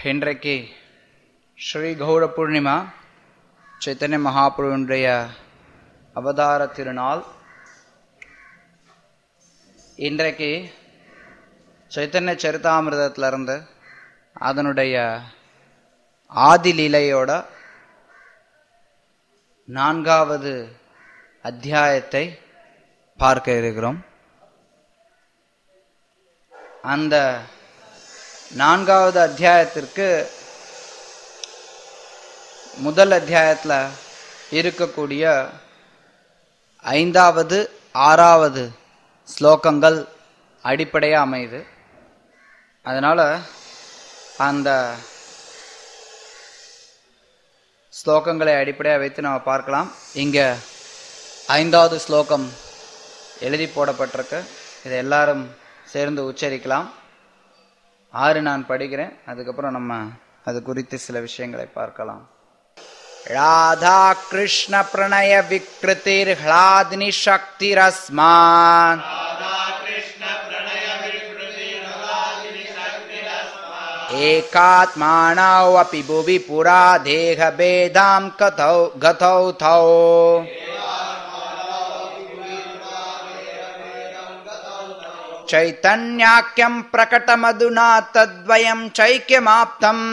இன்றைக்கு ஸ்ரீ கௌர பூர்ணிமா சைத்தன்ய மகாபுருடைய அவதார திருநாள் இன்றைக்கு சைத்தன்ய சரிதாமிரதத்திலிருந்து அதனுடைய ஆதிலீலையோட நான்காவது அத்தியாயத்தை பார்க்க இருக்கிறோம் அந்த நான்காவது அத்தியாயத்திற்கு முதல் அத்தியாயத்தில் இருக்கக்கூடிய ஐந்தாவது ஆறாவது ஸ்லோகங்கள் அடிப்படையாக அமையுது அதனால் அந்த ஸ்லோகங்களை அடிப்படையாக வைத்து நம்ம பார்க்கலாம் இங்கே ஐந்தாவது ஸ்லோகம் எழுதி போடப்பட்டிருக்கு இதை எல்லாரும் சேர்ந்து உச்சரிக்கலாம் ஆறு நான் படிக்கிறேன் அதுக்கப்புறம் நம்ம அது குறித்து சில விஷயங்களை பார்க்கலாம் ராதா கிருஷ்ண பிரணய விக்ருதிர் ஹ்லாதினி சக்திரஸ்மான் एकात्मानौ अपि भुवि पुरा देहभेदां कथौ गतौ थौ चैतन्याख्यं प्रकटमधुना तद्वयं चैक्यमाप्तम्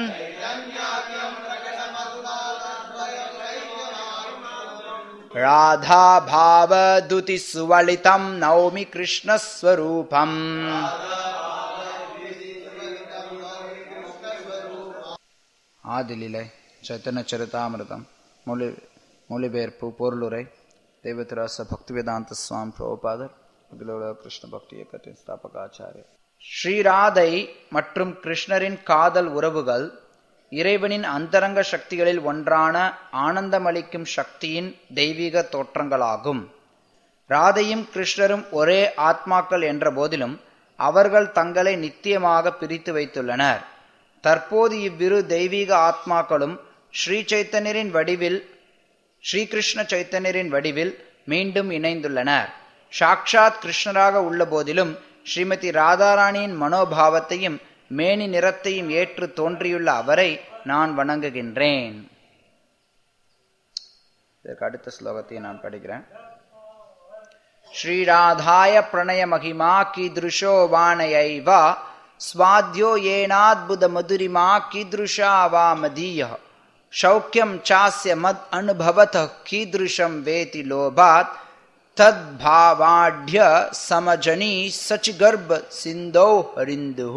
राधाभावदुतिसुवलितं नौमि कृष्णस्वरूपम् ஆதிலிலை சைத்தன்ய சரிதாமிரதம் மொழி மொழிபெயர்ப்பு பொருளுரை தெய்வத்திராச பக்திவேதாந்த சுவாமி பிரபுபாதர் அகிலோட கிருஷ்ண பக்தி இயக்கத்தின் ஸ்தாபகாச்சாரியர் ஸ்ரீராதை மற்றும் கிருஷ்ணரின் காதல் உறவுகள் இறைவனின் அந்தரங்க சக்திகளில் ஒன்றான ஆனந்தமளிக்கும் சக்தியின் தெய்வீக தோற்றங்களாகும் ராதையும் கிருஷ்ணரும் ஒரே ஆத்மாக்கள் என்ற போதிலும் அவர்கள் தங்களை நித்தியமாக பிரித்து வைத்துள்ளனர் தற்போது இவ்விரு தெய்வீக ஆத்மாக்களும் ஸ்ரீ சைத்தன்யரின் வடிவில் ஸ்ரீகிருஷ்ண சைத்தன்யரின் வடிவில் மீண்டும் இணைந்துள்ளனர் சாக்ஷாத் கிருஷ்ணராக உள்ள போதிலும் ஸ்ரீமதி ராதாராணியின் மனோபாவத்தையும் மேனி நிறத்தையும் ஏற்று தோன்றியுள்ள அவரை நான் வணங்குகின்றேன் இதற்கு அடுத்த ஸ்லோகத்தை நான் படிக்கிறேன் ஸ்ரீராதாய பிரணய மகிமா கீதிருஷோ வானயைவ स्वाद्यो येनाद्भुत मधुरिमा कीदृशा वा मदीय शौक्यं चास्य मद अनुभवतः कीदृशं वेति लोभात् तद्भावाढ्य समजनी सचिगर्भ सिन्धौ हरिन्दुः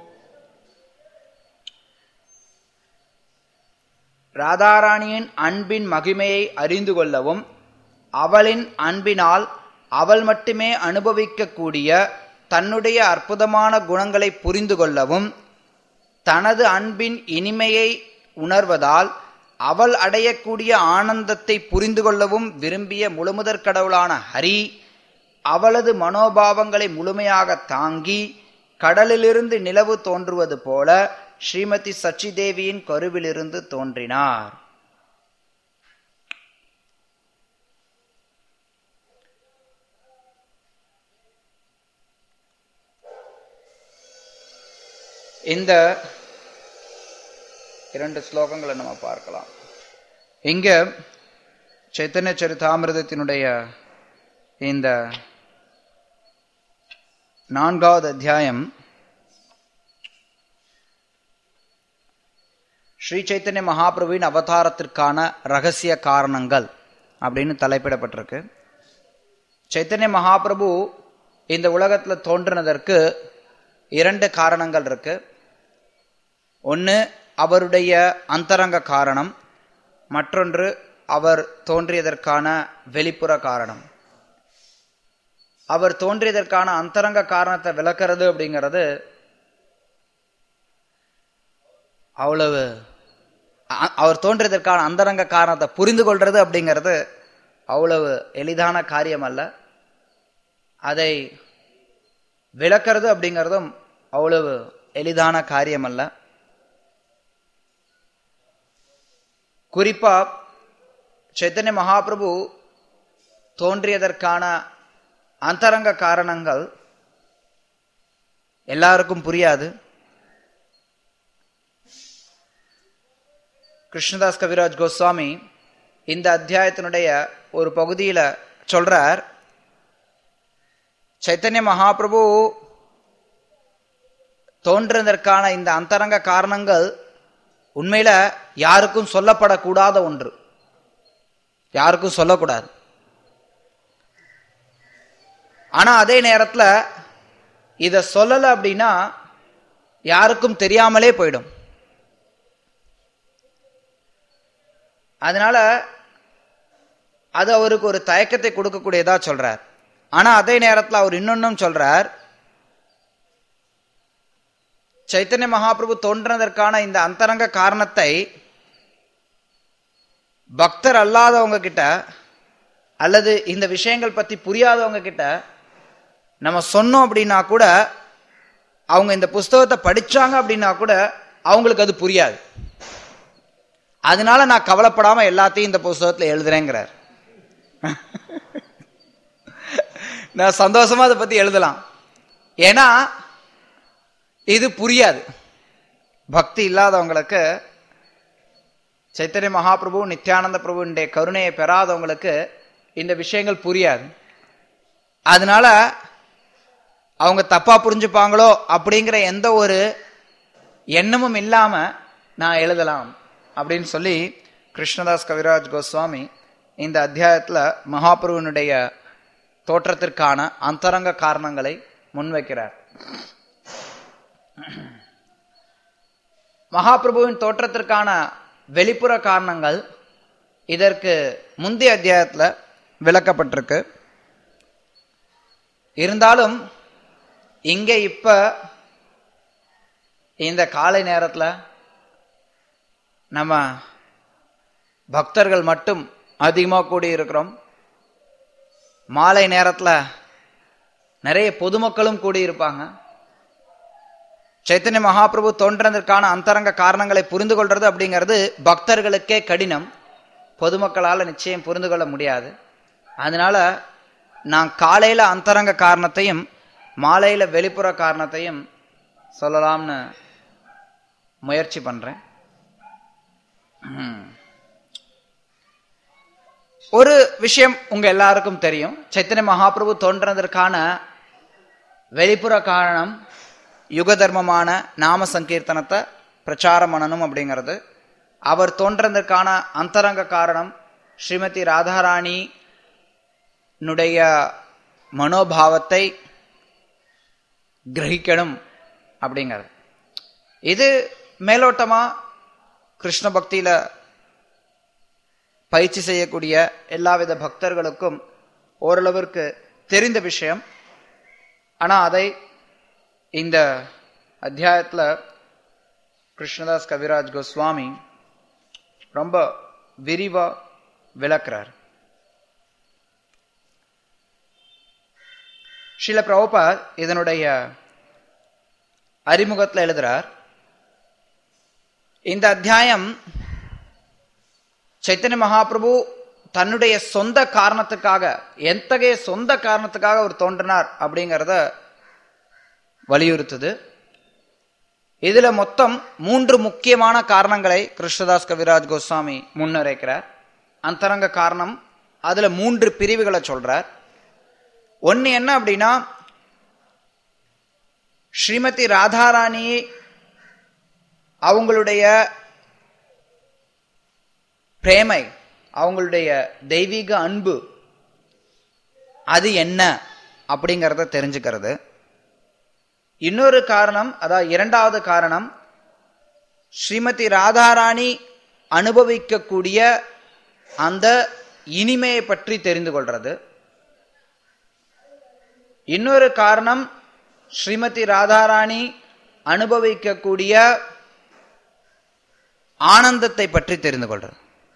ராதாராணியின் அன்பின் மகிமையை அறிந்து கொள்ளவும் அவளின் அன்பினால் அவள் மட்டுமே அனுபவிக்கக்கூடிய தன்னுடைய அற்புதமான குணங்களை புரிந்து கொள்ளவும் தனது அன்பின் இனிமையை உணர்வதால் அவள் அடையக்கூடிய ஆனந்தத்தை புரிந்து கொள்ளவும் விரும்பிய முழுமுதற் கடவுளான ஹரி அவளது மனோபாவங்களை முழுமையாக தாங்கி கடலிலிருந்து நிலவு தோன்றுவது போல ஸ்ரீமதி சச்சிதேவியின் கருவிலிருந்து தோன்றினார் இந்த இரண்டு ஸ்லோகங்களை நம்ம பார்க்கலாம் இங்க சைத்தன்ய சரிதாமிரதத்தினுடைய இந்த நான்காவது அத்தியாயம் ஸ்ரீ சைத்தன்ய மகாபிரபுவின் அவதாரத்திற்கான ரகசிய காரணங்கள் அப்படின்னு தலைப்பிடப்பட்டிருக்கு சைத்தன்ய மகாபிரபு இந்த உலகத்தில் தோன்றினதற்கு இரண்டு காரணங்கள் இருக்கு ஒன்று அவருடைய அந்தரங்க காரணம் மற்றொன்று அவர் தோன்றியதற்கான வெளிப்புற காரணம் அவர் தோன்றியதற்கான அந்தரங்க காரணத்தை விளக்கிறது அப்படிங்கிறது அவ்வளவு அவர் தோன்றியதற்கான அந்தரங்க காரணத்தை புரிந்து கொள்றது அப்படிங்கிறது அவ்வளவு எளிதான காரியம் அல்ல அதை விளக்கிறது அப்படிங்கிறதும் அவ்வளவு எளிதான காரியம் அல்ல குறிப்பா சைத்தன்ய மகாபிரபு தோன்றியதற்கான அந்தரங்க காரணங்கள் எல்லாருக்கும் புரியாது கிருஷ்ணதாஸ் கவிராஜ் கோஸ்வாமி இந்த அத்தியாயத்தினுடைய ஒரு பகுதியில சொல்றார் சைத்தன்ய மகாபிரபு தோன்றதற்கான இந்த அந்தரங்க காரணங்கள் உண்மையில யாருக்கும் சொல்லப்படக்கூடாத ஒன்று யாருக்கும் சொல்லக்கூடாது ஆனா அதே நேரத்துல இத சொல்லல அப்படின்னா யாருக்கும் தெரியாமலே போயிடும் அதனால அது அவருக்கு ஒரு தயக்கத்தை கொடுக்கக்கூடியதா சொல்றார் ஆனா அதே நேரத்தில் அவர் இன்னொன்னும் சொல்றார் சைத்தன்ய மகாபிரபு தோன்றதற்கான இந்த அந்தரங்க காரணத்தை பக்தர் அல்லாதவங்க கிட்ட அல்லது இந்த விஷயங்கள் பத்தி புரியாதவங்க கிட்ட நம்ம சொன்னோம் அப்படின்னா கூட அவங்க இந்த புஸ்தகத்தை படிச்சாங்க அப்படின்னா கூட அவங்களுக்கு அது புரியாது அதனால நான் கவலைப்படாம எல்லாத்தையும் இந்த புஸ்தகத்துல எழுதுறேங்கிறார் நான் சந்தோஷமா அதை பத்தி எழுதலாம் ஏன்னா இது புரியாது பக்தி இல்லாதவங்களுக்கு சைத்தன்ய மகாபிரபு நித்யானந்த பிரபுடைய கருணையை பெறாதவங்களுக்கு இந்த விஷயங்கள் புரியாது அதனால அவங்க தப்பா புரிஞ்சுப்பாங்களோ அப்படிங்கிற எந்த ஒரு எண்ணமும் இல்லாம நான் எழுதலாம் அப்படின்னு சொல்லி கிருஷ்ணதாஸ் கவிராஜ் கோஸ்வாமி இந்த அத்தியாயத்துல மகாபிரபுனுடைய தோற்றத்திற்கான அந்தரங்க காரணங்களை முன்வைக்கிறார் மகாபிரபுவின் தோற்றத்திற்கான வெளிப்புற காரணங்கள் இதற்கு முந்தைய அத்தியாயத்துல விளக்கப்பட்டிருக்கு இருந்தாலும் இங்க இப்ப இந்த காலை நேரத்துல நம்ம பக்தர்கள் மட்டும் அதிகமாக கூடி இருக்கிறோம் மாலை நேரத்தில் நிறைய பொதுமக்களும் கூடியிருப்பாங்க சைத்தன்ய மகாபிரபு தோன்றதற்கான அந்தரங்க காரணங்களை புரிந்து கொள்றது அப்படிங்கிறது பக்தர்களுக்கே கடினம் பொதுமக்களால் நிச்சயம் புரிந்து கொள்ள முடியாது அதனால நான் காலையில அந்தரங்க காரணத்தையும் மாலையில வெளிப்புற காரணத்தையும் சொல்லலாம்னு முயற்சி பண்றேன் ஒரு விஷயம் உங்க எல்லாருக்கும் தெரியும் சைத்தன்ய மகாபிரபு தோன்றதற்கான வெளிப்புற காரணம் யுக தர்மமான நாம சங்கீர்த்தனத்தை பிரச்சாரம் பண்ணணும் அப்படிங்கிறது அவர் தோன்றதற்கான அந்தரங்க காரணம் ஸ்ரீமதி ராதாராணி னுடைய மனோபாவத்தை கிரகிக்கணும் அப்படிங்கிறது இது மேலோட்டமா கிருஷ்ண பக்தியில பயிற்சி செய்யக்கூடிய எல்லாவித பக்தர்களுக்கும் ஓரளவிற்கு தெரிந்த விஷயம் ஆனா அதை இந்த அத்தியாயத்துல கிருஷ்ணதாஸ் கவிராஜ் கோஸ்வாமி ரொம்ப விரிவா விளக்குறார் ஸ்ரீல பிரபுபாத் இதனுடைய அறிமுகத்தில் எழுதுறார் இந்த அத்தியாயம் சைத்தன்ய மகாபிரபு தன்னுடைய சொந்த காரணத்துக்காக எத்தகைய சொந்த காரணத்துக்காக அவர் தோன்றினார் அப்படிங்கிறத வலியுறுத்துது இதுல மொத்தம் மூன்று முக்கியமான காரணங்களை கிருஷ்ணதாஸ் கவிராஜ் கோஸ்வாமி முன்னுரைக்கிறார் அந்தரங்க காரணம் அதுல மூன்று பிரிவுகளை சொல்றார் ஒன்னு என்ன அப்படின்னா ஸ்ரீமதி ராதாராணி அவங்களுடைய பிரேமை அவங்களுடைய தெய்வீக அன்பு அது என்ன அப்படிங்கிறத தெரிஞ்சுக்கிறது இன்னொரு காரணம் அதாவது இரண்டாவது காரணம் ஸ்ரீமதி ராதாராணி அனுபவிக்கக்கூடிய அந்த இனிமையை பற்றி தெரிந்து கொள்றது இன்னொரு காரணம் ஸ்ரீமதி ராதாராணி அனுபவிக்கக்கூடிய ஆனந்தத்தை பற்றி தெரிந்து கொள்றது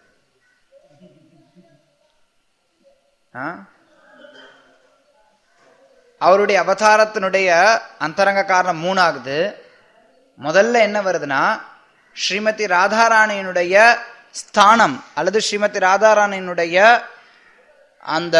அவருடைய அவதாரத்தினுடைய அந்தரங்க காரணம் மூணாகுது முதல்ல என்ன வருதுன்னா ஸ்ரீமதி ராதாராணியினுடைய ஸ்தானம் அல்லது ஸ்ரீமதி ராதாராணியினுடைய அந்த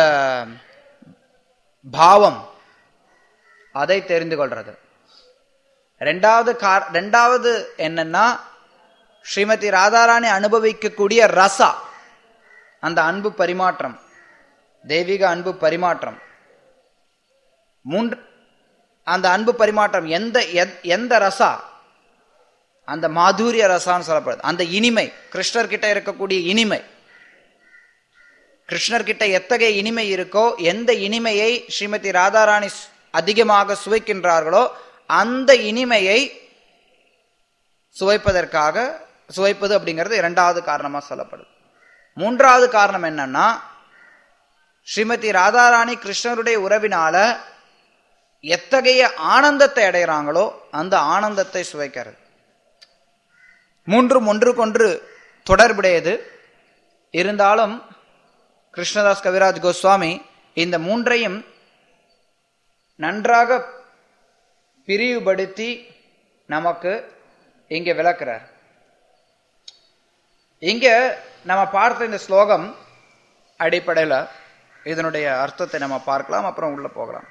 பாவம் அதை தெரிந்து கொள்றது ரெண்டாவது கார் ரெண்டாவது என்னன்னா ஸ்ரீமதி ராதாராணி அனுபவிக்கக்கூடிய ரசா அந்த அன்பு பரிமாற்றம் தெய்வீக அன்பு பரிமாற்றம் மூன்று அந்த அன்பு பரிமாற்றம் எந்த எத்- எந்த ரசா அந்த மாதுரிய ரசான்னு சொல்லப்படுது அந்த இனிமை கிருஷ்ணர் கிட்ட இருக்கக்கூடிய இனிமை கிருஷ்ணர் கிட்ட எத்தகைய இனிமை இருக்கோ எந்த இனிமையை ஸ்ரீமதி ராதாராணி சு- அதிகமாக சுவைக்கின்றார்களோ அந்த இனிமையை சுவைப்பதற்காக சுவைப்பது அப்படிங்கிறது இரண்டாவது காரணமா சொல்லப்படுது மூன்றாவது காரணம் என்னன்னா ஸ்ரீமதி ராதாராணி கிருஷ்ணருடைய உறவினால எத்தகைய ஆனந்தத்தை அடைகிறாங்களோ அந்த ஆனந்தத்தை சுவைக்கிறது மூன்றும் ஒன்றுக்கொன்று தொடர்புடையது இருந்தாலும் கிருஷ்ணதாஸ் கவிராஜ் கோஸ்வாமி இந்த மூன்றையும் நன்றாக பிரிவுபடுத்தி நமக்கு இங்க விளக்குறார் இங்க நம்ம பார்த்த இந்த ஸ்லோகம் அடிப்படையில் இதனுடைய அர்த்தத்தை நம்ம பார்க்கலாம் அப்புறம் உள்ள போகலாம்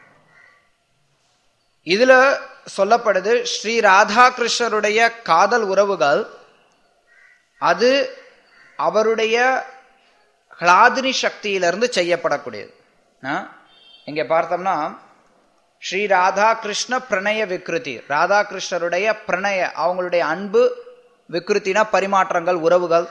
இதுல சொல்லப்படுது ஸ்ரீ ராதாகிருஷ்ணருடைய காதல் உறவுகள் அது அவருடைய ஹ்லாதினி சக்தியிலிருந்து செய்யப்படக்கூடியது ஆ? இங்க பார்த்தோம்னா ஸ்ரீ ராதா கிருஷ்ண பிரணய விக்ருதி ராதா கிருஷ்ணருடைய பிரணய அவங்களுடைய அன்பு விக்ருத்தினா பரிமாற்றங்கள் உறவுகள்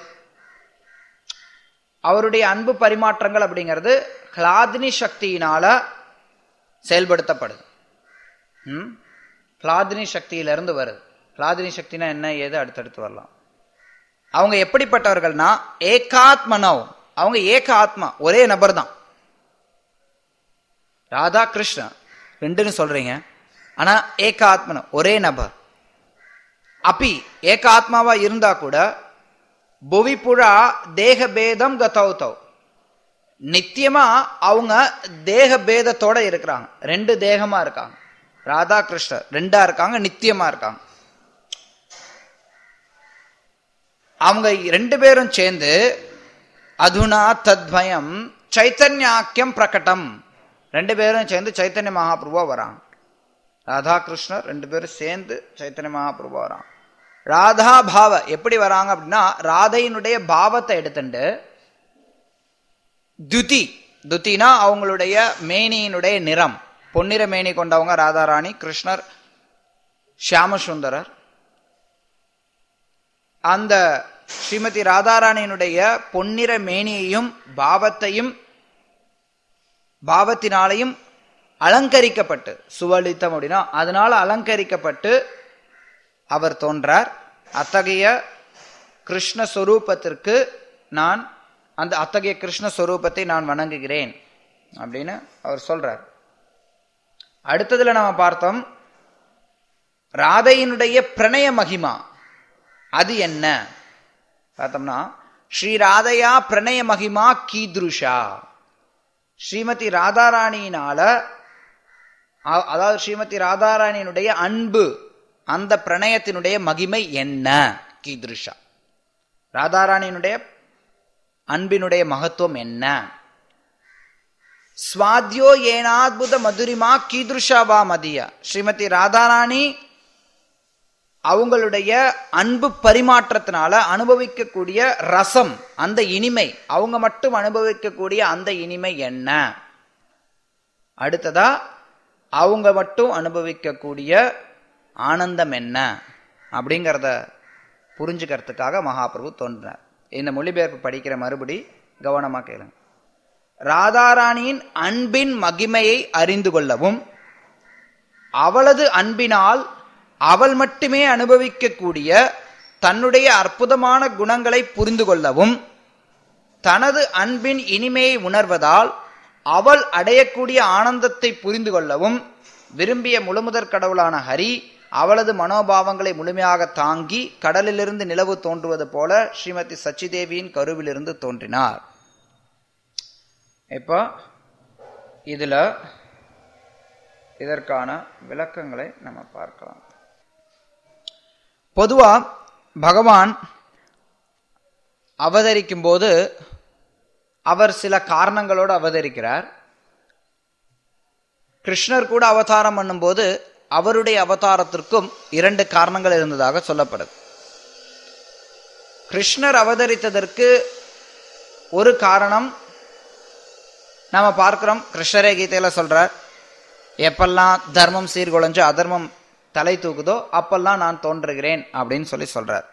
அவருடைய அன்பு பரிமாற்றங்கள் அப்படிங்கிறது ஹ்லாதினி சக்தியினால செயல்படுத்தப்படுது ம் ஹ்லாதினி சக்தியிலிருந்து வருது ஹ்லாதினி சக்தினா என்ன ஏது அடுத்தடுத்து வரலாம் அவங்க எப்படிப்பட்டவர்கள்னா ஏகாத்மனவ் அவங்க ஏக ஆத்மா ஒரே நபர் தான் ராதா கிருஷ்ணா ரெண்டுன்னு சொல்றீங்க ஆனா ஏக ஆத்மன ஒரே நபர் அப்பி ஏக ஆத்மாவா இருந்தா கூட புவி புழா தேக பேதம் கதௌதவ் நித்தியமா அவங்க தேக பேதத்தோட இருக்கிறாங்க ரெண்டு தேகமா இருக்காங்க ராதா கிருஷ்ணர் ரெண்டா இருக்காங்க நித்தியமா இருக்காங்க அவங்க ரெண்டு பேரும் சேர்ந்து அதுனா தத்வயம் சைத்தன்யாக்கியம் பிரகடம் ரெண்டு பேரும் சேர்ந்து சைத்தன்ய மகாபிரபுவா வராங்க ராதா கிருஷ்ணர் ரெண்டு பேரும் சேர்ந்து சைத்தன்ய மகாபிரபுவா வராங்க ராதா பாவ எப்படி வராங்க அப்படின்னா ராதையினுடைய பாவத்தை எடுத்துட்டு துதி துத்தினா அவங்களுடைய மேனியினுடைய நிறம் பொன்னிற மேனி கொண்டவங்க ராதாராணி கிருஷ்ணர் ஷியாமசுந்தரர் அந்த ஸ்ரீமதி ராதாராணியினுடைய பொன்னிற மேனியையும் பாவத்தையும் பாவத்தினாலையும் அலங்கரிக்கப்பட்டு சுவலித்தம் அப்படின்னா அதனால அலங்கரிக்கப்பட்டு அவர் தோன்றார் அத்தகைய கிருஷ்ண சொரூபத்திற்கு நான் அந்த அத்தகைய கிருஷ்ண சொரூபத்தை நான் வணங்குகிறேன் அப்படின்னு அவர் சொல்றார் அடுத்ததுல நம்ம பார்த்தோம் ராதையினுடைய பிரணய மகிமா அது என்ன பார்த்தோம்னா ஸ்ரீ ராதையா பிரணய மகிமா கீதுருஷா ஸ்ரீமதி ராதாராணியினால அ- அதாவது ஸ்ரீமதி ராதாராணியினுடைய அன்பு அந்த பிரணயத்தினுடைய மகிமை என்ன கீதுருஷா ராதாராணியினுடைய அன்பினுடைய மகத்துவம் என்ன ஸ்வாத்யோ ஏனாத்புத மதுரிமா கீதுருஷாவா மதியா ஸ்ரீமதி ராதாராணி அவங்களுடைய அன்பு பரிமாற்றத்தினால அனுபவிக்கக்கூடிய ரசம் அந்த இனிமை அவங்க மட்டும் அனுபவிக்கக்கூடிய அந்த இனிமை என்ன அடுத்ததா அவங்க மட்டும் அனுபவிக்கக்கூடிய ஆனந்தம் என்ன அப்படிங்கிறத புரிஞ்சுக்கிறதுக்காக மகாபிரபு தோன்றினார் இந்த மொழிபெயர்ப்பு படிக்கிற மறுபடி கவனமா கேளுங்க ராதாராணியின் அன்பின் மகிமையை அறிந்து கொள்ளவும் அவளது அன்பினால் அவள் மட்டுமே அனுபவிக்கக்கூடிய தன்னுடைய அற்புதமான குணங்களை புரிந்து கொள்ளவும் தனது அன்பின் இனிமையை உணர்வதால் அவள் அடையக்கூடிய ஆனந்தத்தை புரிந்து கொள்ளவும் விரும்பிய முழுமுதற் கடவுளான ஹரி அவளது மனோபாவங்களை முழுமையாக தாங்கி கடலிலிருந்து நிலவு தோன்றுவது போல ஸ்ரீமதி சச்சிதேவியின் கருவிலிருந்து தோன்றினார் இப்போ இதுல இதற்கான விளக்கங்களை நம்ம பார்க்கலாம் பொதுவா பகவான் அவதரிக்கும் போது அவர் சில காரணங்களோடு அவதரிக்கிறார் கிருஷ்ணர் கூட அவதாரம் பண்ணும்போது அவருடைய அவதாரத்திற்கும் இரண்டு காரணங்கள் இருந்ததாக சொல்லப்படுது கிருஷ்ணர் அவதரித்ததற்கு ஒரு காரணம் நாம பார்க்கிறோம் கிருஷ்ணரே கீதையில சொல்றார் எப்பெல்லாம் தர்மம் சீர்குலைஞ்சு அதர்மம் தலை தூக்குதோ அப்பெல்லாம் நான் தோன்றுகிறேன் அப்படின்னு சொல்லி சொல்றார்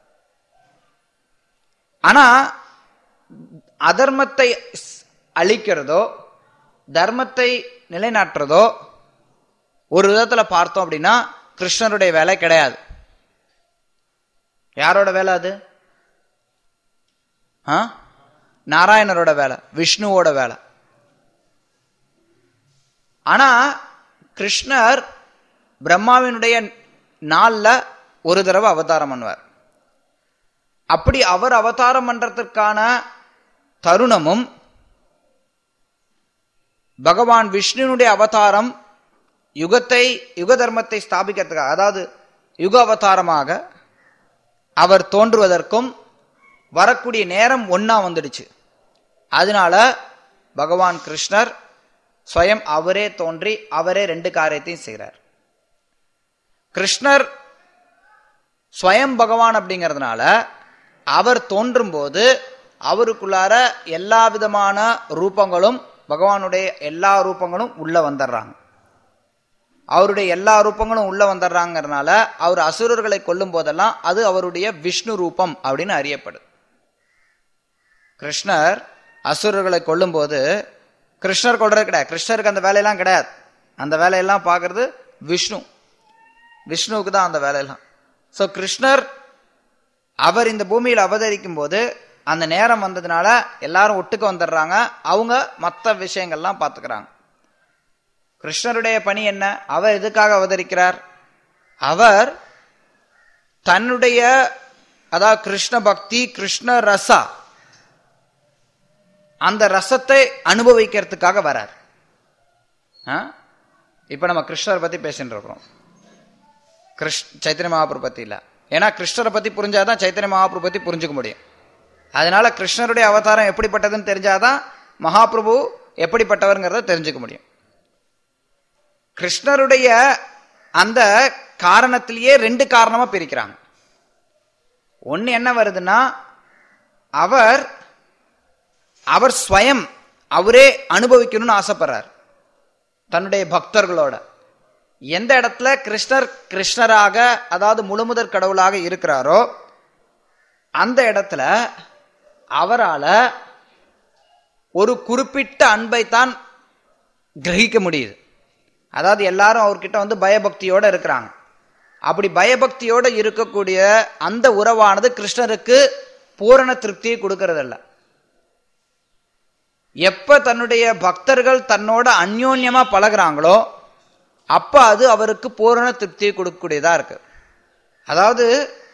ஆனா அதர்மத்தை அழிக்கிறதோ தர்மத்தை நிலைநாட்டுறதோ ஒரு விதத்துல பார்த்தோம் அப்படின்னா கிருஷ்ணருடைய வேலை கிடையாது யாரோட வேலை அது ஆ நாராயணரோட வேலை விஷ்ணுவோட வேலை ஆனா கிருஷ்ணர் பிரம்மாவினுடைய நாள்ல ஒரு தடவை அவதாரம் பண்ணுவார் அப்படி அவர் அவதாரம் பண்றதுக்கான தருணமும் பகவான் விஷ்ணுனுடைய அவதாரம் யுகத்தை யுக தர்மத்தை ஸ்தாபிக்கிறதுக்காக அதாவது யுக அவதாரமாக அவர் தோன்றுவதற்கும் வரக்கூடிய நேரம் ஒன்னா வந்துடுச்சு அதனால பகவான் கிருஷ்ணர் ஸ்வயம் அவரே தோன்றி அவரே ரெண்டு காரியத்தையும் செய்கிறார் கிருஷ்ணர் ஸ்வயம் பகவான் அப்படிங்கிறதுனால அவர் தோன்றும் போது அவருக்குள்ளார எல்லா விதமான ரூபங்களும் பகவானுடைய எல்லா ரூபங்களும் உள்ள வந்துடுறாங்க அவருடைய எல்லா ரூபங்களும் உள்ள வந்துடுறாங்கிறதுனால அவர் அசுரர்களை கொல்லும் போதெல்லாம் அது அவருடைய விஷ்ணு ரூபம் அப்படின்னு அறியப்படுது கிருஷ்ணர் அசுரர்களை கொல்லும் போது கிருஷ்ணர் கொள்றது கிடையாது கிருஷ்ணருக்கு அந்த வேலையெல்லாம் கிடையாது அந்த வேலையெல்லாம் பார்க்கறது விஷ்ணு விஷ்ணுவுக்கு தான் அந்த வேலையெல்லாம் ஸோ கிருஷ்ணர் அவர் இந்த பூமியில் அவதரிக்கும் போது அந்த நேரம் வந்ததுனால எல்லாரும் ஒட்டுக்க வந்துடுறாங்க அவங்க மற்ற விஷயங்கள்லாம் பார்த்துக்கிறாங்க கிருஷ்ணருடைய பணி என்ன அவர் எதுக்காக அவதரிக்கிறார் அவர் தன்னுடைய அதாவது கிருஷ்ண பக்தி கிருஷ்ண ரசா அந்த ரசத்தை அனுபவிக்கிறதுக்காக வரார் இப்ப நம்ம கிருஷ்ணர் பத்தி பேசிட்டு இருக்கிறோம் கிருஷ் சைத்தன்ய மகாபுரு பத்தி இல்ல ஏன்னா கிருஷ்ணரை பத்தி புரிஞ்சாதான் சைத்தன்ய மகாபுரு பத்தி புரிஞ்சுக்க முடியும் அதனால கிருஷ்ணருடைய அவதாரம் எப்படிப்பட்டதுன்னு தெரிஞ்சாதான் மகாபிரபு எப்படிப்பட்டவர்ங்கிறத தெரிஞ்சுக்க முடியும் கிருஷ்ணருடைய அந்த காரணத்திலேயே ரெண்டு காரணமா பிரிக்கிறாங்க ஒன்னு என்ன வருதுன்னா அவர் அவர் ஸ்வயம் அவரே அனுபவிக்கணும்னு ஆசைப்படுறார் தன்னுடைய பக்தர்களோட எந்த இடத்துல கிருஷ்ணர் கிருஷ்ணராக அதாவது முழுமுதற் கடவுளாக இருக்கிறாரோ அந்த இடத்துல அவரால் ஒரு குறிப்பிட்ட அன்பை தான் கிரகிக்க முடியுது அதாவது எல்லாரும் அவர்கிட்ட வந்து பயபக்தியோட இருக்கிறாங்க அப்படி பயபக்தியோட இருக்கக்கூடிய அந்த உறவானது கிருஷ்ணருக்கு பூரண திருப்தியை கொடுக்கறதில்ல எப்ப தன்னுடைய பக்தர்கள் தன்னோட அந்யோன்யமா பழகுறாங்களோ அப்ப அது அவருக்கு பூரண திருப்தியை கொடுக்கக்கூடியதா இருக்கு அதாவது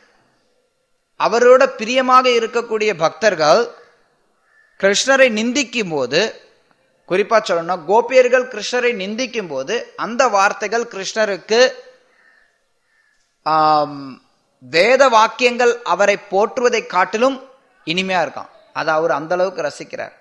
அவரோட பிரியமாக இருக்கக்கூடிய பக்தர்கள் கிருஷ்ணரை நிந்திக்கும் போது குறிப்பா சொல்லணும்னா கோபியர்கள் கிருஷ்ணரை நிந்திக்கும் போது அந்த வார்த்தைகள் கிருஷ்ணருக்கு வேத வாக்கியங்கள் அவரை போற்றுவதை காட்டிலும் இனிமையா இருக்கான் அதை அவர் அந்த அளவுக்கு ரசிக்கிறார்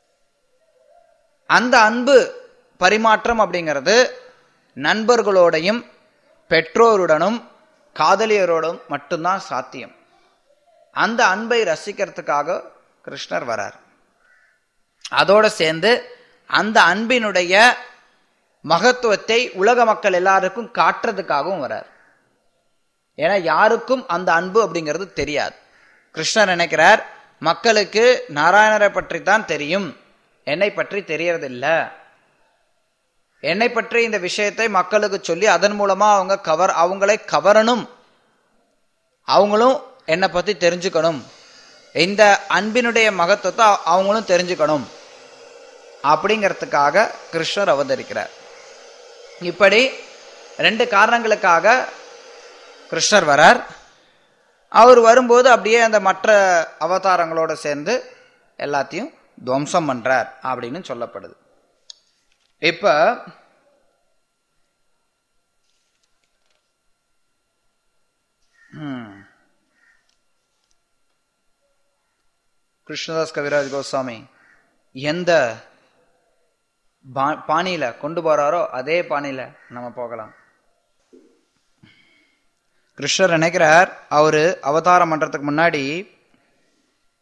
அந்த அன்பு பரிமாற்றம் அப்படிங்கிறது நண்பர்களோடையும் பெற்றோருடனும் காதலியரோடும் மட்டும்தான் சாத்தியம் அந்த அன்பை ரசிக்கிறதுக்காக கிருஷ்ணர் வரார் அதோட சேர்ந்து அந்த அன்பினுடைய மகத்துவத்தை உலக மக்கள் எல்லாருக்கும் காட்டுறதுக்காகவும் வரார் ஏன்னா யாருக்கும் அந்த அன்பு அப்படிங்கிறது தெரியாது கிருஷ்ணர் நினைக்கிறார் மக்களுக்கு நாராயணரை பற்றி தான் தெரியும் என்னை பற்றி தெரியறதில்ல என்னை பற்றி இந்த விஷயத்தை மக்களுக்கு சொல்லி அதன் மூலமா அவங்க கவர் அவங்களை கவரணும் அவங்களும் என்னை பத்தி தெரிஞ்சுக்கணும் இந்த அன்பினுடைய மகத்துவத்தை அவங்களும் தெரிஞ்சுக்கணும் அப்படிங்கிறதுக்காக கிருஷ்ணர் அவதரிக்கிறார் இப்படி ரெண்டு காரணங்களுக்காக கிருஷ்ணர் வரார் அவர் வரும்போது அப்படியே அந்த மற்ற அவதாரங்களோட சேர்ந்து எல்லாத்தையும் துவம்சம் பண்றார் அப்படின்னு சொல்லப்படுது இப்ப கிருஷ்ணதாஸ் கவிராஜ் கோஸ்வாமி எந்த பாணியில கொண்டு போறாரோ அதே பாணியில நம்ம போகலாம் கிருஷ்ணர் நினைக்கிறார் அவரு அவதாரம் பண்றதுக்கு முன்னாடி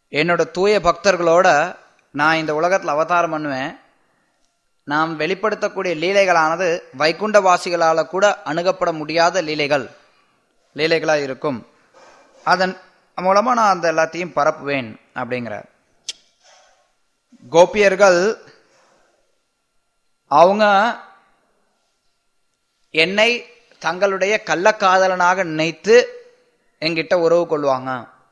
என்னோட தூய பக்தர்களோட நான் இந்த உலகத்தில் அவதாரம் பண்ணுவேன் நாம் வெளிப்படுத்தக்கூடிய லீலைகளானது வைகுண்டவாசிகளால கூட அணுகப்பட முடியாத லீலைகள் லீலைகளா இருக்கும் அதன் மூலமா நான் அந்த எல்லாத்தையும் பரப்புவேன் அப்படிங்கிறார் கோபியர்கள் அவங்க என்னை தங்களுடைய கள்ளக்காதலனாக நினைத்து என்கிட்ட உறவு கொள்வாங்க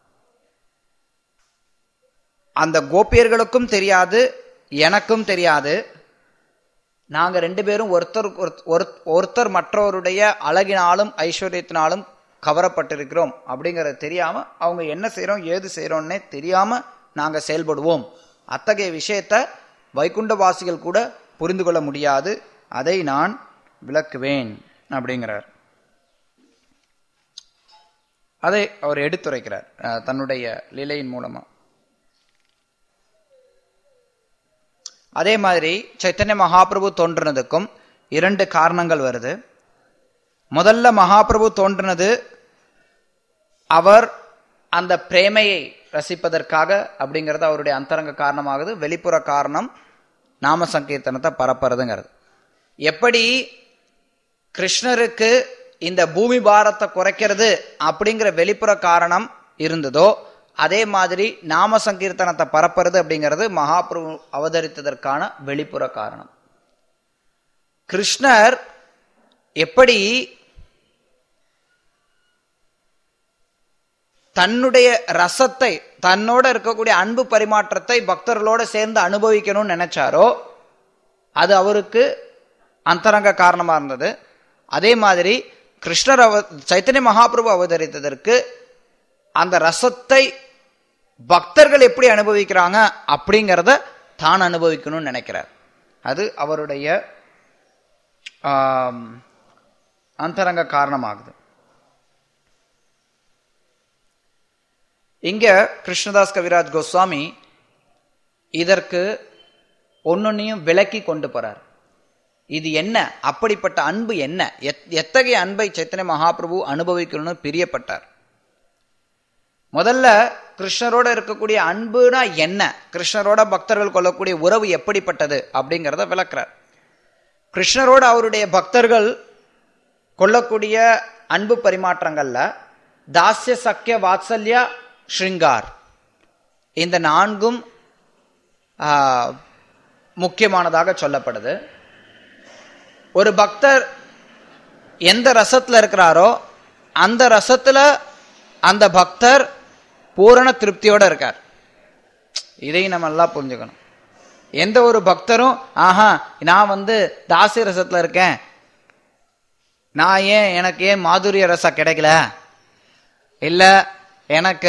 அந்த கோபியர்களுக்கும் தெரியாது எனக்கும் தெரியாது நாங்க ரெண்டு பேரும் ஒருத்தர் ஒருத்- ஒருத்தர் மற்றவருடைய அழகினாலும் ஐஸ்வர்யத்தினாலும் கவரப்பட்டிருக்கிறோம் அப்படிங்கறது தெரியாம அவங்க என்ன செய்றோம் ஏது செய்றோம்னே தெரியாம நாங்க செயல்படுவோம் அத்தகைய விஷயத்த வைகுண்டவாசிகள் கூட புரிந்து கொள்ள முடியாது அதை நான் விளக்குவேன் அப்படிங்கிறார் அதை அவர் எடுத்துரைக்கிறார் அஹ், தன்னுடைய லீலையின் மூலமா அதே மாதிரி சைத்தன்ய மகாபிரபு தோன்றினதுக்கும் இரண்டு காரணங்கள் வருது முதல்ல மகாபிரபு தோன்றினது அவர் அந்த பிரேமையை ரசிப்பதற்காக அப்படிங்கிறது அவருடைய அந்தரங்க காரணமாகுது வெளிப்புற காரணம் நாம சங்கீர்த்தனத்தை பரப்புறதுங்கிறது எப்படி கிருஷ்ணருக்கு இந்த பூமி பாரத்தை குறைக்கிறது அப்படிங்கிற வெளிப்புற காரணம் இருந்ததோ அதே மாதிரி நாம சங்கீர்த்தனத்தை பரப்புறது அப்படிங்கிறது மகாபிரபு அவதரித்ததற்கான வெளிப்புற காரணம் கிருஷ்ணர் எப்படி தன்னுடைய ரசத்தை தன்னோட இருக்கக்கூடிய அன்பு பரிமாற்றத்தை பக்தர்களோட சேர்ந்து அனுபவிக்கணும்னு நினைச்சாரோ அது அவருக்கு அந்தரங்க காரணமா இருந்தது அதே மாதிரி கிருஷ்ணர் அவ சைத்தன்ய மகாபிரபு அவதரித்ததற்கு அந்த ரசத்தை பக்தர்கள் எப்படி அனுபவிக்கிறாங்க அப்படிங்கிறத தான் அனுபவிக்கணும்னு நினைக்கிறார் அது அவருடைய ஆம், அந்தரங்க காரணமாகுது இங்க கிருஷ்ணதாஸ் கவிராஜ் கோஸ்வாமி இதற்கு ஒன்னொன்னையும் விளக்கி கொண்டு போறார் இது என்ன அப்படிப்பட்ட அன்பு என்ன எத்- எத்தகைய அன்பை சைத்தன்ய மகாபிரபு அனுபவிக்கணும்னு பிரியப்பட்டார் முதல்ல கிருஷ்ணரோட இருக்கக்கூடிய அன்புனா என்ன கிருஷ்ணரோட பக்தர்கள் கொள்ளக்கூடிய உறவு எப்படிப்பட்டது அப்படிங்கிறத விளக்குறார் கிருஷ்ணரோட அவருடைய பக்தர்கள் கொள்ளக்கூடிய அன்பு பரிமாற்றங்கள்ல தாஸ்ய சக்கிய வாத்சல்ய ஸ்ருங்கார் இந்த நான்கும் ஆ, முக்கியமானதாக சொல்லப்படுது ஒரு பக்தர் எந்த ரசத்துல இருக்கிறாரோ அந்த ரசத்துல அந்த பக்தர் பூரண திருப்தியோட இருக்கார் இதையும் நம்ம நல்லா புரிஞ்சுக்கணும் எந்த ஒரு பக்தரும் ஆஹா நான் வந்து தாசிய ரசத்துல இருக்கேன் நான் ஏன் எனக்கு ஏன் மாதுரிய ரசம் கிடைக்கல இல்ல எனக்கு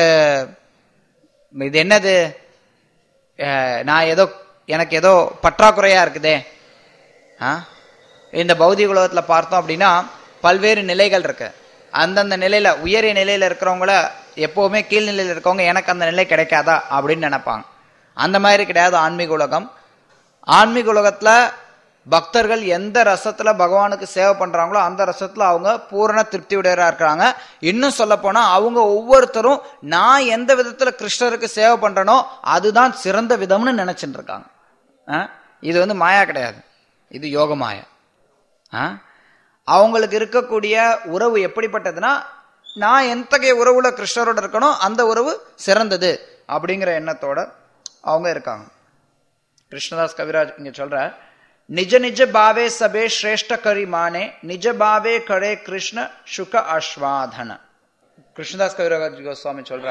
இது என்னது அஹ், நான் ஏதோ எனக்கு ஏதோ பற்றாக்குறையா இருக்குதே ஆ? இந்த பௌதிக உலகத்துல பார்த்தோம் அப்படின்னா பல்வேறு நிலைகள் இருக்கு அந்தந்த நிலையில உயரிய நிலையில இருக்கிறவங்கள எப்பவுமே கீழ்நிலையில இருக்கவங்க எனக்கு அந்த நிலை கிடைக்காதா அப்படின்னு நினைப்பாங்க அந்த மாதிரி கிடையாது ஆன்மீக உலகம் ஆன்மீக உலகத்துல பக்தர்கள் எந்த ரசத்துல பகவானுக்கு சேவை பண்றாங்களோ அந்த ரசத்துல அவங்க பூரண திருப்தியுடையரா இருக்கிறாங்க இன்னும் சொல்ல போனா அவங்க ஒவ்வொருத்தரும் நான் எந்த விதத்துல கிருஷ்ணருக்கு சேவை பண்றேனோ அதுதான் சிறந்த விதம்னு நினைச்சிட்டு இருக்காங்க ஆ? இது வந்து மாயா கிடையாது இது யோக மாயா ஆ? அவங்களுக்கு இருக்கக்கூடிய உறவு எப்படிப்பட்டதுன்னா நான் எத்தகைய உறவுல கிருஷ்ணரோட இருக்கனோ அந்த உறவு சிறந்தது அப்படிங்கிற எண்ணத்தோட அவங்க இருக்காங்க கிருஷ்ணதாஸ் கவிராஜ் இங்க சொல்ற நிஜ நிஜ பாவே சபே ஸ்ரேஷ்ட கரி மானே நிஜ பாவே கரே கிருஷ்ண சுக அஸ்வாதன கிருஷ்ணதாஸ் கவிராஜ் கோஸ்வாமி சொல்ற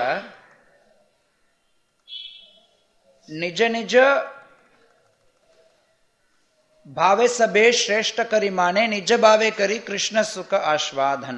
நிஜ நிஜ भावे सबे श्रेष्ठ करी माने निज भावे करी கிருஷ்ண சுக ஆஸ்வாதன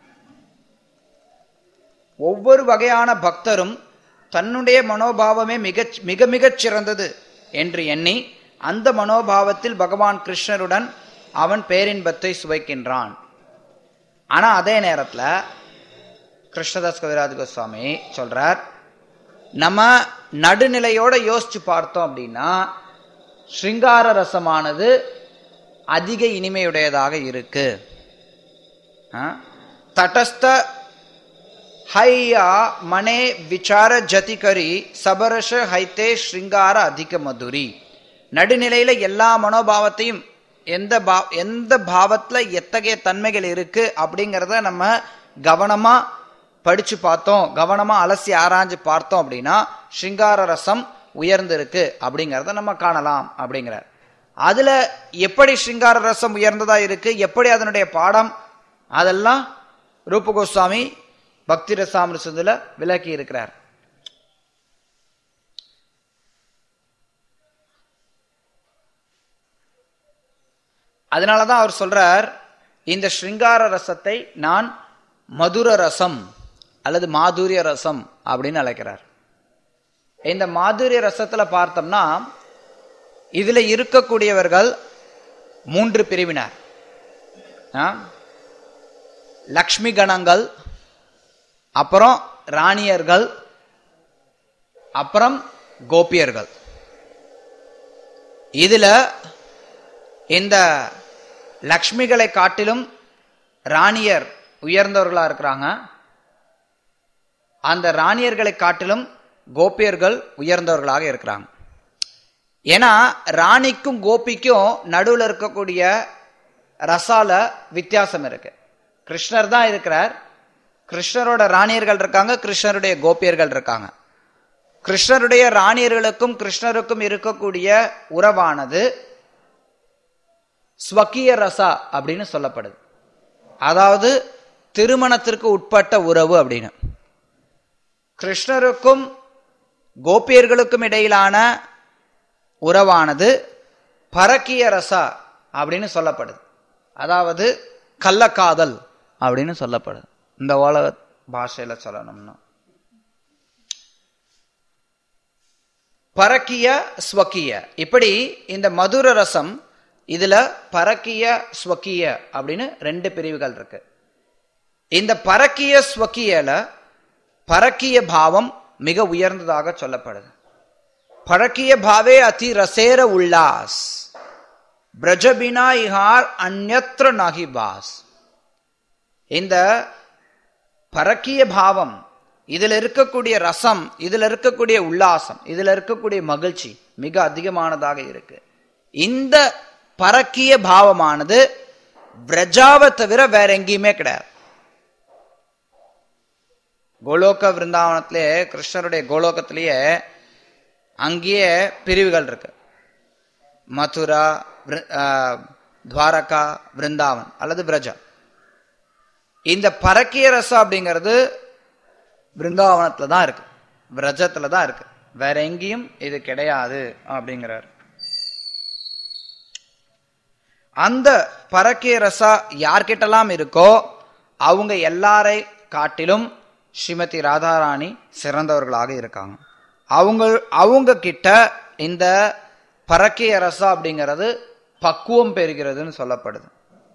ஒவ்வொரு வகையான பக்தரும் தன்னுடைய மனோபாவமே மிக மிக மிகச் சிறந்தது என்று எண்ணி அந்த மனோபாவத்தில் பகவான் கிருஷ்ணருடன் அவன் பேரின்பத்தை சுவைக்கின்றான் ஆனா அதே நேரத்துல கிருஷ்ணதாஸ் கவிராஜ் கோஸ்வாமி சொல்றார் நம்ம நடுநிலையோட யோசிச்சு பார்த்தோம் அப்படின்னா ஸ்ருங்கார ரசமானது அதிக இனிமையுடையதாக இருக்கு ஆ? தடஸ்த ಹಯ್ಯ ಮನೆ ವಿಚಾರ ಜತಿ ಕರಿ சபரஷ ஹைத்தே ஸ்ருங்கார அதிக மதுரி நடுநிலையில எல்லா மனோபாவத்தையும் எந்த பா எந்த பாவத்துல எத்தகைய தன்மைகள் இருக்கு அப்படிங்கிறத நம்ம கவனமா படிச்சு பார்த்தோம் கவனமா அலசி ஆராய்ஞ்சு பார்த்தோம் அப்படின்னா ஸ்ருங்கார ரசம் உயர்ந்திருக்கு அப்படிங்கிறத நம்ம காணலாம் அப்படிங்கிறார் அதுல எப்படி ஸ்ருங்கார ரசம் உயர்ந்ததா இருக்கு எப்படி அதனுடைய பாடம் அதெல்லாம் ரூப கோஸ்வாமி பக்தி ரசாமிருசத்துல விளக்கி இருக்கிறார் அதனாலதான் அவர் சொல்றார் இந்த ஸ்ருங்கார ரசத்தை நான் மதுர ரசம் அல்லது மாதுரிய ரசம் அப்படின்னு அழைக்கிறார் இந்த மாதுரிய ரசத்துல பார்த்தோம்னா இதுல இருக்கக்கூடியவர்கள் மூன்று பிரிவினர் ஆ? லக்ஷ்மி கணங்கள் அப்புறம் ராணியர்கள் அப்புறம் கோபியர்கள் இதுல இந்த லக்ஷ்மிகளை காட்டிலும் ராணியர் உயர்ந்தவர்களா இருக்கிறாங்க அந்த ராணியர்களை காட்டிலும் கோபியர்கள் உயர்ந்தவர்களாக இருக்கிறாங்க ஏன்னா ராணிக்கும் கோபிக்கும் நடுவில் இருக்கக்கூடிய ரசால வித்தியாசம் இருக்கு கிருஷ்ணர் தான் இருக்கிறார் கிருஷ்ணரோட ராணியர்கள் இருக்காங்க கிருஷ்ணருடைய கோபியர்கள் இருக்காங்க கிருஷ்ணருடைய ராணியர்களுக்கும் கிருஷ்ணருக்கும் இருக்கக்கூடிய உறவானது ஸ்வக்கிய ரசா அப்படின்னு சொல்லப்படுது அதாவது திருமணத்திற்கு உட்பட்ட உறவு அப்படின்னு கிருஷ்ணருக்கும் கோபியர்களுக்கும் இடையிலான உறவானது பரக்கிய ரசா அப்படின்னு சொல்லப்படுது அதாவது கள்ளக்காதல் அப்படின்னு சொல்லப்படுது இந்த உலக பாஷையில சொல்லணும்னா பரக்கிய ஸ்வக்கிய இப்படி இந்த மதுர ரசம் இதுல பரக்கிய ஸ்வக்கிய அப்படின்னு ரெண்டு பிரிவுகள் இருக்கு இந்த பரக்கிய ஸ்வக்கியல பரக்கிய பாவம் மிக உயர்ந்ததாக சொல்லப்படுது பரக்கிய பாவே அதி ரசேர உல்லாஸ் பிரஜபினா இஹார் அந்நத்திர நகி பாஸ் இந்த பரக்கிய பாவம் இதுல இருக்கக்கூடிய ரசம் இதுல இருக்கக்கூடிய உல்லாசம் இதுல இருக்கக்கூடிய மகிழ்ச்சி மிக அதிகமானதாக இருக்கு இந்த பரக்கிய பாவமானது பிரஜாவை தவிர வேற எங்கேயுமே கிடையாது கோலோக விருந்தாவனத்திலே கிருஷ்ணருடைய கோலோகத்திலேயே அங்கேயே பிரிவுகள் இருக்கு மதுரா விரு- ஆஹ், துவாரகா விருந்தாவன் அல்லது பிரஜா இந்த பரக்கிய ரசம் அப்படிங்கிறது பிருந்தாவனத்துல தான் இருக்கு விரஜத்துல தான் இருக்கு வேற எங்கேயும் இது கிடையாது அப்படிங்கிறார் அந்த பரக்கிய ரசா யார்கிட்டலாம் இருக்கோ அவங்க எல்லாரை காட்டிலும் ஸ்ரீமதி ராதாராணி சிறந்தவர்களாக இருக்காங்க அவங்க அவங்க கிட்ட இந்த பரக்கிய ரசா அப்படிங்கிறது பக்குவம் பெறுகிறதுன்னு சொல்லப்படுது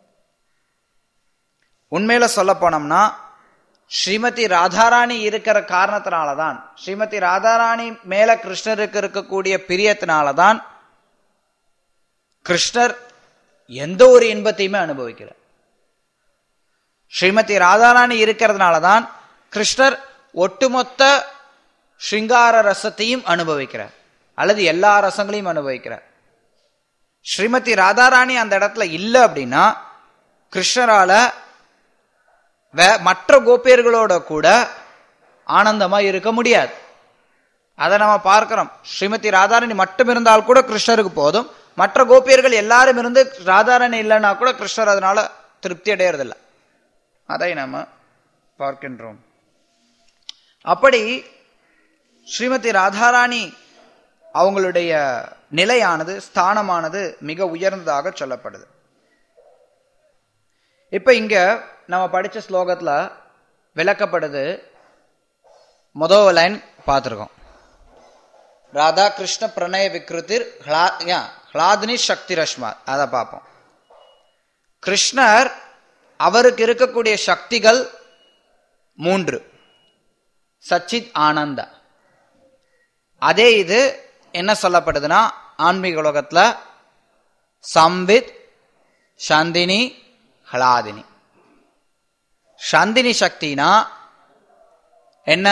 உண்மையில சொல்ல போனோம்னா ஸ்ரீமதி ராதாராணி இருக்கிற காரணத்தினாலதான் ஸ்ரீமதி ராதாராணி மேல கிருஷ்ணருக்கு இருக்கக்கூடிய பிரியத்தினாலதான் கிருஷ்ணர் எந்த ஒரு இன்பத்தையுமே அனுபவிக்கிறார் ஸ்ரீமதி ராதாராணி இருக்கிறதுனாலதான் கிருஷ்ணர் ஒட்டுமொத்த ஸ்ருங்கார ரசத்தையும் அனுபவிக்கிறார் அல்லது எல்லா ரசங்களையும் அனுபவிக்கிறார் ஸ்ரீமதி ராதாராணி அந்த இடத்துல இல்லை அப்படின்னா கிருஷ்ணரால வே- மற்ற கோபியர்களோட கூட ஆனந்தமா இருக்க முடியாது அதை நம்ம பார்க்கிறோம் ஸ்ரீமதி ராதாராணி மட்டும் இருந்தால் கூட கிருஷ்ணருக்கு போதும் மற்ற கோபியர்கள் எல்லாரும் இருந்து ராதாராணி இல்லைன்னா கூட கிருஷ்ணர் அதனால திருப்தி அடையறதில்ல அதை நம்ம பார்க்கின்றோம் அப்படி ஸ்ரீமதி ராதாராணி அவங்களுடைய நிலையானது ஸ்தானமானது மிக உயர்ந்ததாக சொல்லப்படுது இப்ப இங்க நம்ம படிச்ச ஸ்லோகத்துல விளக்கப்படுது முதல் லைன் பார்த்துருக்கோம் ராதா கிருஷ்ண பிரணய விக்ருதிர் ஹ்லா- யா, ஹ்லாதினி சக்தி ரஷ்மா அதை பார்ப்போம் கிருஷ்ணர் அவருக்கு இருக்கக்கூடிய சக்திகள் மூன்று சச்சித் ஆனந்த அதே இது என்ன சொல்லப்படுதுன்னா ஆன்மீக உலகத்துல சம்வித் சந்தினி ஹலாதினி சந்தினி சக்தினா என்ன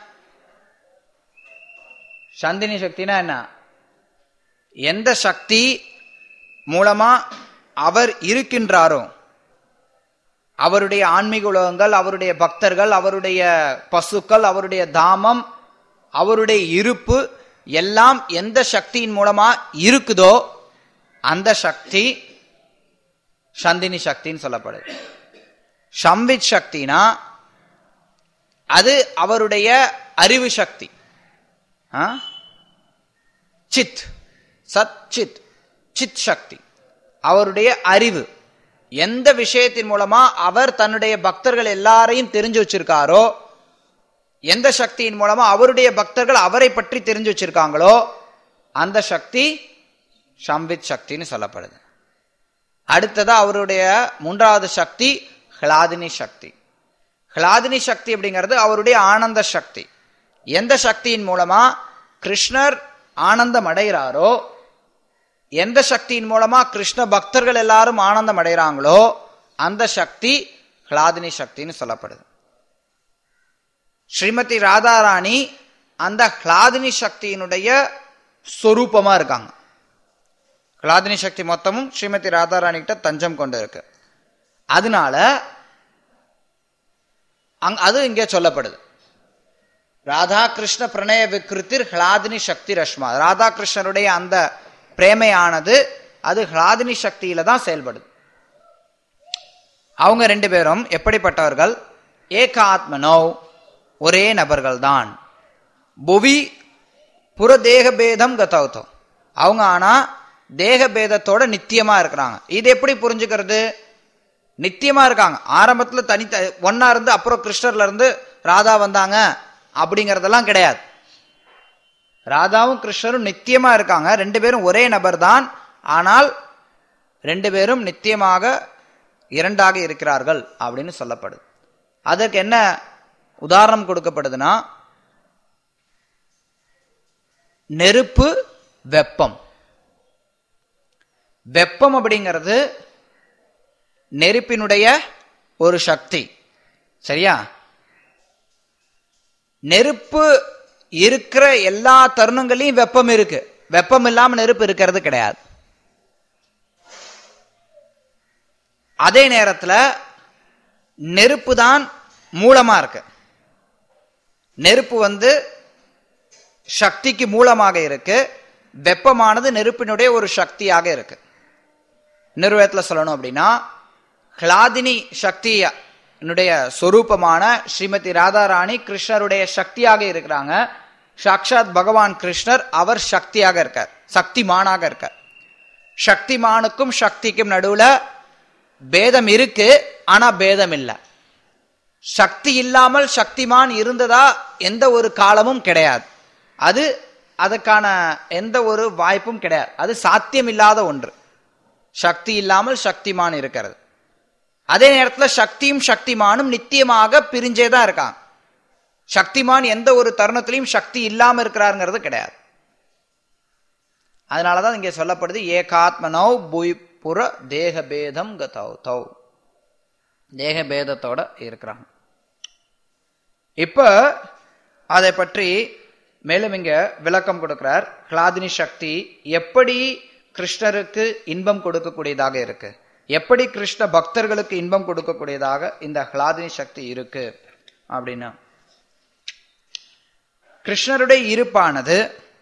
சந்தினி சக்தினா என்ன எந்த சக்தி மூலமா அவர் இருக்கின்றாரோ அவருடைய ஆன்மீக உலகங்கள் அவருடைய பக்தர்கள் அவருடைய பசுக்கள் அவருடைய தாமம் அவருடைய இருப்பு எல்லாம் எந்த சக்தியின் மூலமா இருக்குதோ அந்த சக்தி சந்தினி சக்தின்னு சொல்லப்படுது சம்வித் சக்தினா அது அவருடைய அறிவு சக்தி ஆ? சித் சத் சித் சித் சக்தி அவருடைய அறிவு எந்த விஷயத்தின் மூலமா அவர் தன்னுடைய பக்தர்கள் எல்லாரையும் தெரிஞ்சு வச்சிருக்காரோ எந்த சக்தியின் மூலமா அவருடைய பக்தர்கள் அவரை பற்றி தெரிஞ்சு வச்சிருக்காங்களோ அந்த சக்தி சம்வித் சக்தின்னு சொல்லப்படுது அடுத்ததா அவருடைய மூன்றாவது சக்தி ஹ்லாதினி சக்தி ஹ்லாதினி சக்தி அப்படிங்கிறது அவருடைய ஆனந்த சக்தி எந்த சக்தியின் மூலமா கிருஷ்ணர் ஆனந்தம் அடைகிறாரோ எந்த சக்தியின் மூலமா கிருஷ்ண பக்தர்கள் எல்லாரும் ஆனந்தம் அடைகிறாங்களோ அந்த சக்தி ஹ்லாதினி சக்தின்னு சொல்லப்படுது ஸ்ரீமதி ராதாராணி அந்த ஹ்லாதினி சக்தியினுடைய சொரூபமா இருக்காங்க ஹ்லாதினி சக்தி மொத்தமும் ஸ்ரீமதி ராதாராணி கிட்ட தஞ்சம் கொண்டு இருக்கு அதனால அங் அது இங்கே சொல்லப்படுது ராதா கிருஷ்ண பிரணய விக்கிருத்திர் ஹ்லாதினி சக்தி ரஷ்மா ராதா கிருஷ்ணருடைய அந்த பிரேமையானது அது ஹ்லாதினி சக்தியில தான் செயல்படுது அவங்க ரெண்டு பேரும் எப்படிப்பட்டவர்கள் ஏகாத்மனோ ஒரே நபர்கள் தான் புவி புற தேக பேதம் கதவுத்தோ அவங்க ஆனா தேக பேதத்தோட நித்தியமா இருக்கிறாங்க இது எப்படி புரிஞ்சுக்கிறது நித்தியமா இருக்காங்க ஆரம்பத்துல தனி ஒன்னா இருந்து அப்புறம் கிருஷ்ணர்ல இருந்து ராதா வந்தாங்க அப்படிங்கறதெல்லாம் கிடையாது ராதாவும் கிருஷ்ணரும் நித்தியமா இருக்காங்க ரெண்டு பேரும் ஒரே நபர் தான் ஆனால் ரெண்டு பேரும் நித்தியமாக இரண்டாக இருக்கிறார்கள் அப்படின்னு சொல்லப்படுது அதற்கு என்ன உதாரணம் கொடுக்கப்படுதுன்னா நெருப்பு வெப்பம் வெப்பம் அப்படிங்கிறது நெருப்பினுடைய ஒரு சக்தி சரியா நெருப்பு இருக்கிற எல்லா தருணங்களையும் வெப்பம் இருக்கு வெப்பம் இல்லாம நெருப்பு இருக்கிறது கிடையாது அதே நேரத்துல நெருப்பு தான் மூலமா இருக்கு நெருப்பு வந்து சக்திக்கு மூலமாக இருக்கு வெப்பமானது நெருப்பினுடைய ஒரு சக்தியாக இருக்கு நிறுவனத்துல சொல்லணும் அப்படின்னா ஹ்லாதினி சக்தியினுடைய சொரூபமான ஸ்ரீமதி ராதாராணி கிருஷ்ணருடைய சக்தியாக இருக்கிறாங்க சாக்ஷாத் பகவான் கிருஷ்ணர் அவர் சக்தியாக இருக்கார் சக்திமானாக இருக்கார் சக்திமானுக்கும் சக்திக்கும் நடுவுல பேதம் இருக்கு ஆனா பேதம் இல்லை சக்தி இல்லாமல் சக்திமான் இருந்ததா எந்த ஒரு காலமும் கிடையாது அது அதுக்கான எந்த ஒரு வாய்ப்பும் கிடையாது அது சாத்தியம் இல்லாத ஒன்று சக்தி இல்லாமல் சக்திமான் இருக்கிறது அதே நேரத்தில் சக்தியும் சக்திமானும் நித்தியமாக பிரிஞ்சே தான் இருக்காங்க சக்திமான் எந்த ஒரு தருணத்திலையும் சக்தி இல்லாம இருக்கிறாருங்கிறது கிடையாது அதனாலதான் இங்கே சொல்லப்படுது ஏகாத்மனோ புய் புற தேக பேதம் கதௌ தௌ தேக பேதத்தோட இருக்கிறாங்க இப்ப அதை பற்றி மேலும் இங்க விளக்கம் கொடுக்கிறார் ஹ்லாதினி சக்தி எப்படி கிருஷ்ணருக்கு இன்பம் கொடுக்கக்கூடியதாக இருக்கு எப்படி கிருஷ்ண பக்தர்களுக்கு இன்பம் கொடுக்கக்கூடியதாக இந்த ஹ்லாதினி சக்தி இருக்கு அப்படின்னா கிருஷ்ணருடைய இருப்பானது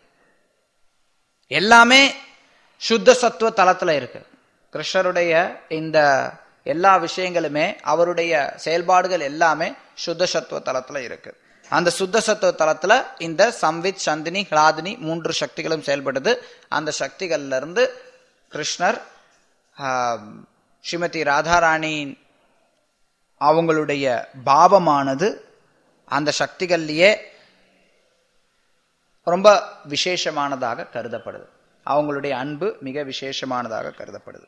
எல்லாமே சுத்த சத்துவ தளத்துல இருக்கு கிருஷ்ணருடைய இந்த எல்லா விஷயங்களுமே அவருடைய செயல்பாடுகள் எல்லாமே சுத்த சத்துவ தளத்துல இருக்கு அந்த சுத்த சத்துவ தளத்துல இந்த சம்வித் சந்தினி ஹ்லாதினி மூன்று சக்திகளும் செயல்படுது அந்த சக்திகள்ல இருந்து கிருஷ்ணர் ஸ்ரீமதி ராதாராணி அவங்களுடைய பாவமானது அந்த சக்திகள்லயே ரொம்ப விசேஷமானதாக கருதப்படுது அவங்களுடைய அன்பு மிக விசேஷமானதாக கருதப்படுது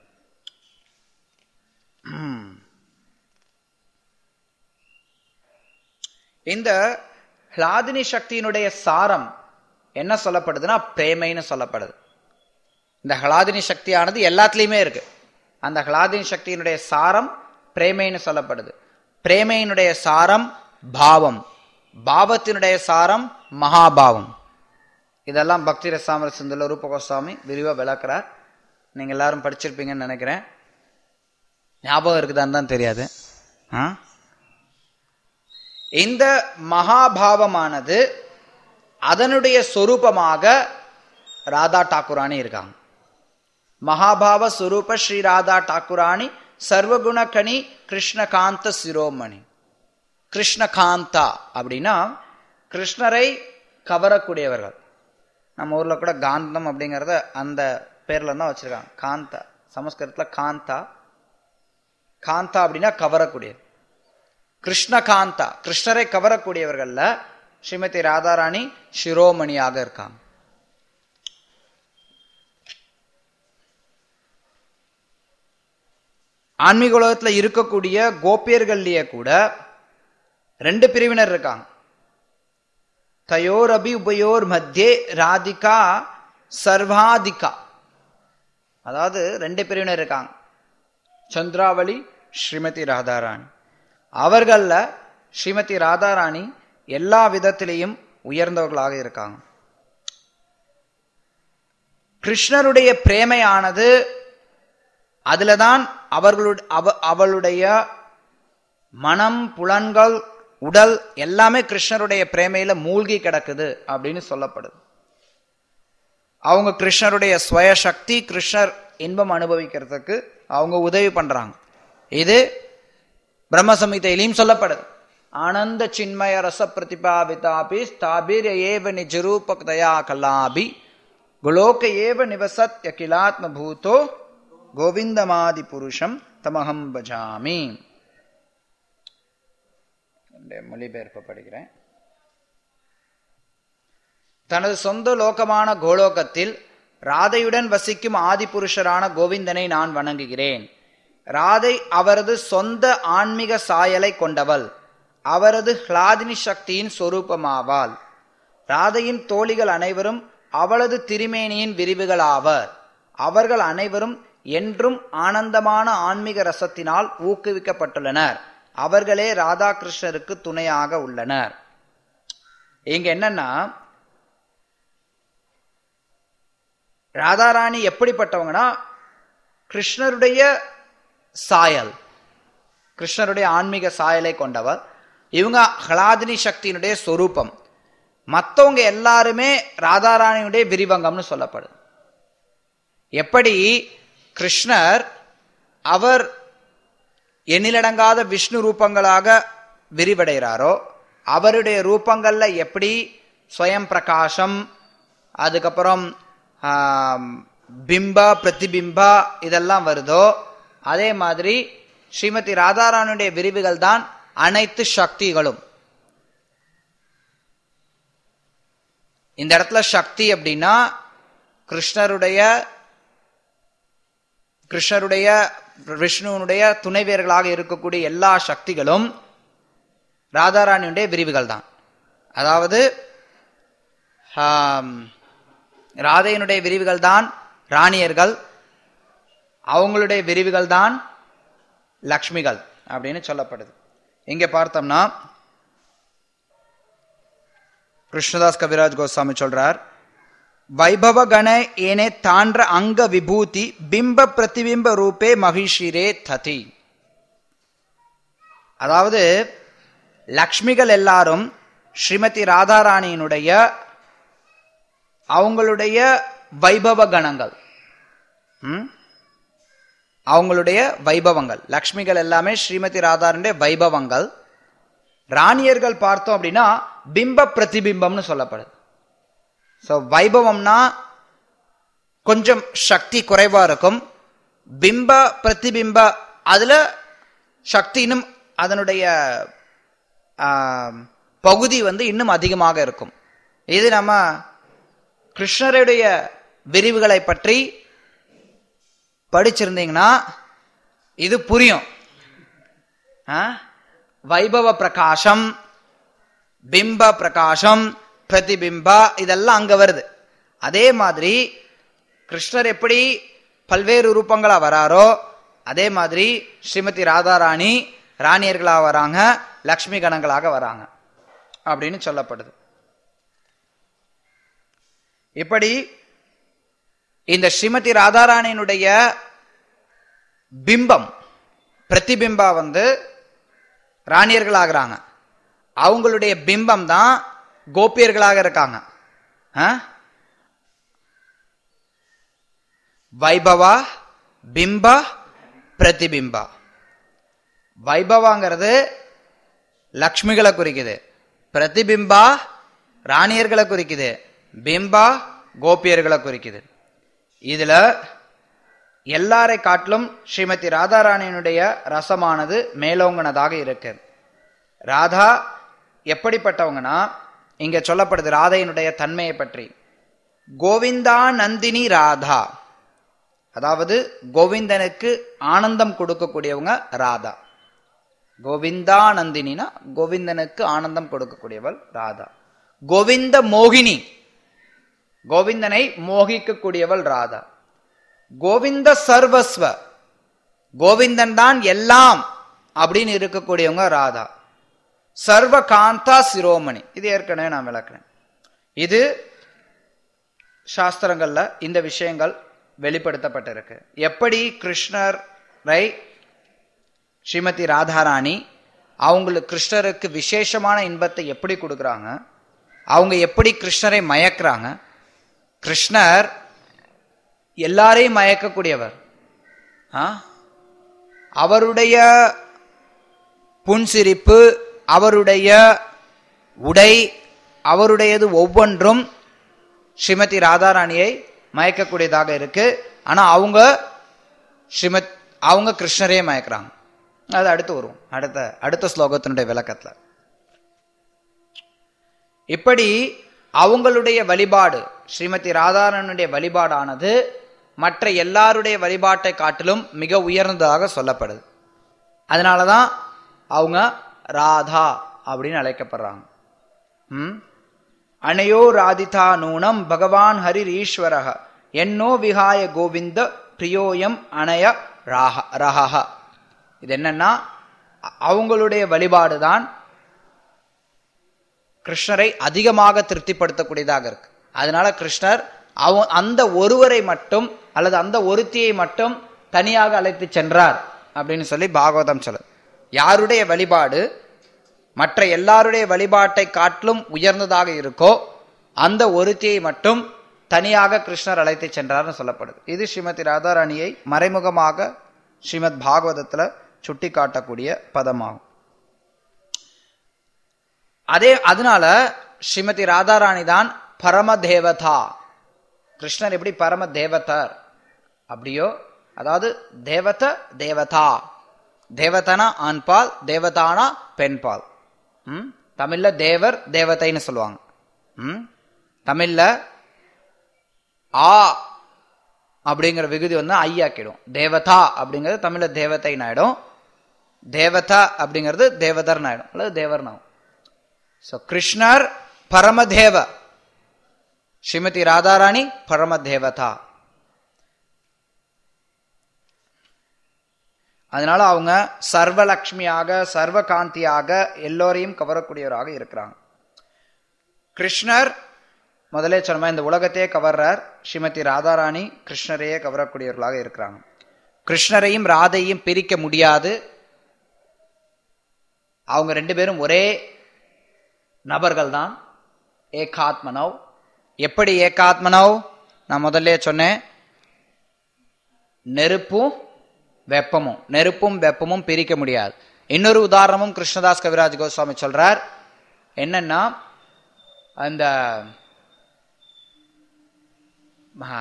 இந்த ஹ்லாதினி சக்தியினுடைய சாரம் என்ன சொல்லப்படுதுன்னா பிரேமைன்னு சொல்லப்படுது இந்த ஹ்லாதினி சக்தியானது எல்லாத்துலேயுமே இருக்கு அந்த ஹ்லாதினி சக்தியினுடைய சாரம் பிரேமைன்னு சொல்லப்படுது பிரேமையினுடைய சாரம் பாவம் பாவத்தினுடைய சாரம் மகாபாவம் இதெல்லாம் பக்தி ரசாமர சிந்துல ரூப கோஸ்வாமி விரிவா விளக்குறார் நீங்க எல்லாரும் படிச்சிருப்பீங்கன்னு நினைக்கிறேன் ஞாபகம் இருக்குதான்னு தான் தெரியாது ஆ? இந்த மகாபாவமானது அதனுடைய சொரூபமாக ராதா டாக்குராணி இருக்காங்க மகாபாவ சுரூப ஸ்ரீ ராதா டாக்குராணி சர்வகுணகணி கிருஷ்ணகாந்த சிரோமணி கிருஷ்ணகாந்தா அப்படின்னா கிருஷ்ணரை கவரக்கூடியவர்கள் நம்ம ஊர்ல கூட காந்தம் அப்படிங்கறத அந்த பேர்ல தான் வச்சிருக்காங்க காந்தா சமஸ்கிருதத்துல காந்தா காந்தா அப்படின்னா கவரக்கூடியது கிருஷ்ணகாந்தா கிருஷ்ணரை கவரக்கூடியவர்கள்ல ஸ்ரீமதி ராதாராணி சிரோமணியாக இருக்காங்க ஆன்மீக உலகத்துல இருக்கக்கூடிய கோபியர்கள்லயே கூட ரெண்டு பிரிவினர் இருக்காங்க தயோர் அபி உபயோர் மத்தியே ராதிகா சர்வாதிகா அதாவது ரெண்டு பிரிவினர் இருக்காங்க சந்திராவளி ஸ்ரீமதி ராதாராணி அவர்கள்ல ஸ்ரீமதி ராதாராணி எல்லா விதத்திலையும் உயர்ந்தவர்களாக இருக்காங்க கிருஷ்ணருடைய பிரேமையானது அதுலதான் அவர்களுடைய அவ- அவளுடைய மனம் புலன்கள் உடல் எல்லாமே கிருஷ்ணருடைய பிரேமையில மூழ்கி கிடக்குது அப்படின்னு சொல்லப்படுது அவங்க கிருஷ்ணருடைய ஸ்வய சக்தி கிருஷ்ணர் இன்பம் அனுபவிக்கிறதுக்கு அவங்க உதவி பண்றாங்க இது பிரம்ம சம்ஹிதையிலையும் சொல்லப்படுது ஆனந்த சின்மய ரச பிரதிபாவிதாபி ஸ்தாபிர் ஏவ நிஜரூபதயா கலாபி குலோக ஏவ நிவசத் அகிலாத்ம பூதோ கோவிந்தமாதி புருஷம் தமகம் பஜாமி என்னுடைய மொழிபெயர்ப்பு படிக்கிறேன் தனது சொந்த லோகமான கோலோகத்தில் ராதையுடன் வசிக்கும் ஆதிபுருஷரான கோவிந்தனை நான் வணங்குகிறேன் ராதை அவரது சொந்த ஆன்மீக சாயலை கொண்டவள் அவரது ஹ்லாதினி சக்தியின் சொரூபமாவாள் ராதையின் தோழிகள் அனைவரும் அவளது திருமேனியின் விரிவுகளாவர் அவர்கள் அனைவரும் என்றும் ஆனந்தமான ஆன்மீக ரசத்தினால் ஊக்குவிக்கப்பட்டுள்ளனர் அவர்களே ராதாகிருஷ்ணருக்கு துணையாக உள்ளனர் இங்க என்னன்னா ராதாராணி எப்படிப்பட்டவங்கன்னா கிருஷ்ணருடைய சாயல் கிருஷ்ணருடைய ஆன்மீக சாயலை கொண்டவர் இவங்க ஹலாதினி சக்தியினுடைய சொரூபம் மற்றவங்க எல்லாருமே ராதாராணியுடைய விரிவங்கம்னு சொல்லப்படுது எப்படி கிருஷ்ணர் அவர் எண்ணிலடங்காத விஷ்ணு ரூபங்களாக விரிவடைகிறாரோ அவருடைய ரூபங்கள்ல எப்படி ஸ்வயம் பிரகாசம் அதுக்கப்புறம் ஆம், பிம்பா பிரதிபிம்பா இதெல்லாம் வருதோ அதே மாதிரி ஸ்ரீமதி ராதாராணுடைய விரிவுகள் தான் அனைத்து சக்திகளும் இந்த இடத்துல சக்தி அப்படின்னா கிருஷ்ணருடைய கிருஷ்ணருடைய விஷ்ணுவனுடைய துணைவியர்களாக இருக்கக்கூடிய எல்லா சக்திகளும் ராதாராணியுடைய விரிவுகள் தான் அதாவது ஆம், ராதையினுடைய விரிவுகள் தான் ராணியர்கள் அவங்களுடைய விரிவுகள் தான் லக்ஷ்மிகள் அப்படின்னு சொல்லப்படுது இங்க பார்த்தோம்னா கிருஷ்ணதாஸ் கவிராஜ் கோஸ்வாமி சொல்றார் வைபவ கண ஏனே தாண்ட அங்க விபூதி பிம்ப பிரதிபிம்ப ரூபே மகிஷிரே ததி அதாவது லக்ஷ்மிகள் எல்லாரும் ஸ்ரீமதி ராதாராணியினுடைய அவங்களுடைய வைபவ கணங்கள் ம்? அவங்களுடைய வைபவங்கள் லக்ஷ்மிகள் எல்லாமே ஸ்ரீமதி ராதாருடைய வைபவங்கள் ராணியர்கள் பார்த்தோம் அப்படின்னா பிம்ப பிரதிபிம்பம்னு சொல்லப்படுது ஸோ வைபவம்னா கொஞ்சம் சக்தி குறைவா இருக்கும் பிம்ப பிரதிபிம்ப அதுல சக்தி இன்னும் அதனுடைய ஆம், பகுதி வந்து இன்னும் அதிகமாக இருக்கும் இது நம்ம கிருஷ்ணருடைய விரிவுகளை பற்றி படிச்சிருந்தீங்கன்னா இது புரியும் ஆ? வைபவ பிரகாசம் பிம்ப பிரகாசம் பிரதிபிம்பா இதெல்லாம் அங்க வருது அதே மாதிரி கிருஷ்ணர் எப்படி பல்வேறு ரூபங்களா வராரோ அதே மாதிரி ஸ்ரீமதி ராதாராணி ராணியர்களா வராங்க லக்ஷ்மி கணங்களாக வராங்க அப்படின்னு சொல்லப்படுது இப்படி இந்த ஸ்ரீமதி ராதாராணியினுடைய பிம்பம் பிரதிபிம்பா வந்து ராணியர்களாகிறாங்க அவங்களுடைய பிம்பம் தான் கோபியர்களாக இருக்காங்க ஆ? வைபவா பிம்ப பிரதிபிம்பா வைபவாங்கிறது லக்ஷ்மிகளை குறிக்குது பிரதிபிம்பா ராணியர்களை குறிக்குது பிம்பா கோபியர்களை குறிக்குது இதுல எல்லாரை காட்டிலும் ஸ்ரீமதி ராதாராணியினுடைய ரசமானது மேலோங்கினதாக இருக்கு ராதா எப்படிப்பட்டவங்கன்னா இங்க சொல்லப்படுது ராதையினுடைய தன்மையை பற்றி கோவிந்தா நந்தினி ராதா அதாவது கோவிந்தனுக்கு ஆனந்தம் கொடுக்கக்கூடியவங்க ராதா கோவிந்தா நந்தினினா கோவிந்தனுக்கு ஆனந்தம் கொடுக்கக்கூடியவள் ராதா கோவிந்த மோகினி கோவிந்தனை மோகிக்கக்கூடியவள் ராதா கோவிந்த சர்வஸ்வ கோவிந்தன் தான் எல்லாம் அப்படின்னு இருக்கக்கூடியவங்க ராதா சர்வ காந்தா சிரோமணி இது ஏற்கனவே நான் விளக்குறேன் இது சாஸ்திரங்கள்ல இந்த விஷயங்கள் வெளிப்படுத்தப்பட்டிருக்கு எப்படி கிருஷ்ணரை ஸ்ரீமதி ராதாராணி அவங்களுக்கு கிருஷ்ணருக்கு விசேஷமான இன்பத்தை எப்படி கொடுக்குறாங்க அவங்க எப்படி கிருஷ்ணரை மயக்குறாங்க கிருஷ்ணர் எல்லாரையும் மயக்கக்கூடியவர் ஆ? அவருடைய புன்சிரிப்பு அவருடைய உடை அவருடையது ஒவ்வொன்றும் ஸ்ரீமதி ராதாராணியை மயக்கக்கூடியதாக இருக்கு ஆனா அவங்க ஸ்ரீமத் அவங்க கிருஷ்ணரையே மயக்கிறாங்க அது அடுத்து வரும் அடுத்த அடுத்த ஸ்லோகத்தினுடைய விளக்கத்துல இப்படி அவங்களுடைய வழிபாடு ஸ்ரீமதி ராதாராணனுடைய வழிபாடானது மற்ற எல்லாருடைய வழிபாட்டை காட்டிலும் மிக உயர்ந்ததாக சொல்லப்படுது அதனாலதான் அவங்க ராதா அப்படின்னு அழைக்கப்படுறாங்க ம் அனையோ ராதிதா நூனம் பகவான் ஹரிர் ஈஸ்வரக என்னோ விகாய கோவிந்த பிரியோயம் அனய ராக ரஹா இது என்னன்னா அ- அவங்களுடைய வழிபாடு தான் கிருஷ்ணரை அதிகமாக திருப்திப்படுத்தக்கூடியதாக இருக்கு அதனால கிருஷ்ணர் அவ அந்த ஒருவரை மட்டும் அல்லது அந்த ஒருத்தியை மட்டும் தனியாக அழைத்து சென்றார் அப்படின்னு சொல்லி பாகவதம் சொல்லுது யாருடைய வழிபாடு மற்ற எல்லாருடைய வழிபாட்டை காட்டிலும் உயர்ந்ததாக இருக்கோ அந்த ஒருத்தியை மட்டும் தனியாக கிருஷ்ணர் அழைத்து சென்றார்னு சொல்லப்படுது இது ஸ்ரீமதி ராதாராணியை மறைமுகமாக ஸ்ரீமத் பாகவதத்துல சுட்டி காட்டக்கூடிய பதமாகும் அதே அதனால ஸ்ரீமதி ராதாராணி தான் பரம தேவதா கிருஷ்ணர் எப்படி பரம தேவதர் அப்படியோ அதாவது தேவத தேவதா தேவதனா ஆண்பால் தேவதானா பெண்பால் ம் தமிழ்ல தேவர் தேவதைன்னு சொல்லுவாங்க ம் தமிழ்ல ஆ அப்படிங்கிற விகுதி வந்து ஐயாக்கிடும் தேவதா அப்படிங்கிறது தமிழ்ல தேவதைன்னு ஆயிடும் தேவதா அப்படிங்கிறது தேவதர்னு ஆயிடும் அல்லது தேவர்னு ஆகும் ஸோ கிருஷ்ணர் பரமதேவ ஸ்ரீமதி ராதாராணி பரமதேவதா அதனால அவங்க சர்வலக்ஷ்மியாக சர்வகாந்தியாக எல்லோரையும் கவரக்கூடியவராக இருக்கிறாங்க கிருஷ்ணர் முதலே சொன்ன இந்த உலகத்தையே கவர்றார் ஸ்ரீமதி ராதாராணி கிருஷ்ணரையே கவரக்கூடியவர்களாக இருக்கிறாங்க கிருஷ்ணரையும் ராதையும் பிரிக்க முடியாது அவங்க ரெண்டு பேரும் ஒரே நபர்கள் தான் ஏகாத்மனவ் எப்படி ஏகாத்மனவ் நான் முதல்ல சொன்னேன் நெருப்பும் வெப்பமும் நெருப்பும் வெப்பமும் பிரிக்க முடியாது இன்னொரு உதாரணமும் கிருஷ்ணதாஸ் கவிராஜ் கோஸ்வாமி சொல்றார் என்னன்னா அந்த ஆ,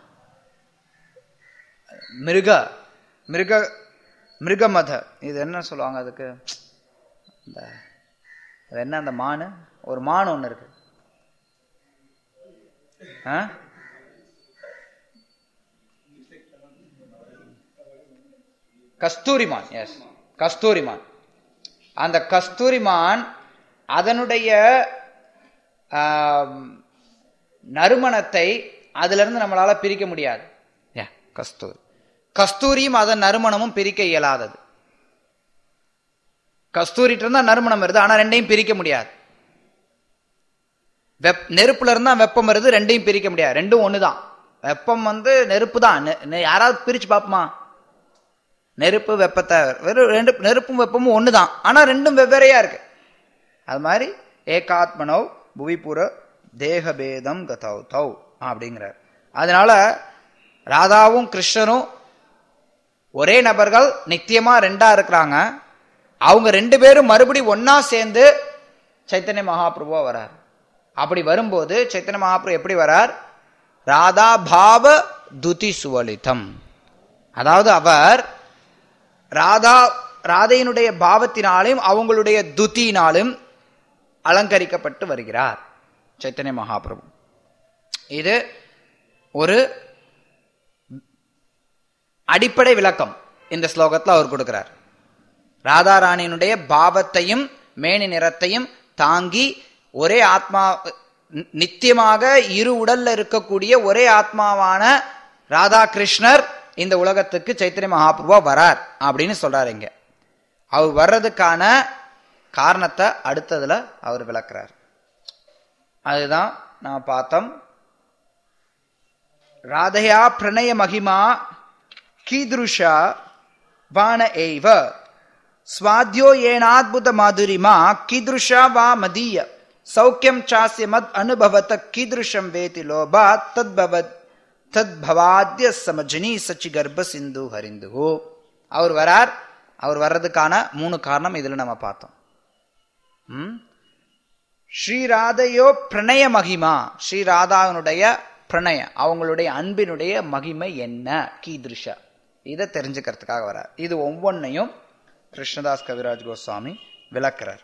மிருக மிருக மிருகமத இது என்ன சொல்லுவாங்க அதுக்கு இந்த அது என்ன அந்த மானு ஒரு மான் ஒன்று இருக்கு ஆ? கஸ்தூரிமான் எஸ் கஸ்தூரிமான் அந்த கஸ்தூரிமான் அதனுடைய ஆம், நறுமணத்தை அதுல இருந்து நம்மளால பிரிக்க முடியாது Yeah, கஸ்தூரி கஸ்தூரியும் அதன் நறுமணமும் பிரிக்க இயலாதது கஸ்தூரிட்டு இருந்தா நறுமணம் வருது ஆனா ரெண்டையும் பிரிக்க முடியாது வெப் நெருப்புல இருந்தா வெப்பம் வருது ரெண்டையும் பிரிக்க முடியாது ரெண்டும் ஒண்ணுதான் வெப்பம் வந்து நெருப்பு தான் நெ- நெ- யாராவது பிரிச்சு பாப்போமா நெருப்பு வெப்பத்தை வெறும் ரெண்டு நெருப்பும் வெப்பமும் ஒண்ணுதான் ஆனா ரெண்டும் வெவ்வேறையா இருக்கு அது மாதிரி ஏகாத்மனோ புவிபுர தேகபேதம் கதௌ தௌ அப்படிங்கிறார் அதனால ராதாவும் கிருஷ்ணரும் ஒரே நபர்கள் நித்தியமா ரெண்டா இருக்கிறாங்க அவங்க ரெண்டு பேரும் மறுபடி ஒன்னா சேர்ந்து சைத்தன்ய மகாபிரபுவா வரார் அப்படி வரும்போது சைத்தன்ய மகாபிரபு எப்படி வரார் ராதா பாவ துதி சுவலிதம் அதாவது அவர் ராதா ராதையினுடைய பாவத்தினாலும் அவங்களுடைய துதியினாலும் அலங்கரிக்கப்பட்டு வருகிறார் சைத்தன்ய மகாபிரபு இது ஒரு அடிப்படை விளக்கம் இந்த ஸ்லோகத்துல அவர் கொடுக்கிறார் ராதாராணியினுடைய பாவத்தையும் மேனி நிறத்தையும் தாங்கி ஒரே ஆத்மா நி- நித்தியமாக இரு உடல்ல இருக்கக்கூடிய ஒரே ஆத்மாவான ராதா கிருஷ்ணர் இந்த உலகத்துக்கு சைத்தன்ய மகாபிரபுவா வரார் அப்படின்னு சொல்றாரு இங்க அவர் வர்றதுக்கான காரணத்தை அடுத்ததுல அவர் விளக்குறார் அதுதான் நான் பார்த்தோம் ராதையா பிரணய மகிமா கீதுருஷா வான ஏவ ஸ்வாத்யோ ஏனாத்புத மாதுரிமா கீதுருஷா வா மதீய சௌக்கியம் சாஸ்ய மத் அனுபவத கீதுருஷம் வேதி லோபா தத்பவத் தத்பவாத்ய சமஜனி சச்சி கர்ப்ப சிந்து ஹரிந்து அவர் வரார் அவர் வர்றதுக்கான மூணு காரணம் இதுல நம்ம பார்த்தோம் ம்? ஸ்ரீராதையோ பிரணய மகிமா ஸ்ரீராதாவினுடைய பிரணய அவங்களுடைய அன்பினுடைய மகிமை என்ன கீதிருஷ இதை தெரிஞ்சுக்கிறதுக்காக வரார் இது ஒவ்வொன்றையும் கிருஷ்ணதாஸ் கவிராஜ் கோஸ்வாமி விளக்குறார்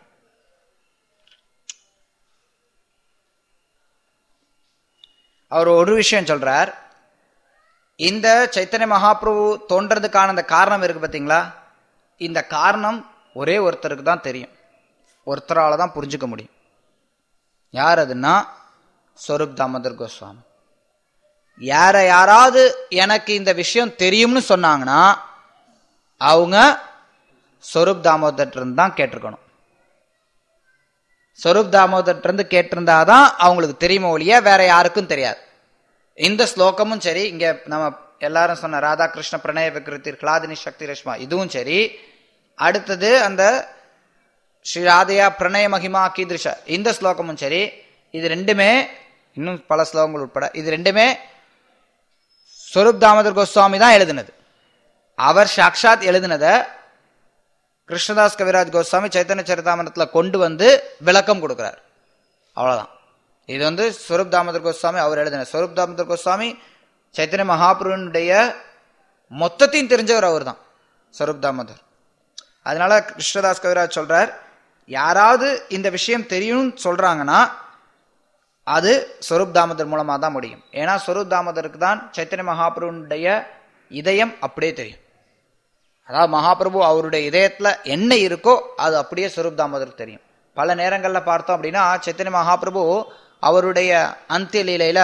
அவர் ஒரு விஷயம் சொல்றார் இந்த சைத்தன்ய மகாபிரபு தோன்றதுக்கான அந்த காரணம் இருக்கு பாத்தீங்களா இந்த காரணம் ஒரே ஒருத்தருக்கு தான் தெரியும் ஒருத்தரால தான் புரிஞ்சுக்க முடியும் யார் அதுன்னா ஸ்வரூப் தாமோதர் கோஸ்வாமி யார யாராவது எனக்கு இந்த விஷயம் தெரியும்னு சொன்னாங்கன்னா அவங்க ஸ்வரூப் தாமோதர் இருந்து தான் கேட்டிருக்கணும் ஸ்வரூப் தாமோதர் இருந்து கேட்டிருந்தாதான் அவங்களுக்கு தெரியுமோ ஒழிய வேற யாருக்கும் தெரியாது இந்த ஸ்லோகமும் சரி இங்க நம்ம எல்லாரும் சொன்ன ராதாகிருஷ்ண பிரணய விகிருத்தி கிளாதினி சக்தி ரஷ்மா இதுவும் சரி அடுத்தது அந்த ஸ்ரீ ராதையா பிரணய மகிமா கீதிருஷ இந்த ஸ்லோகமும் சரி இது ரெண்டுமே இன்னும் பல ஸ்லோகங்கள் உட்பட இது ரெண்டுமே ஸ்வரூப் தாமோதர் கோஸ்வாமி தான் எழுதினது அவர் சாக்ஷாத் எழுதினதை கிருஷ்ணதாஸ் கவிராஜ் கோஸ்வாமி சைத்தன்ய சரிதாமனத்துல கொண்டு வந்து விளக்கம் கொடுக்கிறார் அவ்வளவுதான் இது வந்து ஸ்வரூப் தாமோதர் கோஸ்வாமி அவர் எழுதின ஸ்வரூப் தாமோதர் கோஸ்வாமி சைத்தன்ய மகாபுருனுடைய மொத்தத்தையும் தெரிஞ்சவர் அவர் தான் ஸ்வரூப் தாமோதர் அதனால கிருஷ்ணதாஸ் கவிராஜ் சொல்றார் யாராவது இந்த விஷயம் தெரியும்னு சொல்றாங்கன்னா அது ஸ்வரூப் தாமோதர் மூலமா தான் முடியும் ஏன்னா ஸ்வரூப் தாமோதருக்கு தான் சைத்தன்ய மகாபிரபுனுடைய இதயம் அப்படியே தெரியும் அதாவது மகாபிரபு அவருடைய இதயத்துல என்ன இருக்கோ அது அப்படியே ஸ்வரூப் தாமோதருக்கு தெரியும் பல நேரங்கள்ல பார்த்தோம் அப்படின்னா சைத்தன்ய மகாபிரபு அவருடைய அந்திய லீலையில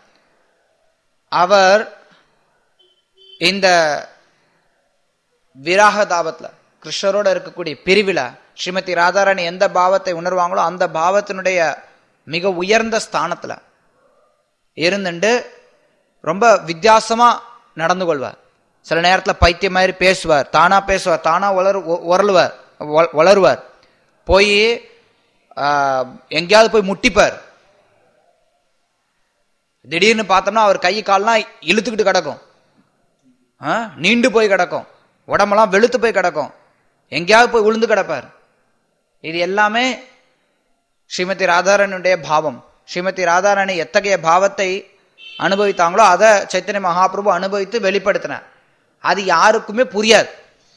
அவர் இந்த விராக தாபத்துல கிருஷ்ணரோட இருக்கக்கூடிய பிரிவில ஸ்ரீமதி ராதாராணி எந்த பாவத்தை உணர்வாங்களோ அந்த பாவத்தினுடைய மிக உயர்ந்த ஸ்தானத்துல இருந்துட்டு ரொம்ப வித்தியாசமா நடந்து கொள்வார் சில நேரத்துல பைத்தியம் மாதிரி பேசுவார் தானா பேசுவார் தானா வளரு உரளுவார் வ- வளருவார் போய் எங்கேயாவது போய் முட்டிப்பார் திடீர்னு பார்த்தோம்னா அவர் கை கால்லாம் இழுத்துக்கிட்டு கிடக்கும் ஆ, நீண்டு போய் கிடக்கும் உடம்பெல்லாம் வெளுத்து போய் கிடக்கும் எங்கேயாவது போய் விழுந்து கிடப்பார் இது எல்லாமே ஸ்ரீமதி ராதாரனுடைய பாவம் ஸ்ரீமதி ராதாராணி எத்தகைய பாவத்தை அனுபவித்தாங்களோ அதை சைத்தன்ய மகாபிரபு அனுபவித்து வெளிப்படுத்தினார் அது யாருக்குமே புரியாது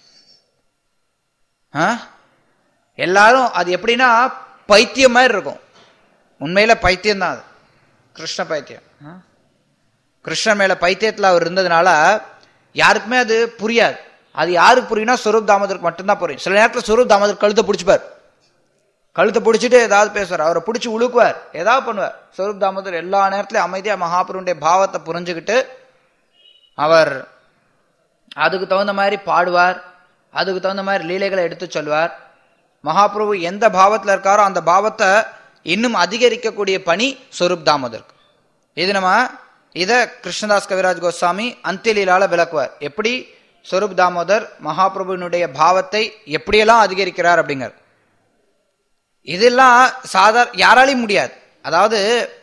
ஆ? எல்லாரும் அது எப்படின்னா பைத்தியம் மாதிரி இருக்கும் உண்மையில பைத்தியம் தான் அது கிருஷ்ண பைத்தியம் ஆ? கிருஷ்ணன் மேல பைத்தியத்துல அவர் இருந்ததுனால யாருக்குமே அது புரியாது அது யாருக்கு புரியும்னா ஸ்வரூப் தாமோதருக்கு மட்டும்தான் புரியும் சில நேரத்தில் ஸ்வரூப் தாமோதர் கழுத்தை பிடிச்சிப்பார் கழுத்தை பிடிச்சிட்டு ஏதாவது பேசுவார் அவரை பிடிச்சி உழுக்குவார் ஏதாவது பண்ணுவார் ஸ்வரூப் தாமோதர் எல்லா நேரத்திலையும் அமைதியா மகாபுருடைய பாவத்தை புரிஞ்சுக்கிட்டு அவர் அதுக்கு தகுந்த மாதிரி பாடுவார் அதுக்கு தகுந்த மாதிரி லீலைகளை எடுத்து சொல்வார் மகாபிரபு எந்த பாவத்தில் இருக்காரோ அந்த பாவத்தை இன்னும் அதிகரிக்கக்கூடிய பணி சொரூப் தாமோதருக்கு இது நம்ம இத கிருஷ்ணதாஸ் கவிராஜ் கோஸ்வாமி அந்தியலீலால விளக்குவார் எப்படி சொரூப் தாமோதர் மகாபிரபுவினுடைய பாவத்தை எப்படியெல்லாம் அதிகரிக்கிறார் அப்படிங்கிற இதெல்லாம் சாதார யாராலையும் முடியாது அதாவது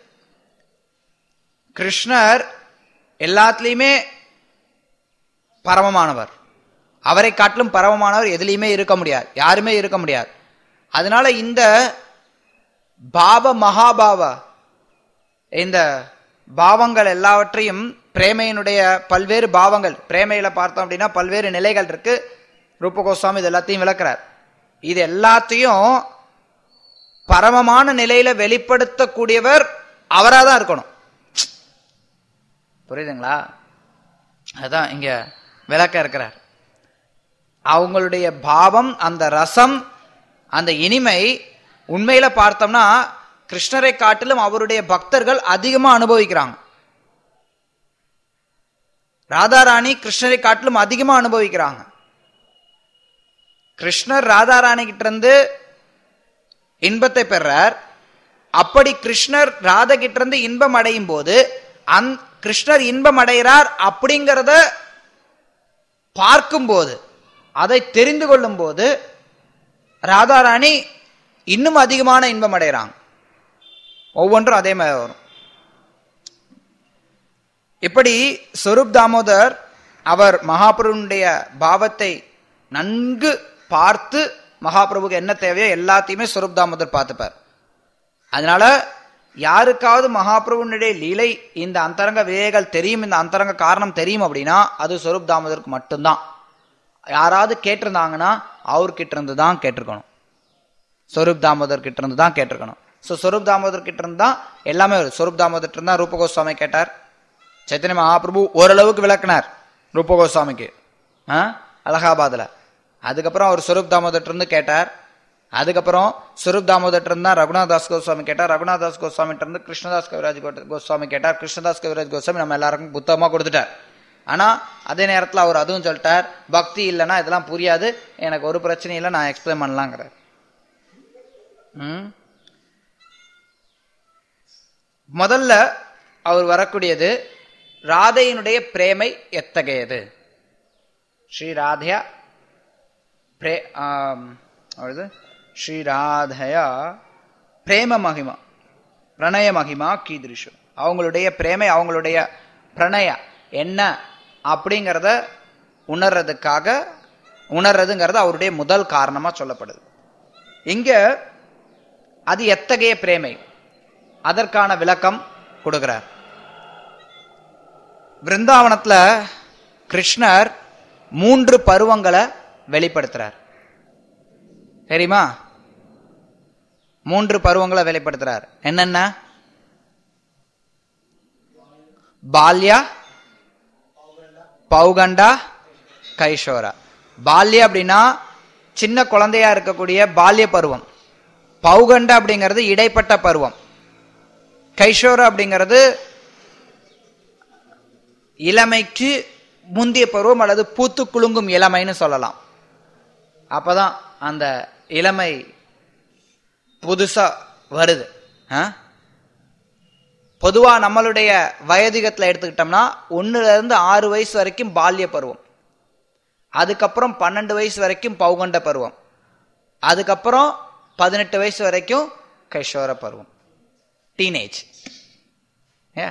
கிருஷ்ணர் எல்லாத்துலேயுமே பரமமானவர் அவரை காட்டிலும் பரமமானவர் எதுலேயுமே இருக்க முடியாது யாருமே இருக்க முடியாது அதனால இந்த பாவ மகாபாவ இந்த பாவங்கள் எல்லாவற்றையும் பிரேமையினுடைய பல்வேறு பாவங்கள் பிரேமையில பார்த்தோம் அப்படின்னா பல்வேறு நிலைகள் இருக்கு ரூப கோஸ்வாமி இது எல்லாத்தையும் விளக்குறார் இது எல்லாத்தையும் பரமமான நிலையில வெளிப்படுத்தக்கூடியவர் அவராக தான் இருக்கணும் புரியுதுங்களா அதான் இங்க விளக்க இருக்கிறார் அவங்களுடைய பாவம் அந்த ரசம் அந்த இனிமை உண்மையில பார்த்தோம்னா கிருஷ்ணரை காட்டிலும் அவருடைய பக்தர்கள் அதிகமா அனுபவிக்கிறாங்க ராதாராணி கிருஷ்ணரை காட்டிலும் அதிகமா அனுபவிக்கிறாங்க கிருஷ்ணர் ராதாராணி கிட்ட இருந்து இன்பத்தை பெறார் அப்படி கிருஷ்ணர் ராதா கிட்ட இருந்து இன்பம் அடையும் போது அந் கிருஷ்ணர் இன்பம் அடைகிறார் அப்படிங்கிறத பார்க்கும்போது அதை தெரிந்து கொள்ளும் போது ராதாராணி இன்னும் அதிகமான இன்பம் அடைகிறாங்க ஒவ்வொன்றும் அதே மாதிரி வரும் இப்படி சொரூப் தாமோதர் அவர் மகாபிரபுனுடைய பாவத்தை நன்கு பார்த்து மகாபிரபுக்கு என்ன தேவையோ எல்லாத்தையுமே சொரூப் தாமோதர் பார்த்துப்பார் அதனால யாருக்காவது மகாபிரபுனுடைய லீலை இந்த அந்தரங்க விவேகள் தெரியும் இந்த அந்தரங்க காரணம் தெரியும் அப்படின்னா அது சொரூப் தாமோதருக்கு மட்டும்தான் யாராவது கேட்டிருந்தாங்கன்னா அவர்கிட்ட இருந்து தான் கேட்டிருக்கணும் சொரூப் தாமோதர் கிட்ட இருந்து தான் கேட்டிருக்கணும் ஸோ சொரூப் தாமோதர் கிட்ட இருந்து தான் எல்லாமே வரும் சொரூப் தாமோதர் இருந்தா ரூப கோஸ்வாமி கேட்டார் சைத்தன்ய மகாபிரபு ஓரளவுக்கு விளக்குனார் ரூப கோஸ்வாமிக்கு ஆ அலகாபாத்ல அதுக்கப்புறம் அவர் சொரூப் தாமோதர் இருந்து கேட்டார் அதுக்கப்புறம் சுரூப் தாமோதர் இருந்தா ரகுநாத் தாஸ் கோஸ்வாமி கேட்டார் ரகுநாத் தாஸ் கோஸ்வாமி இருந்து கிருஷ்ணதாஸ் கவிராஜ் கோ- கோஸ்வாமி கேட்டார் கிருஷ்ணதாஸ் கவிராஜ் கோஸ்வாமி நம்ம எல்லாருக்கும் புத்தகமா கொடுத்துட்டார் ஆனா அதே நேரத்துல அவர் அதுவும் சொல்லிட்டார் பக்தி இல்லைன்னா இதெல்லாம் புரியாது எனக்கு ஒரு பிரச்சனையும் இல்லை நான் எக்ஸ்பிளைன் பண்ணலாங்கிறார் ம். முதல்ல அவர் வரக்கூடியது ராதையினுடைய பிரேமை எத்தகையது ஸ்ரீ ராதையா பிரே ஆம், அவரது ஸ்ரீ ராதையா பிரேம மகிமா பிரணய மகிமா கீதிருஷம் அவங்களுடைய பிரேமை அவங்களுடைய பிரணய என்ன அப்படிங்கிறத உணர்றதுக்காக உணர்றதுங்கிறது அவருடைய முதல் காரணமா சொல்லப்படுது இங்க அது எத்தகைய பிரேமை அதற்கான விளக்கம் கொடுக்கிறார் பிருந்தாவனத்துல கிருஷ்ணர் மூன்று பருவங்களை வெளிப்படுத்துறார் தெரியுமா மூன்று பருவங்களை வெளிப்படுத்துறார் என்னென்ன பால்யா பௌகண்டா கைஷோரா பால்யா அப்படின்னா சின்ன குழந்தையா இருக்கக்கூடிய பால்ய பருவம் பௌகண்டா அப்படிங்கிறது இடைப்பட்ட பருவம் கைஷோரா அப்படிங்கிறது இளமைக்கு முந்திய பருவம் அல்லது பூத்து குலுங்கும் இளமைன்னு சொல்லலாம் அப்பதான் அந்த இளமை புதுசா வருது ஆ? பொதுவா நம்மளுடைய வயதிகத்துல எடுத்துக்கிட்டோம்னா ஒண்ணுல இருந்து ஆறு வயசு வரைக்கும் பால்ய பருவம் அதுக்கப்புறம் பன்னெண்டு வயசு வரைக்கும் பௌகண்ட பருவம் அதுக்கப்புறம் பதினெட்டு வயசு வரைக்கும் கைஷோர பருவம் டீனேஜ் ஏ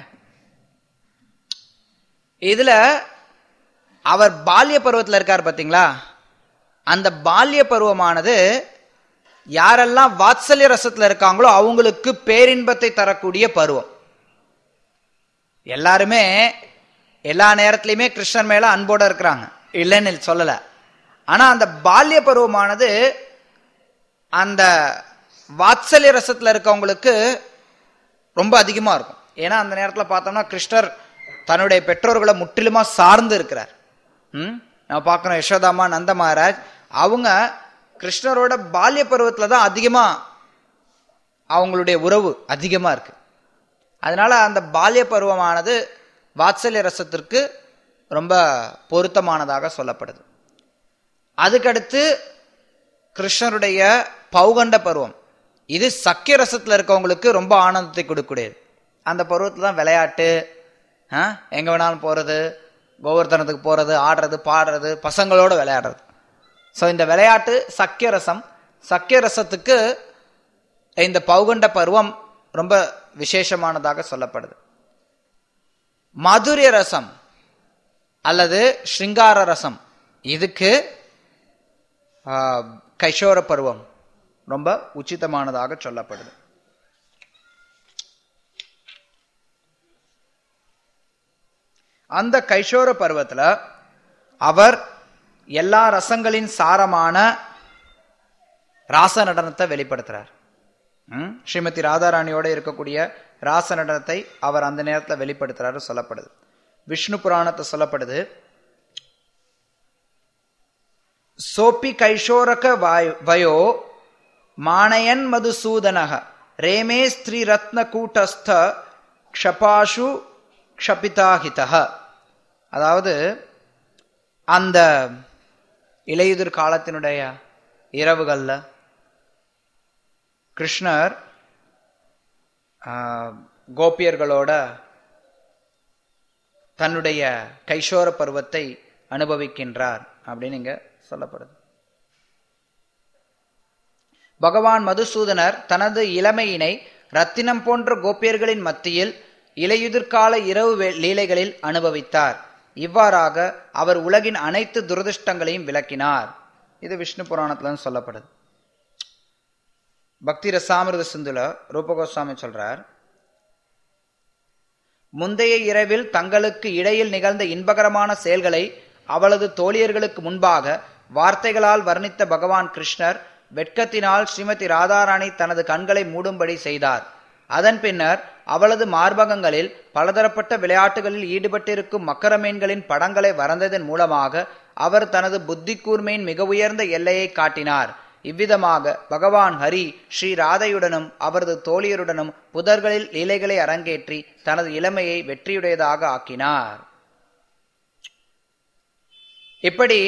இதுல அவர் பால்ய பருவத்துல இருக்கார் பாத்தீங்களா அந்த பால்ய பருவமானது யாரெல்லாம் வாத்சல்ய ரசத்துல இருக்காங்களோ அவங்களுக்கு பேரின்பத்தை தரக்கூடிய பருவம் எல்லாருமே எல்லா நேரத்திலையுமே கிருஷ்ணன் மேல அன்போட இருக்கிறாங்க இல்லைன்னு சொல்லல ஆனா அந்த பால்ய பருவமானது அந்த வாத்சல்ய ரசத்துல இருக்கவங்களுக்கு ரொம்ப அதிகமா இருக்கும் ஏன்னா அந்த நேரத்துல பார்த்தோம்னா கிருஷ்ணர் தன்னுடைய பெற்றோர்களை முற்றிலுமா சார்ந்து இருக்கிறார் ம் நம்ம பார்க்கணும் யசோதாமா நந்த மகாராஜ் அவங்க கிருஷ்ணரோட பால்ய பருவத்துல தான் அதிகமா அவங்களுடைய உறவு அதிகமா இருக்கு அதனால அந்த பால்ய பருவமானது வாத்சல்ய ரசத்திற்கு ரொம்ப பொருத்தமானதாக சொல்லப்படுது அதுக்கடுத்து கிருஷ்ணருடைய பௌகண்ட பருவம் இது சக்கிய ரசத்துல இருக்கவங்களுக்கு ரொம்ப ஆனந்தத்தை கொடுக்கக்கூடியது அந்த பருவத்துல தான் விளையாட்டு ஆ, எங்க வேணாலும் போறது கோவர்தனத்துக்கு போறது ஆடுறது பாடுறது பசங்களோட விளையாடுறது ஸோ இந்த விளையாட்டு சக்கிய ரசம் சக்கிய ரசத்துக்கு இந்த பௌகண்ட பருவம் ரொம்ப விசேஷமானதாக சொல்லப்படுது மதுரிய ரசம் அல்லது ஸ்ருங்கார ரசம் இதுக்கு ஆ, கைஷோர பருவம் ரொம்ப உச்சிதமானதாக சொல்லப்படுது அந்த கைஷோர பருவத்துல அவர் எல்லா ரசங்களின் சாரமான ராச நடனத்தை வெளிப்படுத்துறார் ம்? ஸ்ரீமதி ராதாராணியோட இருக்கக்கூடிய ராச நடனத்தை அவர் அந்த நேரத்தில் வெளிப்படுத்துறாரு சொல்லப்படுது விஷ்ணு புராணத்தை சொல்லப்படுது சோப்பி கைஷோரக வாயு- வயோ மானயன் மதுசூதனக ரேமே ஸ்திரீ ரத்ன கூட்டஸ்த க்ஷபாஷு க்ஷபிதாஹிதக அதாவது அந்த இலையுதிர் காலத்தினுடைய இரவுகள்ல கிருஷ்ணர் ஆ, கோபியர்களோட தன்னுடைய கைஷோர பருவத்தை அனுபவிக்கின்றார் அப்படின்னு இங்க சொல்லப்படுது பகவான் மதுசூதனர் தனது இளமையினை ரத்தினம் போன்ற கோபியர்களின் மத்தியில் இலையுதிர்கால இரவு வே- லீலைகளில் அனுபவித்தார் இவ்வாறாக அவர் உலகின் அனைத்து துரதிர்ஷ்டங்களையும் விளக்கினார் இது விஷ்ணு புராணத்துல சொல்லப்படுது பக்தி ரசாமிருத சிந்துல ரூபகோஸ்வாமி சொல்றார் முந்தைய இரவில் தங்களுக்கு இடையில் நிகழ்ந்த இன்பகரமான செயல்களை அவளது தோழியர்களுக்கு முன்பாக வார்த்தைகளால் வர்ணித்த பகவான் கிருஷ்ணர் வெட்கத்தினால் ஸ்ரீமதி ராதாராணி தனது கண்களை மூடும்படி செய்தார் அதன் பின்னர் அவளது மார்பகங்களில் பலதரப்பட்ட விளையாட்டுகளில் ஈடுபட்டிருக்கும் மக்கரமீன்களின் படங்களை வரைந்ததன் மூலமாக அவர் தனது புத்தி கூர்மையின் மிக உயர்ந்த எல்லையை காட்டினார் இவ்விதமாக பகவான் ஹரி ஸ்ரீ ராதையுடனும் அவரது தோழியருடனும் புதர்களில் லீலைகளை அரங்கேற்றி தனது இளமையை வெற்றியுடையதாக ஆக்கினார் இப்படி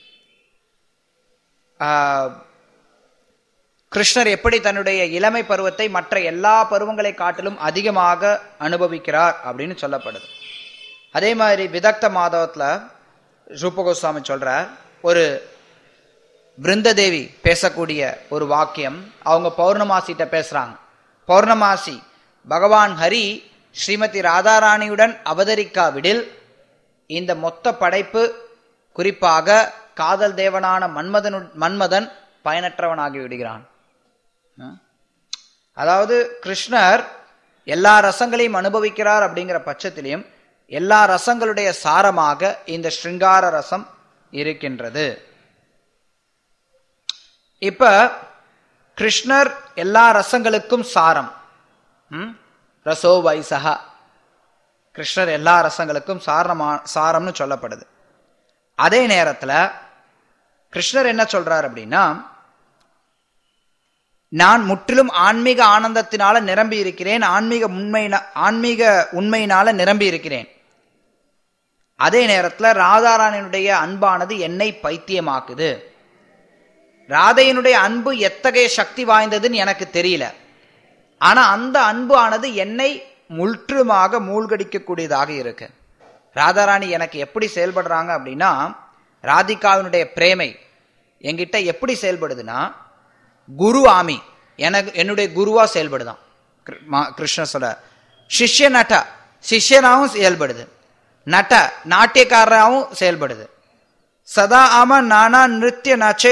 ஆ, கிருஷ்ணர் எப்படி தன்னுடைய இளமை பருவத்தை மற்ற எல்லா பருவங்களை காட்டிலும் அதிகமாக அனுபவிக்கிறார் அப்படின்னு சொல்லப்படுது அதே மாதிரி விதக்த மாதவத்துல ரூபகோஸ்வாமி சொல்றார் ஒரு பிருந்ததேவி பேசக்கூடிய ஒரு வாக்கியம் அவங்க பௌர்ணமாசிட்ட பேசுறாங்க பௌர்ணமாசி பகவான் ஹரி ஸ்ரீமதி ராதாராணியுடன் அவதரிக்காவிடில் இந்த மொத்த படைப்பு குறிப்பாக காதல் தேவனான மன்மதனு மன்மதன் பயனற்றவனாகி விடுகிறான் ம்? அதாவது கிருஷ்ணர் எல்லா ரசங்களையும் அனுபவிக்கிறார் அப்படிங்கிற பட்சத்திலையும் எல்லா ரசங்களுடைய சாரமாக இந்த ஸ்ருங்கார ரசம் இருக்கின்றது இப்ப கிருஷ்ணர் எல்லா ரசங்களுக்கும் சாரம் ம்? ரசோ வைசகா கிருஷ்ணர் எல்லா ரசங்களுக்கும் சாரமா சாரம்னு சொல்லப்படுது அதே நேரத்துல கிருஷ்ணர் என்ன சொல்றார் அப்படின்னா நான் முற்றிலும் ஆன்மீக ஆனந்தத்தினால நிரம்பி இருக்கிறேன் ஆன்மீக உண்மையின ஆன்மீக உண்மையினால நிரம்பி இருக்கிறேன் அதே நேரத்துல ராதாராணியினுடைய அன்பானது என்னை பைத்தியமாக்குது ராதையினுடைய அன்பு எத்தகைய சக்தி வாய்ந்ததுன்னு எனக்கு தெரியல ஆனா அந்த அன்பு ஆனது என்னை முற்றுமாக மூழ்கடிக்கக்கூடியதாக இருக்கு ராதாராணி எனக்கு எப்படி செயல்படுறாங்க அப்படின்னா ராதிகாவினுடைய பிரேமை என்கிட்ட எப்படி செயல்படுதுன்னா குரு ஆமி எனக்கு என்னுடைய குருவா செயல்படுதான் கிரு- மா- கிருஷ்ணர் சொல்ற சிஷ்ய நட சிஷ்யனாவும் செயல்படுது நட நாட்டியக்காரராகவும் செயல்படுது சதா ஆம நானா நிருத்திய நச்சை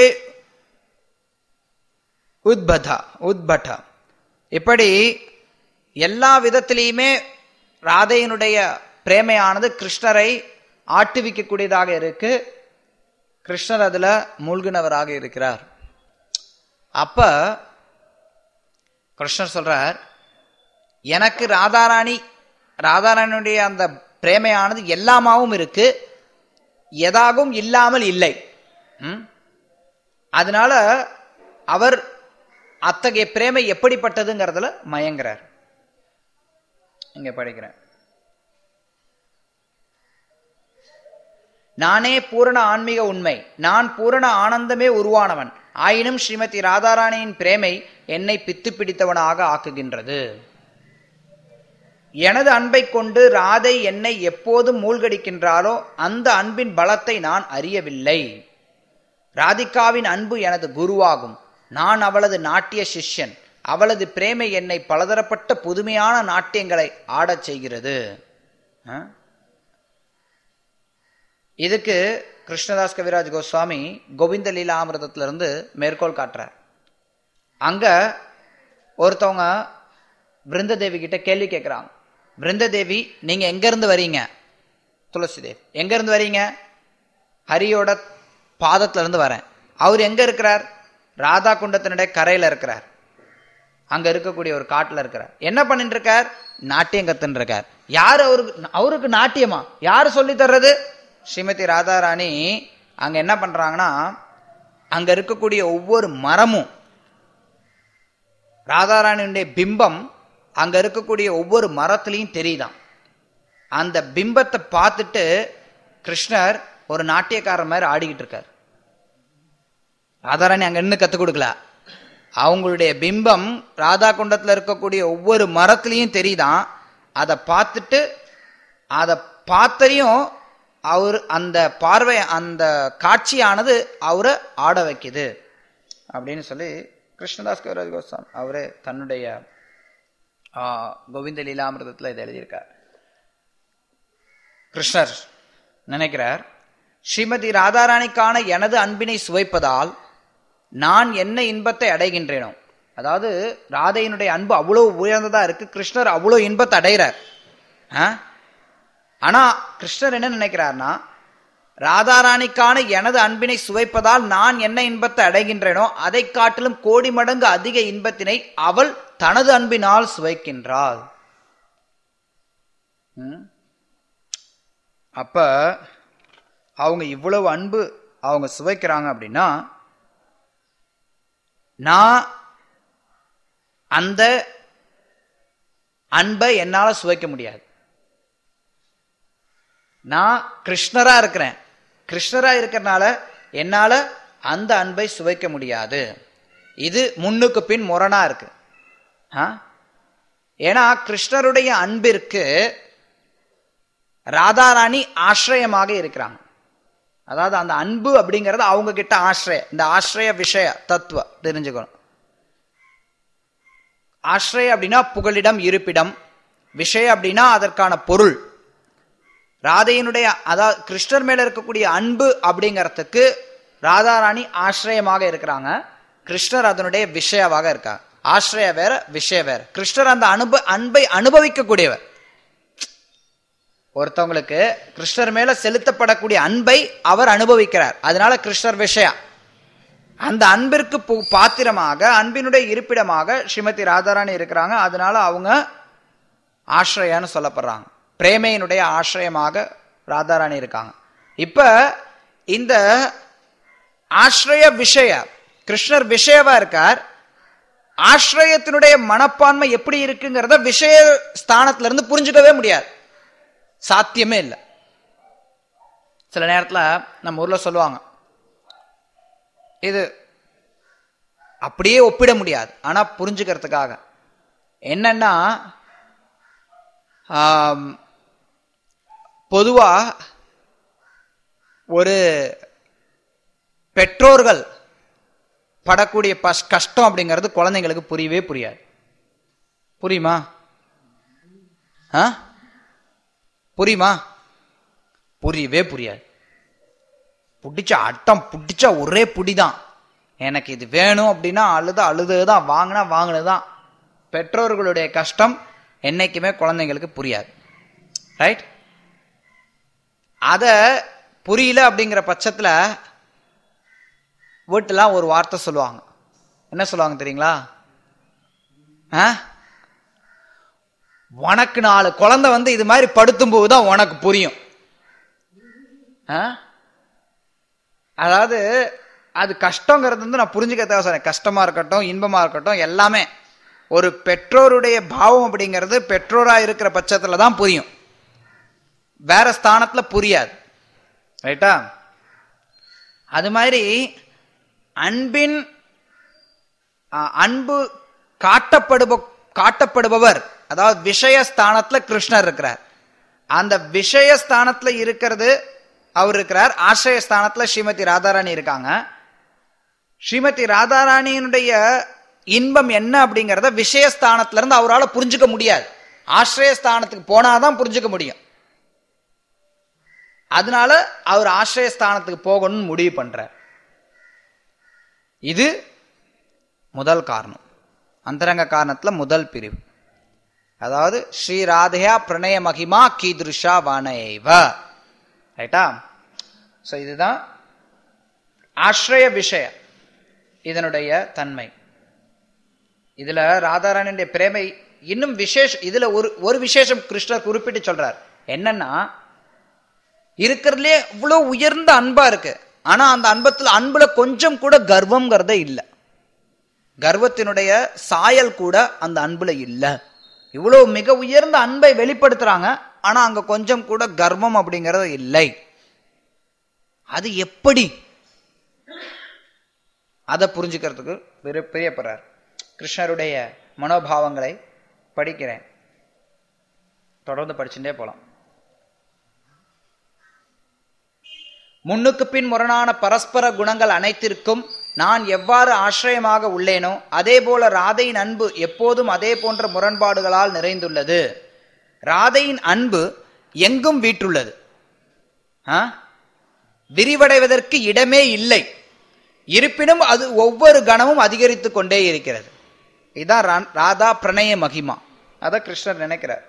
உத்பதா உத்பட்ட இப்படி எல்லா விதத்திலையுமே ராதையினுடைய பிரேமையானது கிருஷ்ணரை ஆட்டுவிக்கக்கூடியதாக இருக்கு கிருஷ்ணர் அதுல மூழ்கினவராக இருக்கிறார் அப்ப கிருஷ்ணர் சொல்றார் எனக்கு ராதாராணி ராதாராணியுடைய அந்த பிரேமையானது எல்லாமாவும் இருக்கு எதாகவும் இல்லாமல் இல்லை ம்? அதனால அவர் அத்தகைய பிரேமை எப்படிப்பட்டதுங்கிறதுல மயங்குறார் இங்க படிக்கிறேன் நானே பூரண ஆன்மீக உண்மை நான் பூரண ஆனந்தமே உருவானவன் ஆயினும் ஸ்ரீமதி ராதாராணியின் பிரேமை என்னை பித்து பிடித்தவனாக ஆக்குகின்றது எனது அன்பை கொண்டு ராதை என்னை எப்போதும் மூழ்கடிக்கின்றாளோ அந்த அன்பின் பலத்தை நான் அறியவில்லை ராதிகாவின் அன்பு எனது குருவாகும் நான் அவளது நாட்டிய சிஷ்யன் அவளது பிரேமை என்னை பலதரப்பட்ட புதுமையான நாட்டியங்களை ஆடச் செய்கிறது ஆ? இதுக்கு கிருஷ்ணதாஸ் கவிராஜ் கோஸ்வாமி கோவிந்த லீலாமிரதத்துல இருந்து மேற்கோள் காட்டுறார் அங்க ஒருத்தவங்க பிருந்ததேவி கிட்ட கேள்வி கேட்கிறாங்க பிருந்ததேவி நீங்க எங்க இருந்து வரீங்க துளசி தேவி எங்க இருந்து வரீங்க ஹரியோட பாதத்துல இருந்து வரேன் அவர் எங்க இருக்கிறார் ராதா குண்டத்தினுடைய கரையில இருக்கிறார் அங்க இருக்கக்கூடிய ஒரு காட்டுல இருக்கிறார் என்ன பண்ணிட்டு இருக்கார் நாட்டியம் கத்துன்னு இருக்கார் யார் அவருக்கு அவருக்கு நாட்டியமா யார் சொல்லி தர்றது ஸ்ரீமதி ராதாராணி அங்க என்ன பண்றாங்கன்னா அங்க இருக்கக்கூடிய ஒவ்வொரு மரமும் ராதாராணியுடைய பிம்பம் அங்க இருக்கக்கூடிய ஒவ்வொரு மரத்துலயும் தெரியுதாம் அந்த பிம்பத்தை பார்த்துட்டு கிருஷ்ணர் ஒரு நாட்டியக்காரர் மாதிரி ஆடிக்கிட்டு இருக்கார் ராதாராணி அங்க நின்று கத்துக் கொடுக்கல அவங்களுடைய பிம்பம் ராதா குண்டத்துல இருக்கக்கூடிய ஒவ்வொரு மரத்துலயும் தெரியுதாம் அதை பார்த்துட்டு அதை பார்த்தரையும் அவர் அந்த பார்வை அந்த காட்சியானது அவரை ஆட வைக்குது அப்படின்னு சொல்லி கிருஷ்ணதாஸ் கவிராஜ் கோஸ்வாமி அவரே தன்னுடைய ஆ, கோவிந்த லீலாமிரதத்தில் இதை எழுதியிருக்கார் கிருஷ்ணர் நினைக்கிறார் ஸ்ரீமதி ராதாராணிக்கான எனது அன்பினை சுவைப்பதால் நான் என்ன இன்பத்தை அடைகின்றேனோ அதாவது ராதையினுடைய அன்பு அவ்வளவு உயர்ந்ததா இருக்கு கிருஷ்ணர் அவ்வளவு இன்பத்தை அடைகிறார் ஆ? ஆனா கிருஷ்ணர் என்ன நினைக்கிறார்னா ராதாராணிக்கான எனது அன்பினை சுவைப்பதால் நான் என்ன இன்பத்தை அடைகின்றேனோ அதை காட்டிலும் கோடி மடங்கு அதிக இன்பத்தினை அவள் தனது அன்பினால் சுவைக்கின்றாள் ம்? அப்ப அவங்க இவ்வளவு அன்பு அவங்க சுவைக்கிறாங்க அப்படின்னா நான் அந்த அன்பை என்னால சுவைக்க முடியாது நான் கிருஷ்ணரா இருக்கிறேன் கிருஷ்ணரா இருக்கிறனால என்னால அந்த அன்பை சுவைக்க முடியாது இது முன்னுக்கு பின் முரணா இருக்கு ஆ? ஏன்னா கிருஷ்ணருடைய அன்பிற்கு ராதாராணி ஆசிரியமாக இருக்கிறாங்க அதாவது அந்த அன்பு அப்படிங்கறது அவங்க கிட்ட ஆசிரிய இந்த ஆசிரிய விஷய தத்துவ தெரிஞ்சுக்கணும் ஆசிரிய அப்படின்னா புகலிடம் இருப்பிடம் விஷய அப்படின்னா அதற்கான பொருள் ராதையினுடைய அதாவது கிருஷ்ணர் மேல இருக்கக்கூடிய அன்பு அப்படிங்கறதுக்கு ராதாராணி ஆசிரியமாக இருக்கிறாங்க கிருஷ்ணர் அதனுடைய விஷயமாக இருக்காங்க ஆசிரிய வேற விஷய வேற கிருஷ்ணர் அந்த அனுப அன்பை அனுபவிக்கக்கூடியவர் ஒருத்தவங்களுக்கு கிருஷ்ணர் மேல செலுத்தப்படக்கூடிய அன்பை அவர் அனுபவிக்கிறார் அதனால கிருஷ்ணர் விஷயா அந்த அன்பிற்கு பு- பாத்திரமாக அன்பினுடைய இருப்பிடமாக ஸ்ரீமதி ராதாராணி இருக்கிறாங்க அதனால அவங்க ஆசிரியான்னு சொல்லப்படுறாங்க பிரேமையினுடைய ஆசிரியமாக ராதாராணி இருக்காங்க இப்ப இந்த ஆசிரிய விஷய கிருஷ்ணர் விஷயவா இருக்கார் ஆசிரியத்தினுடைய மனப்பான்மை எப்படி இருக்குங்கிறத விஷய ஸ்தானத்துல இருந்து புரிஞ்சுக்கவே முடியாது சாத்தியமே இல்லை சில நேரத்துல நம்ம ஊர்ல சொல்லுவாங்க இது அப்படியே ஒப்பிட முடியாது ஆனா புரிஞ்சுக்கிறதுக்காக என்னன்னா ஆம், பொதுவா ஒரு பெற்றோர்கள் படக்கூடிய பஸ் கஷ்டம் அப்படிங்கிறது குழந்தைங்களுக்கு புரியவே புரியாது புரியுமா ஆ புரியுமா புரியவே புரியாது பிடிச்ச அட்டம் பிடிச்ச ஒரே புடிதான் எனக்கு இது வேணும் அப்படின்னா அழுத அழுதுதான் வாங்கினா வாங்கினதுதான் பெற்றோர்களுடைய கஷ்டம் என்னைக்குமே குழந்தைங்களுக்கு புரியாது ரைட் அத புரியல அப்படிங்கிற பட்சத்துல வீட்டுலாம் ஒரு வார்த்தை சொல்லுவாங்க என்ன சொல்லுவாங்க தெரியுங்களா ஆ? உனக்கு நாலு குழந்தை வந்து இது மாதிரி படுத்தும் போதுதான் உனக்கு புரியும் ஆ? அதாவது அது கஷ்டங்கிறது வந்து நான் புரிஞ்சுக்க தேவை சொன்னேன் கஷ்டமா இருக்கட்டும் இன்பமா இருக்கட்டும் எல்லாமே ஒரு பெற்றோருடைய பாவம் அப்படிங்கிறது பெற்றோரா இருக்கிற பட்சத்துல தான் புரியும் வேற ஸ்தானத்துல புரியாது ரைட்டா அது மாதிரி அன்பின் ஆ, அன்பு காட்டப்படுப காட்டப்படுபவர் அதாவது விஷயஸ்தானத்துல கிருஷ்ணர் இருக்கிறார் அந்த விஷயஸ்தானத்துல இருக்கிறது அவர் இருக்கிறார் ஆசிரியஸ்தானத்துல ஸ்ரீமதி ராதாராணி இருக்காங்க ஸ்ரீமதி ராதாராணியினுடைய இன்பம் என்ன அப்படிங்கறத விஷயஸ்தானத்துல இருந்து அவரால் புரிஞ்சுக்க முடியாது ஆசிரியஸ்தானத்துக்கு போனாதான் புரிஞ்சுக்க முடியும் அதனால அவர் ஆசிரியஸ்தானத்துக்கு போகணும்னு முடிவு பண்றார் இது முதல் காரணம் அந்தரங்க காரணத்துல முதல் பிரிவு அதாவது ஸ்ரீ ராதையா பிரணய மகிமா கீதுருஷா வானேவ ரைட்டா ஸோ இதுதான் ஆශ්‍රய விஷய இதனுடைய தன்மை இதுல ராதாராணியுடைய பிரேமை இன்னும் விசேஷ இதுல ஒரு ஒரு விசேஷம் கிருஷ்ணர் குறிப்பிட்டு சொல்றார் என்னன்னா இருக்கிறதுலே இவ்வளவு உயர்ந்த அன்பா இருக்கு ஆனா அந்த அன்பத்துல அன்புல கொஞ்சம் கூட கர்வம்ங்கிறதே இல்ல கர்வத்தினுடைய சாயல் கூட அந்த அன்புல இல்ல இவ்வளவு மிக உயர்ந்த அன்பை வெளிப்படுத்துறாங்க ஆனா அங்க கொஞ்சம் கூட கர்வம் அப்படிங்கறது இல்லை அது எப்படி அதை புரிஞ்சுக்கிறதுக்கு பிரிய- பிரியப்படுறார் கிருஷ்ணருடைய மனோபாவங்களை படிக்கிறேன் தொடர்ந்து படிச்சுட்டே போலாம் முன்னுக்கு பின் முரணான பரஸ்பர குணங்கள் அனைத்திற்கும் நான் எவ்வாறு ஆசிரியமாக உள்ளேனோ அதே போல ராதையின் அன்பு எப்போதும் அதே போன்ற முரண்பாடுகளால் நிறைந்துள்ளது ராதையின் அன்பு எங்கும் வீற்றுள்ளது ஆ? விரிவடைவதற்கு இடமே இல்லை இருப்பினும் அது ஒவ்வொரு கணமும் அதிகரித்து கொண்டே இருக்கிறது இதுதான் ரா- ராதா பிரணய மகிமா அத கிருஷ்ணர் நினைக்கிறார்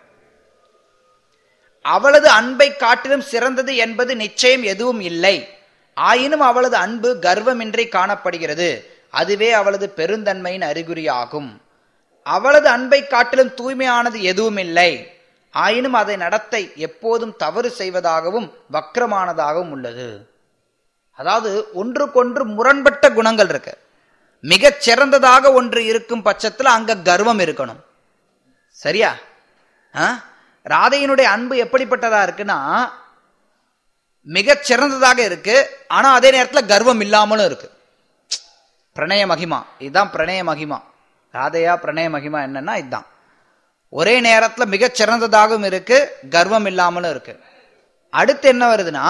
அவளது அன்பை காட்டிலும் சிறந்தது என்பது நிச்சயம் எதுவும் இல்லை ஆயினும் அவளது அன்பு கர்வமின்றி காணப்படுகிறது அதுவே அவளது பெருந்தன்மையின் அறிகுறியாகும் அவளது அன்பை காட்டிலும் தூய்மையானது எதுவும் இல்லை ஆயினும் அதை நடத்தை எப்போதும் தவறு செய்வதாகவும் வக்கிரமானதாகவும் உள்ளது அதாவது ஒன்றுக்கொன்று முரண்பட்ட குணங்கள் இருக்கு மிகச் சிறந்ததாக ஒன்று இருக்கும் பட்சத்துல அங்க கர்வம் இருக்கணும் சரியா ஆ? ராதையினுடைய அன்பு எப்படிப்பட்டதா இருக்குன்னா மிகச் சிறந்ததாக இருக்கு ஆனா அதே நேரத்துல கர்வம் இல்லாமலும் இருக்கு பிரணய மகிமா இதுதான் பிரணய மகிமா ராதையா பிரணய மகிமா என்னன்னா இதுதான் ஒரே நேரத்துல மிகச் சிறந்ததாகவும் இருக்கு கர்வம் இல்லாமலும் இருக்கு அடுத்து என்ன வருதுன்னா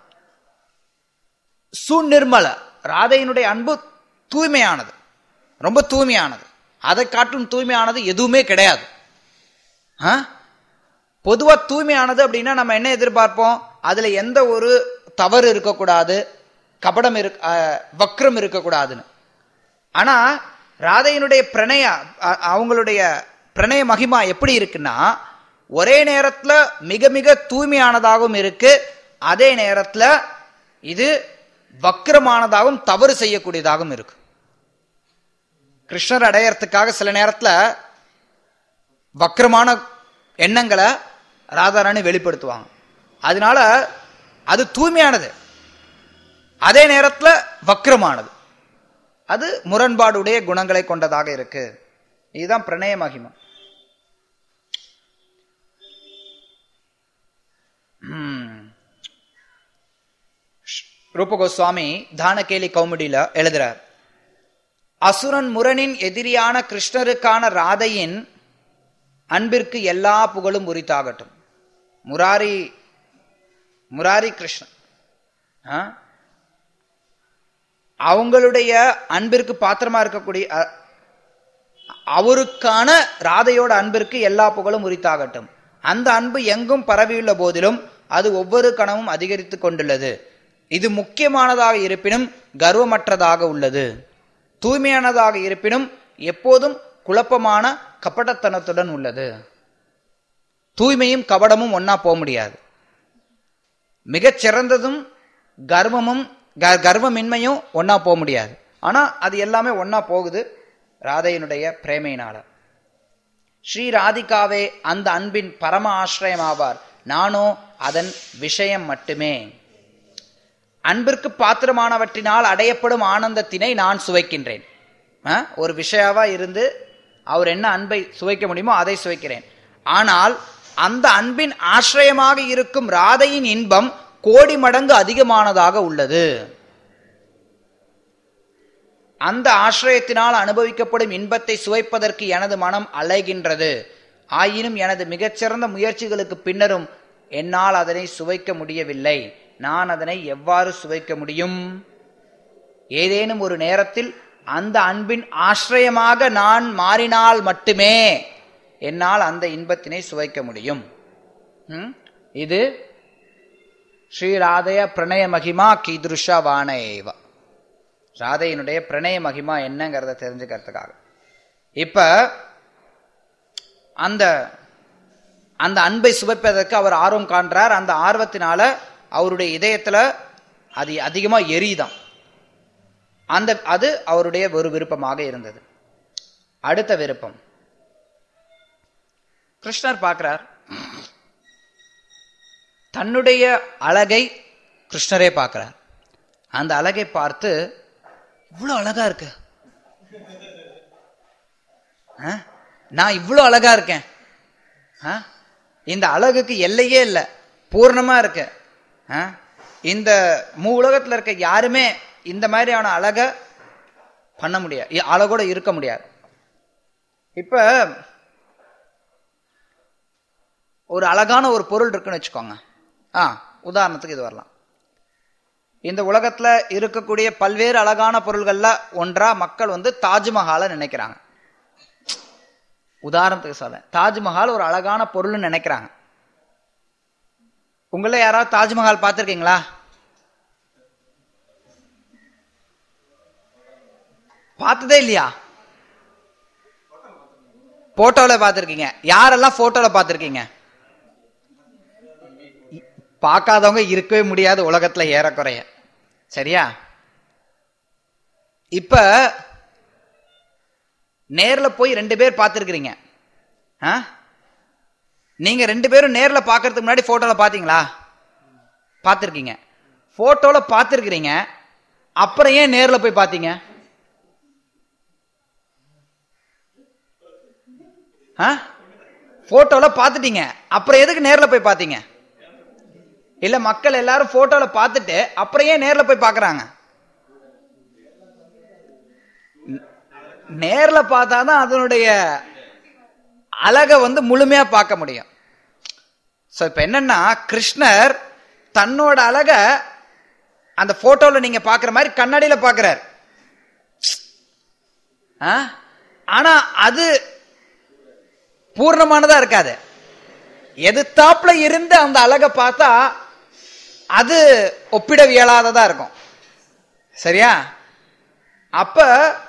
சுநிர்மல ராதையினுடைய அன்பு தூய்மையானது ரொம்ப தூய்மையானது அதை காட்டும் தூய்மையானது எதுவுமே கிடையாது ஆ? பொதுவா தூய்மையானது அப்படின்னா நம்ம என்ன எதிர்பார்ப்போம் அதுல எந்த ஒரு தவறு இருக்கக்கூடாது கபடம் இருக்க அஹ், வக்ரம் இருக்கக்கூடாதுன்னு ஆனா ராதையினுடைய பிரணய அ- அவங்களுடைய பிரணய மகிமா எப்படி இருக்குன்னா ஒரே நேரத்துல மிக மிக தூய்மையானதாகவும் இருக்கு அதே நேரத்துல இது வக்கிரமானதாகவும் தவறு செய்யக்கூடியதாகவும் இருக்கு கிருஷ்ணர் அடையறதுக்காக சில நேரத்துல வக்கிரமான எண்ணங்களை ராதாராணி வெளிப்படுத்துவாங்க அதனால அது தூய்மையானது அதே நேரத்துல வக்கிரமானது அது முரண்பாடுடைய குணங்களை கொண்டதாக இருக்கு இதுதான் பிரணய மகிமா ம். ரூப கோஸ்வாமி தானகேலி கௌமுடியில எழுதுறார் அசுரன் முரனின் எதிரியான கிருஷ்ணருக்கான ராதையின் அன்பிற்கு எல்லா புகழும் உரித்தாகட்டும் முராரி முராரி கிருஷ்ணன் ஆ? அவங்களுடைய அன்பிற்கு பாத்திரமா இருக்கக்கூடிய அ- அவருக்கான ராதையோட அன்பிற்கு எல்லா புகழும் உரித்தாகட்டும் அந்த அன்பு எங்கும் பரவியுள்ள போதிலும் அது ஒவ்வொரு கணமும் அதிகரித்து கொண்டுள்ளது இது முக்கியமானதாக இருப்பினும் கர்வமற்றதாக உள்ளது தூய்மையானதாக இருப்பினும் எப்போதும் குழப்பமான கபடத்தனத்துடன் உள்ளது தூய்மையும் கபடமும் ஒன்னா போக முடியாது மிகச் சிறந்ததும் கர்வமும் க- கர்வமின்மையும் ஒன்னா போக முடியாது ஆனா அது எல்லாமே ஒன்னா போகுது ராதையினுடைய பிரேமையினால ஸ்ரீ ராதிகாவே அந்த அன்பின் பரம ஆசிரியம் ஆவார் நானோ அதன் விஷயம் மட்டுமே அன்பிற்கு பாத்திரமானவற்றினால் அடையப்படும் ஆனந்தத்தினை நான் சுவைக்கின்றேன் ஆ? ஒரு விஷயாவா இருந்து அவர் என்ன அன்பை சுவைக்க முடியுமோ அதை சுவைக்கிறேன் ஆனால் அந்த அன்பின் ஆசிரியமாக இருக்கும் ராதையின் இன்பம் கோடி மடங்கு அதிகமானதாக உள்ளது அந்த ஆசிரியத்தினால் அனுபவிக்கப்படும் இன்பத்தை சுவைப்பதற்கு எனது மனம் அலைகின்றது ஆயினும் எனது மிகச்சிறந்த முயற்சிகளுக்கு பின்னரும் என்னால் அதனை சுவைக்க முடியவில்லை நான் அதனை எவ்வாறு சுவைக்க முடியும் ஏதேனும் ஒரு நேரத்தில் அந்த அன்பின் ஆசிரியமாக நான் மாறினால் மட்டுமே என்னால் அந்த இன்பத்தினை சுவைக்க முடியும் ம்? இது ஸ்ரீராதய பிரணய மகிமா கீதுருஷ வான ஏவ ராதையினுடைய பிரணய மகிமா என்னங்கிறத தெரிஞ்சுக்கிறதுக்காக இப்ப அந்த அந்த அன்பை சுவைப்பதற்கு அவர் ஆர்வம் காண்றார் அந்த ஆர்வத்தினால அவருடைய இதயத்துல அது அதிகமா எரியுதாம் அந்த அது அவருடைய ஒரு விருப்பமாக இருந்தது அடுத்த விருப்பம் கிருஷ்ணர் பார்க்கிறார் தன்னுடைய அழகை கிருஷ்ணரே பார்க்கிறார் அந்த அழகை பார்த்து இவ்வளவு அழகா இருக்கு ஆ? நான் இவ்வளவு அழகா இருக்கேன் ஆ? இந்த அழகுக்கு எல்லையே இல்லை பூர்ணமா இருக்கு ஆ? இந்த மூ உலகத்துல இருக்க யாருமே இந்த மாதிரியான அழக பண்ண முடியாது இ- அழகோட இருக்க முடியாது இப்ப ஒரு அழகான ஒரு பொருள் இருக்குன்னு வச்சுக்கோங்க ஆ உதாரணத்துக்கு இது வரலாம் இந்த உலகத்துல இருக்கக்கூடிய பல்வேறு அழகான பொருள்கள்ல ஒன்றா மக்கள் வந்து தாஜ்மஹாலை நினைக்கிறாங்க உதாரணத்துக்கு சொல்ல தாஜ்மஹால் ஒரு அழகான பொருள்னு நினைக்கிறாங்க உங்கள யாராவது தாஜ்மஹால் பார்த்திருக்கீங்களா பார்த்ததே இல்லையா போட்டோல பார்த்திருக்கீங்க யாரெல்லாம் போட்டோல பார்த்திருக்கீங்க பார்க்காதவங்க இருக்கவே முடியாது உலகத்துல ஏறக்குறைய சரியா இப்ப நேர்ல போய் ரெண்டு பேர் பார்த்திருக்கிறீங்க ஆ? நீங்க ரெண்டு பேரும் நேர்ல பார்க்கறதுக்கு முன்னாடி போட்டோல பாத்தீங்களா பார்த்திருக்கீங்க போட்டோல பார்த்திருக்கிறீங்க அப்புறம் ஏன் நேர்ல போய் பார்த்தீங்க ஆ? போட்டோல பார்த்துட்டீங்க அப்புறம் எதுக்கு நேர்ல போய் பார்த்தீங்க இல்ல மக்கள் எல்லாரும் போட்டோல பார்த்துட்டு அப்புறம் ஏன் நேர்ல போய் பார்க்கறாங்க ந- நேர்ல பார்த்தாதான் அதனுடைய அழகை வந்து முழுமையா பார்க்க முடியும் சோ இப்ப என்னன்னா கிருஷ்ணர் தன்னோட அழக அந்த போட்டோல நீங்க பாக்குற மாதிரி கண்ணாடியில பாக்குறார் ஆ? ஆனா அது பூர்ணமானதா இருக்காது எதிர்த்தாப்புல இருந்து அந்த அழகை பார்த்தா அது ஒப்பிட இயலாததா இருக்கும் சரியா அப்ப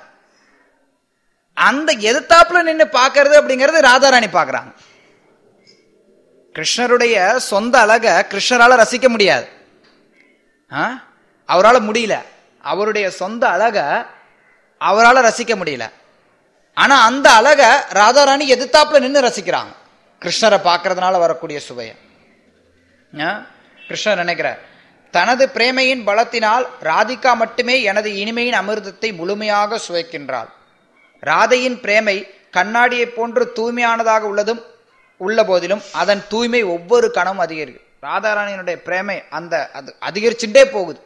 அந்த எதிர்த்தாப்புல நின்னு பார்க்கிறது அப்படிங்கிறது ராதாராணி பார்க்கறாங்க கிருஷ்ணருடைய சொந்த அழக கிருஷ்ணரால ரசிக்க முடியாது ஆ? அவரால முடியல அவருடைய சொந்த அழக அவரால ரசிக்க முடியல ஆனா அந்த அழக ராதாராணி எதிர்த்தாப்புல நின்னு ரசிக்கிறாங்க கிருஷ்ணரை பார்க்கறதுனால வரக்கூடிய சுவைய ஆ? கிருஷ்ணர் நினைக்கிறார் தனது பிரேமையின் பலத்தினால் ராதிகா மட்டுமே எனது இனிமையின் அமிர்தத்தை முழுமையாக சுவைக்கின்றாள் ராதையின் பிரேமை கண்ணாடியைப் போன்று தூய்மையானதாக உள்ளதும் உள்ள போதிலும் அதன் தூய்மை ஒவ்வொரு கணமும் அதிகரிக்கும் ராதாராணியினுடைய பிரேமை அந்த அது அதிகரிச்சுட்டே போகுது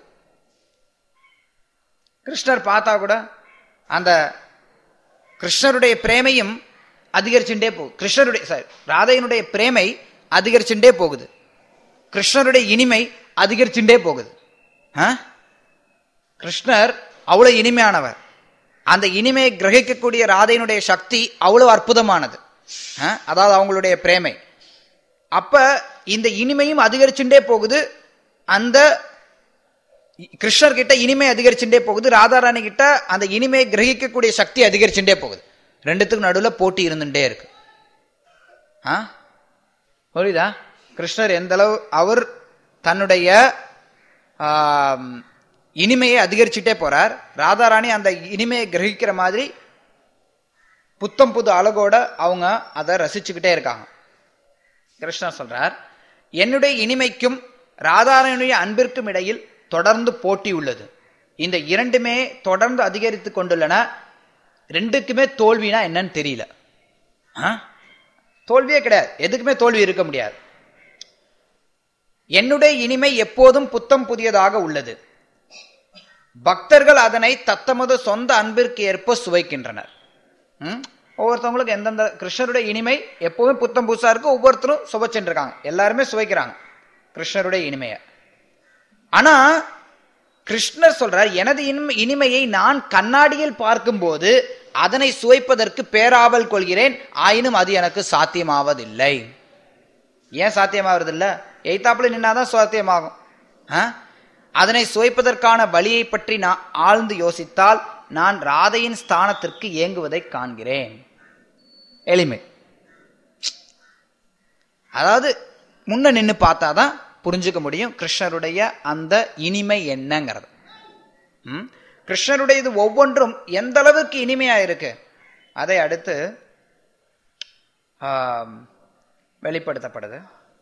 கிருஷ்ணர் பார்த்தா கூட அந்த கிருஷ்ணருடைய பிரேமையும் அதிகரிச்சுட்டே போகுது கிருஷ்ணருடைய சாரி ராதையினுடைய பிரேமை அதிகரிச்சுட்டே போகுது கிருஷ்ணருடைய இனிமை அதிகரிச்சுட்டே போகுது ஆ? கிருஷ்ணர் அவ்வளவு இனிமையானவர் அந்த இனிமையை கிரகிக்கக்கூடிய ராதையினுடைய சக்தி அவ்வளவு அற்புதமானது ஆ? அதாவது அவங்களுடைய பிரேமை அப்ப இந்த இனிமையும் அதிகரிச்சுட்டே போகுது அந்த கிருஷ்ணர் கிட்ட இனிமை அதிகரிச்சுட்டே போகுது ராதாராணி கிட்ட அந்த இனிமையை கிரகிக்கக்கூடிய சக்தி அதிகரிச்சுட்டே போகுது ரெண்டுத்துக்கும் நடுவுல போட்டி இருந்துட்டே இருக்கு ஆ புரியுதா கிருஷ்ணர் எந்த அளவு அவர் தன்னுடைய ஆம், இனிமையை அதிகரிச்சுட்டே போறார் ராதாராணி அந்த இனிமையை கிரகிக்கிற மாதிரி புத்தம் புது அழகோட அவங்க அதை ரசிச்சுக்கிட்டே இருக்காங்க கிருஷ்ணர் சொல்றார் என்னுடைய இனிமைக்கும் ராதாராணியுடைய அன்பிற்கும் இடையில் தொடர்ந்து போட்டி உள்ளது இந்த இரண்டுமே தொடர்ந்து அதிகரித்து கொண்டுள்ளன ரெண்டுக்குமே தோல்வினா என்னன்னு தெரியல ஆ? தோல்வியே கிடையாது எதுக்குமே தோல்வி இருக்க முடியாது என்னுடைய இனிமை எப்போதும் புத்தம் புதியதாக உள்ளது பக்தர்கள் அதனை தத்தமது சொந்த அன்பிற்கு ஏற்ப சுவைக்கின்றனர் ம்? ஒவ்வொருத்தவங்களுக்கு எந்தெந்த கிருஷ்ணருடைய இனிமை எப்பவுமே புத்தம் புதுசா இருக்கு ஒவ்வொருத்தரும் சுவைச்சுட்டு இருக்காங்க எல்லாருமே சுவைக்கிறாங்க கிருஷ்ணருடைய இனிமையை ஆனா கிருஷ்ணர் சொல்றார் எனது இனிமை- இனிமையை நான் கண்ணாடியில் பார்க்கும்போது அதனை சுவைப்பதற்கு பேராவல் கொள்கிறேன் ஆயினும் அது எனக்கு சாத்தியமாவதில்லை ஏன் சாத்தியமாவது இல்ல எய்தாப்புல நின்னாதான் சாத்தியமாகும் ஆ? அதனை சுவைப்பதற்கான வழியை பற்றி நான் ஆழ்ந்து யோசித்தால் நான் ராதையின் ஸ்தானத்திற்கு ஏங்குவதை காண்கிறேன் எளிமை அதாவது முன்ன நின்னு பார்த்தாதான் புரிஞ்சுக்க முடியும் கிருஷ்ணருடைய அந்த இனிமை என்னங்கிறது ம்? கிருஷ்ணருடைய இது ஒவ்வொன்றும் எந்த அளவுக்கு இனிமையா இருக்கு அதை அடுத்து ஆம், வெளிப்படுத்தப்படுது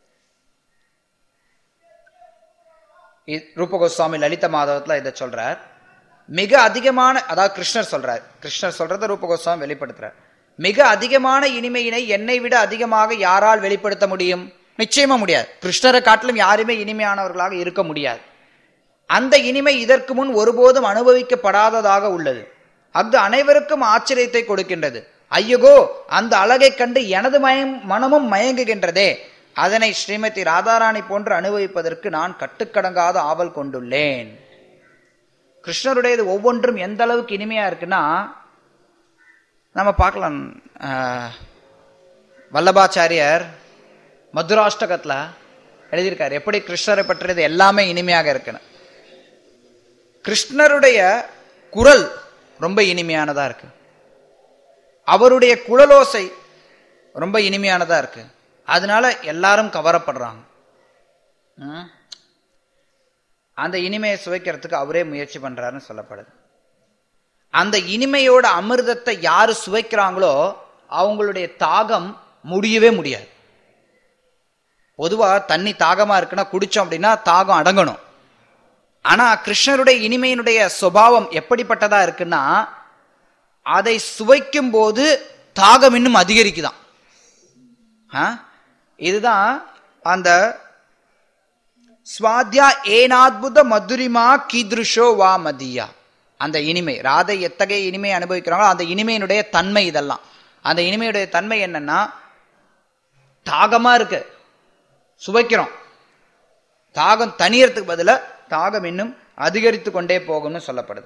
இ- ரூப கோஸ்வாமி லலித மாதவத்துல இதை சொல்றார் மிக அதிகமான அதாவது கிருஷ்ணர் சொல்றார் கிருஷ்ணர் சொல்றத ரூப கோஸ்வாமி வெளிப்படுத்துறார் மிக அதிகமான இனிமையினை என்னை விட அதிகமாக யாரால் வெளிப்படுத்த முடியும் நிச்சயமா முடியாது கிருஷ்ணரை காட்டிலும் யாருமே இனிமையானவர்களாக இருக்க முடியாது அந்த இனிமை இதற்கு முன் ஒருபோதும் அனுபவிக்கப்படாததாக உள்ளது அது அனைவருக்கும் ஆச்சரியத்தை கொடுக்கின்றது ஐயகோ அந்த அழகைக் கண்டு எனது மயம் மனமும் மயங்குகின்றதே அதனை ஸ்ரீமதி ராதாராணி போன்று அனுபவிப்பதற்கு நான் கட்டுக்கடங்காத ஆவல் கொண்டுள்ளேன் கிருஷ்ணருடையது ஒவ்வொன்றும் எந்த அளவுக்கு இனிமையா இருக்குன்னா நம்ம பார்க்கலாம் ஆஹ், வல்லபாச்சாரியர் மதுராஷ்டகத்துல எழுதியிருக்காரு எப்படி கிருஷ்ணரை பற்றியது எல்லாமே இனிமையாக இருக்குன்னு கிருஷ்ணருடைய குரல் ரொம்ப இனிமையானதா இருக்கு அவருடைய குழலோசை ரொம்ப இனிமையானதா இருக்கு அதனால எல்லாரும் கவரப்படுறாங்க ம்? அந்த இனிமையை சுவைக்கிறதுக்கு அவரே முயற்சி பண்றாருன்னு சொல்லப்படுது அந்த இனிமையோட அமிர்தத்தை யாரு சுவைக்கிறாங்களோ அவங்களுடைய தாகம் முடியவே முடியாது பொதுவா தண்ணி தாகமா இருக்குன்னா குடிச்சோம் அப்படின்னா தாகம் அடங்கணும் ஆனா கிருஷ்ணருடைய இனிமையினுடைய சுபாவம் எப்படிப்பட்டதா இருக்குன்னா அதை சுவைக்கும் போது தாகம் இன்னும் அதிகரிக்குதாம் ஆ? இதுதான் அந்த ஸ்வாத்யா ஏனாத்புத மதுரிமா கீதுருஷோ வா மதியா அந்த இனிமை ராதை எத்தகைய இனிமை அனுபவிக்கிறாங்களோ அந்த இனிமையினுடைய தன்மை இதெல்லாம் அந்த இனிமையுடைய தன்மை என்னன்னா தாகமா இருக்கு சுவைக்கிறோம் தாகம் தனியறதுக்கு பதிலா தாகம் இன்னும் அதிகரித்து கொண்டே போகும்னு சொல்லப்படுது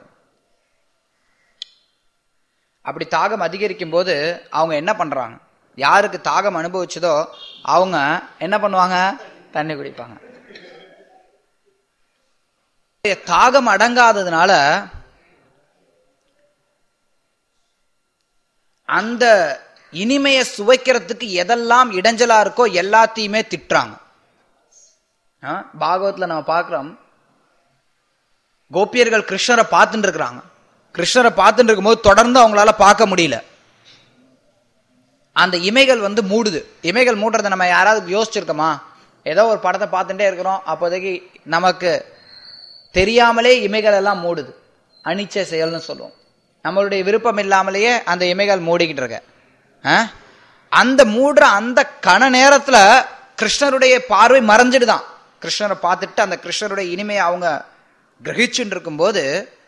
அப்படி தாகம் அதிகரிக்கும் போது அவங்க என்ன பண்றாங்க யாருக்கு தாகம் அனுபவிச்சதோ அவங்க என்ன பண்ணுவாங்க தண்ணி குடிப்பாங்க தாகம் அடங்காததுனால அந்த இனிமையை சுவைக்கிறதுக்கு எதெல்லாம் இடைஞ்சலா இருக்கோ எல்லாத்தையுமே திட்டுறாங்க ஆ, பாகவத்துல நம்ம பார்க்கிறோம் கோபியர்கள் கிருஷ்ணரை பார்த்துட்டு இருக்கிறாங்க கிருஷ்ணரை பார்த்துட்டு இருக்கும்போது தொடர்ந்து அவங்களால பார்க்க முடியல அந்த இமைகள் வந்து மூடுது இமைகள் மூடுறதை நம்ம யாராவது யோசிச்சிருக்கோமா ஏதோ ஒரு படத்தை பார்த்துட்டே இருக்கிறோம் அப்போதைக்கு நமக்கு தெரியாமலே இமைகள் எல்லாம் மூடுது அனிச்சை செயல்னு சொல்லுவோம் நம்மளுடைய விருப்பம் இல்லாமலேயே அந்த இமைகள் மூடிக்கிட்டு இருக்க ஆ? அந்த மூடுற அந்த கண நேரத்துல கிருஷ்ணருடைய பார்வை மறைஞ்சிடுதான் கிருஷ்ணரை பார்த்துட்டு அந்த கிருஷ்ணருடைய இனிமையை அவங்க கிரகிச்சுட்டு இருக்கும்போது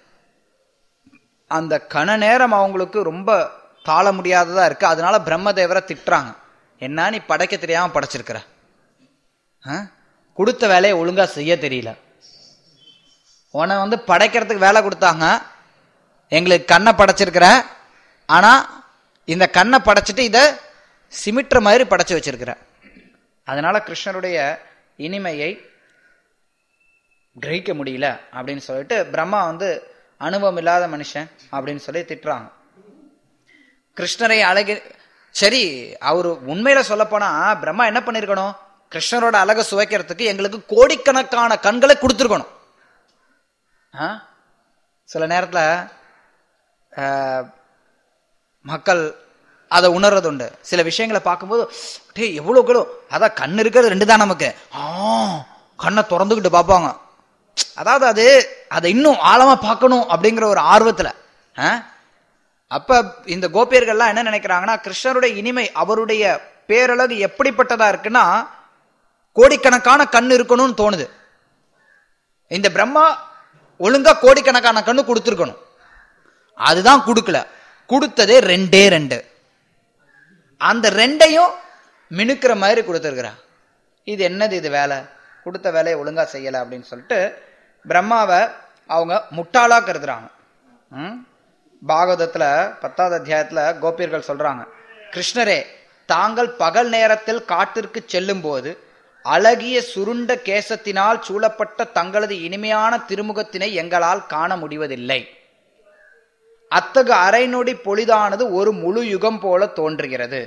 அந்த கண நேரம் அவங்களுக்கு ரொம்ப தாழ முடியாததா இருக்கு அதனால பிரம்மதேவரை திட்டுறாங்க என்ன நீ படைக்க தெரியாம படைச்சிருக்கிற ஆ? கொடுத்த வேலையை ஒழுங்கா செய்ய தெரியல உன்னை வந்து படைக்கிறதுக்கு வேலை கொடுத்தாங்க எங்களுக்கு கண்ணை படைச்சிருக்கிற ஆனா இந்த கண்ணை படைச்சிட்டு இதை சிமிட்டுற மாதிரி படைச்சு வச்சிருக்கிற அதனால கிருஷ்ணருடைய இனிமையை கிரகிக்க முடியல அப்படின்னு சொல்லிட்டு பிரம்மா வந்து அனுபவம் இல்லாத மனுஷன் அப்படின்னு சொல்லி திட்டுறாங்க கிருஷ்ணரை அழகு சரி அவரு உண்மையில சொல்லப்போனா பிரம்மா என்ன பண்ணிருக்கணும் கிருஷ்ணரோட அழகை சுவைக்கிறதுக்கு எங்களுக்கு கோடிக்கணக்கான கண்களை கொடுத்துருக்கணும் ஆ? சில நேரத்துல ஆஹ், மக்கள் அதை உணர்றது உண்டு சில விஷயங்களை பார்க்கும்போது டேய் எவ்வளோ கிலோ அதான் கண் இருக்கிறது ரெண்டு தான் நமக்கு ஆ கண்ணை திறந்துக்கிட்டு பார்ப்பாங்க அதாவது அது அதை இன்னும் ஆழமா பார்க்கணும் அப்படிங்கிற ஒரு ஆர்வத்துல ஆ? அப்ப இந்த கோபியர்கள்லாம் என்ன நினைக்கிறாங்கன்னா கிருஷ்ணருடைய இனிமை அவருடைய பேரழகு எப்படிப்பட்டதா இருக்குன்னா கோடிக்கணக்கான கண் இருக்கணும்னு தோணுது இந்த பிரம்மா ஒழுங்கா கோடிக்கணக்கான கண்ணு கொடுத்துருக்கணும் அதுதான் கொடுக்கல கொடுத்ததே ரெண்டே ரெண்டு அந்த ரெண்டையும் மினுக்கிற மாதிரி கொடுத்துருக்குறா இது என்னது இது வேலை கொடுத்த வேலையை ஒழுங்கா செய்யல அப்படின்னு சொல்லிட்டு பிரம்மாவை அவங்க முட்டாளா கருதுறாங்க ம்? பாகவதத்துல பத்தாவது அத்தியாயத்துல கோபியர்கள் சொல்றாங்க கிருஷ்ணரே தாங்கள் பகல் நேரத்தில் காட்டிற்கு செல்லும் போது அழகிய சுருண்ட கேசத்தினால் சூழப்பட்ட தங்களது இனிமையான திருமுகத்தினை எங்களால் காண முடிவதில்லை அத்தகு அரை நொடி பொழிதானது ஒரு முழு யுகம் போல தோன்றுகிறது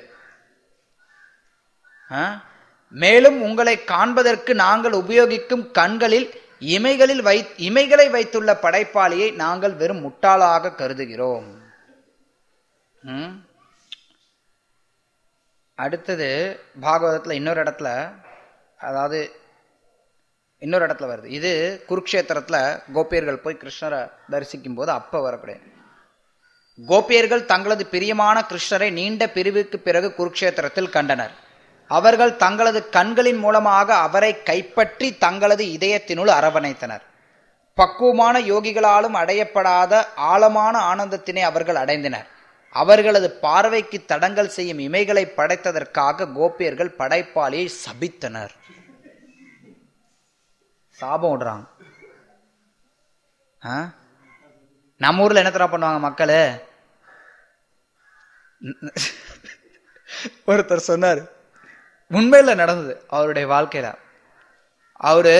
ஆ? மேலும் உங்களை காண்பதற்கு நாங்கள் உபயோகிக்கும் கண்களில் இமைகளில் வை இமைகளை வைத்துள்ள படைப்பாளியை நாங்கள் வெறும் முட்டாளாக கருதுகிறோம் ம்? அடுத்தது பாகவதத்துல இன்னொரு இடத்துல அதாவது இன்னொரு இடத்துல வருது இது குருக்ஷேத்திரத்துல கோபியர்கள் போய் கிருஷ்ணரை தரிசிக்கும் போது அப்ப வரக்கூடிய கோபியர்கள் தங்களது பிரியமான கிருஷ்ணரை நீண்ட பிரிவுக்கு பிறகு குருக்ஷேத்திரத்தில் கண்டனர் அவர்கள் தங்களது கண்களின் மூலமாக அவரை கைப்பற்றி தங்களது இதயத்தினுள் அரவணைத்தனர் பக்குவமான யோகிகளாலும் அடையப்படாத ஆழமான ஆனந்தத்தினை அவர்கள் அடைந்தனர் அவர்களது பார்வைக்கு தடங்கல் செய்யும் இமைகளை படைத்ததற்காக கோபியர்கள் படைப்பாளியை சபித்தனர் சாபம் விடுறாங்க ஆ? நம்ம ஊர்ல என்ன தர பண்ணுவாங்க மக்களு ஒருத்தர் சொன்னார் உண்மையில நடந்தது அவருடைய வாழ்க்கையில அவரு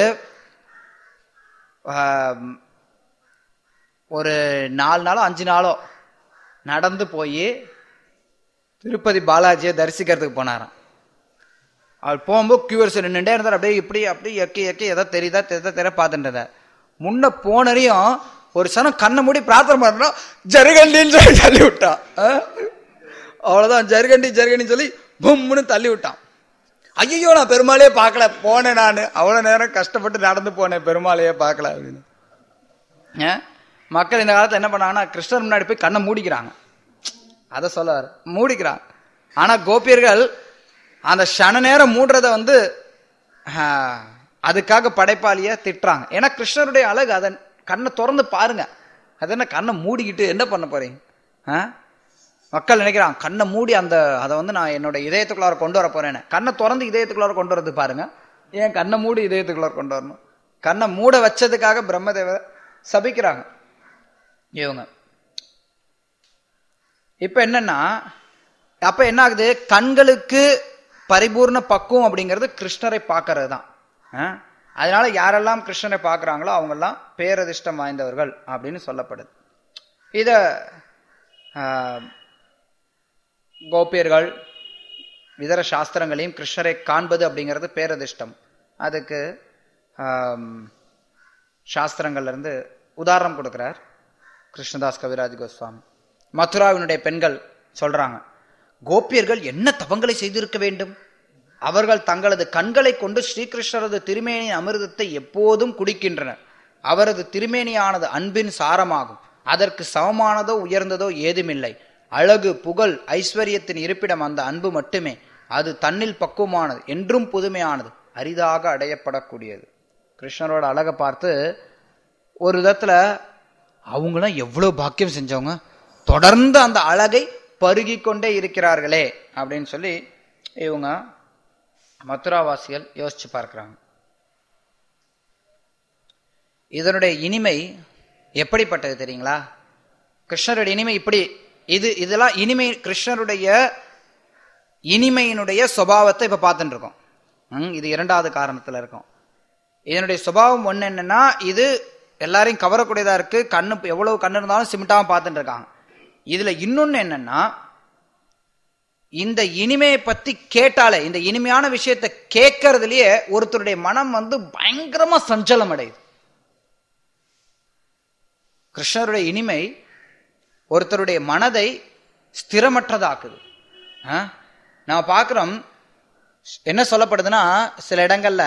ஆம், ஒரு நாலு நாளோ அஞ்சு நாளோ நடந்து போய் திருப்பதி பாலாஜியை தரிசிக்கிறதுக்கு போனாராம் அவர் போகும்போது கியூவர்ஸ் நின்றுட்டே இருந்தார் அப்படியே இப்படி அப்படி எக்கி எக்கி எதோ தெரியுதா தெரியுதா தெரிய பார்த்துட்டு இருந்தார் முன்ன போனரையும் ஒரு சனம் கண்ணை மூடி பிரார்த்தனை பண்றோம் ஜருகண்டின்னு சொல்லி தள்ளி விட்டான் ஆ? அவ்வளவுதான் ஜருகண்டி ஜருகண்டின்னு சொல்லி பொம்முன்னு தள்ளி விட்டான் ஐயோ நான் பெருமாளையே பார்க்கல போனேன் நான் அவ்வளவு நேரம் கஷ்டப்பட்டு நடந்து போனேன் பெருமாளையே பார்க்கல அப்படின்னு ஏன்? மக்கள் இந்த காலத்துல என்ன பண்ணாங்கன்னா கிருஷ்ணர் முன்னாடி போய் கண்ணை மூடிக்கிறாங்க அதை சொல்ல வர மூடிக்கிறாங்க ஆனா கோபியர்கள் அந்த ஷன நேரம் மூடுறத வந்து ஆ, அதுக்காக படைப்பாளிய திட்டுறாங்க ஏன்னா கிருஷ்ணருடைய அழகு அதை கண்ணை திறந்து பாருங்க அது என்ன கண்ணை மூடிக்கிட்டு என்ன பண்ண போறீங்க ஆ? மக்கள் நினைக்கிறாங்க கண்ணை மூடி அந்த அதை வந்து நான் என்னோட இதயத்துக்குள்ளார கொண்டு வர போறேன்னு கண்ணை திறந்து இதயத்துக்குள்ளார கொண்டு வரது பாருங்க ஏன் கண்ணை மூடி இதயத்துக்குள்ளார கொண்டு வரணும் கண்ணை மூட வச்சதுக்காக பிரம்மதேவர் சபிக்கிறாங்க இவங்க இப்ப என்னன்னா அப்ப என்ன ஆகுது கண்களுக்கு பரிபூர்ண பக்குவம் அப்படிங்கிறது கிருஷ்ணரை பார்க்கறது தான் ஆ? அதனால யாரெல்லாம் கிருஷ்ணரை பார்க்கறாங்களோ அவங்கெல்லாம் பேரதிர்ஷ்டம் வாய்ந்தவர்கள் அப்படின்னு சொல்லப்படுது இத ஆ, கோபியர்கள் இதர சாஸ்திரங்களையும் கிருஷ்ணரை காண்பது அப்படிங்கிறது பேரதிர்ஷ்டம் அதுக்கு ஆம், சாஸ்திரங்கள்ல இருந்து உதாரணம் கொடுக்கிறார் கிருஷ்ணதாஸ் கவிராஜ் கோஸ்வாமி மதுராவினுடைய பெண்கள் சொல்றாங்க கோபியர்கள் என்ன தவங்களை செய்திருக்க வேண்டும் அவர்கள் தங்களது கண்களை கொண்டு ஸ்ரீகிருஷ்ணரது திருமேனியின் அமிர்தத்தை எப்போதும் குடிக்கின்றனர் அவரது திருமேனியானது அன்பின் சாரமாகும் அதற்கு சமமானதோ உயர்ந்ததோ ஏதுமில்லை அழகு புகழ் ஐஸ்வர்யத்தின் இருப்பிடம் அந்த அன்பு மட்டுமே அது தன்னில் பக்குவமானது என்றும் புதுமையானது அரிதாக அடையப்படக்கூடியது கிருஷ்ணரோட அழகை பார்த்து ஒரு விதத்துல அவங்களாம் எவ்வளவு பாக்கியம் செஞ்சவங்க தொடர்ந்து அந்த அழகை பருகி கொண்டே இருக்கிறார்களே அப்படின்னு சொல்லி இவங்க மதுராவாசிகள் யோசிச்சு பார்க்கிறாங்க இதனுடைய இனிமை எப்படிப்பட்டது தெரியுங்களா கிருஷ்ணருடைய இனிமை இப்படி இது இதெல்லாம் இனிமை கிருஷ்ணருடைய இனிமையினுடைய சுபாவத்தை இப்ப பார்த்துட்டு இருக்கோம் ம், இது இரண்டாவது காரணத்துல இருக்கும் இதனுடைய சுபாவம் ஒண்ணு என்னன்னா இது எல்லாரையும் கவரக்கூடியதா இருக்கு கண்ணு எவ்வளவு கண்ணு இருந்தாலும் சிமிட்டாம பார்த்துட்டு இருக்காங்க இதுல இன்னொன்னு என்னன்னா இந்த இனிமையை பத்தி கேட்டாலே இந்த இனிமையான விஷயத்தை கேட்கறதுலயே ஒருத்தருடைய மனம் வந்து பயங்கரமா சஞ்சலம் அடையுது கிருஷ்ணருடைய இனிமை ஒருத்தருடைய மனதை ஸ்திரமற்றதாக்குது ஆ? நாம பார்க்கிறோம் என்ன சொல்லப்படுதுன்னா சில இடங்கள்ல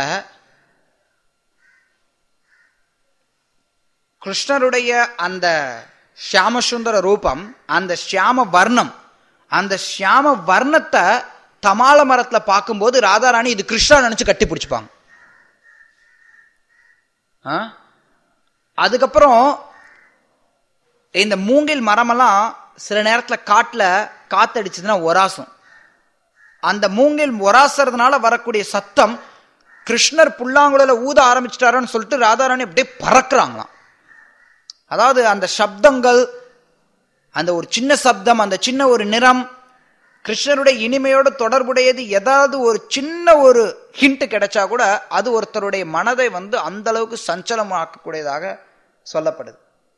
கிருஷ்ணருடைய அந்த ஷியாமசுந்தர ரூபம் அந்த ஷியாம வர்ணம் அந்த ஷியாம வர்ணத்தை தமால மரத்துல பார்க்கும்போது ராதாராணி இது கிருஷ்ணா நினைச்சு கட்டி பிடிச்சுப்பாங்க ஆ? அதுக்கப்புறம் இந்த மூங்கில் மரமெல்லாம் சில நேரத்துல காட்டுல காத்தடிச்சதுன்னா ஒராசும் அந்த மூங்கில் ஒராசுறதுனால வரக்கூடிய சத்தம் கிருஷ்ணர் புல்லாங்குழல ஊத ஆரம்பிச்சிட்டாரோன்னு சொல்லிட்டு ராதாராணி அப்படியே பறக்குறாங்களாம் அதாவது அந்த சப்தங்கள் அந்த ஒரு சின்ன சப்தம் அந்த சின்ன ஒரு நிறம் கிருஷ்ணருடைய இனிமையோடு தொடர்புடையது ஏதாவது ஒரு சின்ன ஒரு ஹிண்ட் கிடைச்சா கூட அது ஒருத்தருடைய மனதை வந்து அந்த அளவுக்கு சஞ்சலமாக்கக்கூடியதாக சொல்லப்படுது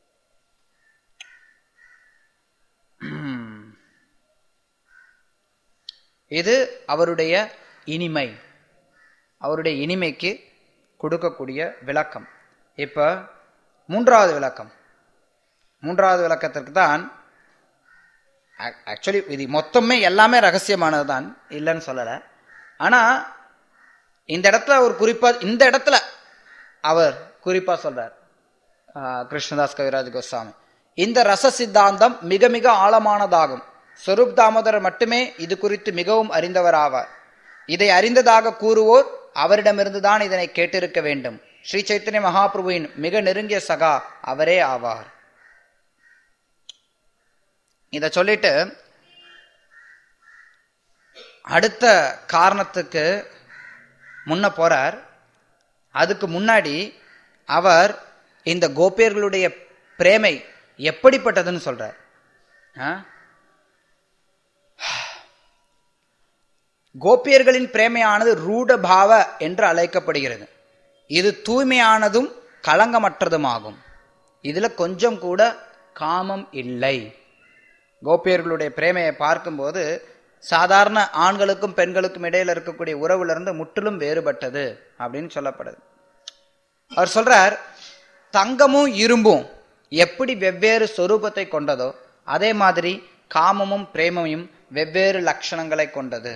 இது அவருடைய இனிமை அவருடைய இனிமைக்கு கொடுக்கக்கூடிய விளக்கம் இப்ப மூன்றாவது விளக்கம் மூன்றாவது விளக்கத்திற்கு தான் ஆக்சுவலி இது மொத்தமே எல்லாமே ரகசியமானது தான் இல்லைன்னு சொல்லலை ஆனா இந்த இடத்துல அவர் குறிப்பா இந்த இடத்துல அவர் குறிப்பா சொல்றார் ஆஹ், கிருஷ்ணதாஸ் கவிராஜ் கோஸ்வாமி இந்த ரச சித்தாந்தம் மிக மிக ஆழமானதாகும் ஸ்வரூப் தாமோதரர் மட்டுமே இது குறித்து மிகவும் அறிந்தவர் ஆவார் இதை அறிந்ததாக கூறுவோர் அவரிடமிருந்துதான் இதனை கேட்டிருக்க வேண்டும் ஸ்ரீ சைத்தன்ய மகாபிரபுவின் மிக நெருங்கிய சகா அவரே ஆவார் இத சொல்லிட்டு அடுத்த காரணத்துக்கு முன்ன போறார் அதுக்கு முன்னாடி அவர் இந்த கோபியர்களுடைய பிரேமை எப்படிப்பட்டதுன்னு சொல்றார் ஆ? கோபியர்களின் பிரேமையானது ரூடபாவ என்று அழைக்கப்படுகிறது இது தூய்மையானதும் களங்கமற்றதுமாகும் இதுல கொஞ்சம் கூட காமம் இல்லை கோபியர்களுடைய பிரேமையை பார்க்கும்போது சாதாரண ஆண்களுக்கும் பெண்களுக்கும் இடையில இருக்கக்கூடிய உறவுல இருந்து முற்றிலும் வேறுபட்டது அப்படின்னு சொல்லப்படுது அவர் சொல்றார் தங்கமும் இரும்பும் எப்படி வெவ்வேறு சொரூபத்தை கொண்டதோ அதே மாதிரி காமமும் பிரேமையும் வெவ்வேறு லட்சணங்களை கொண்டது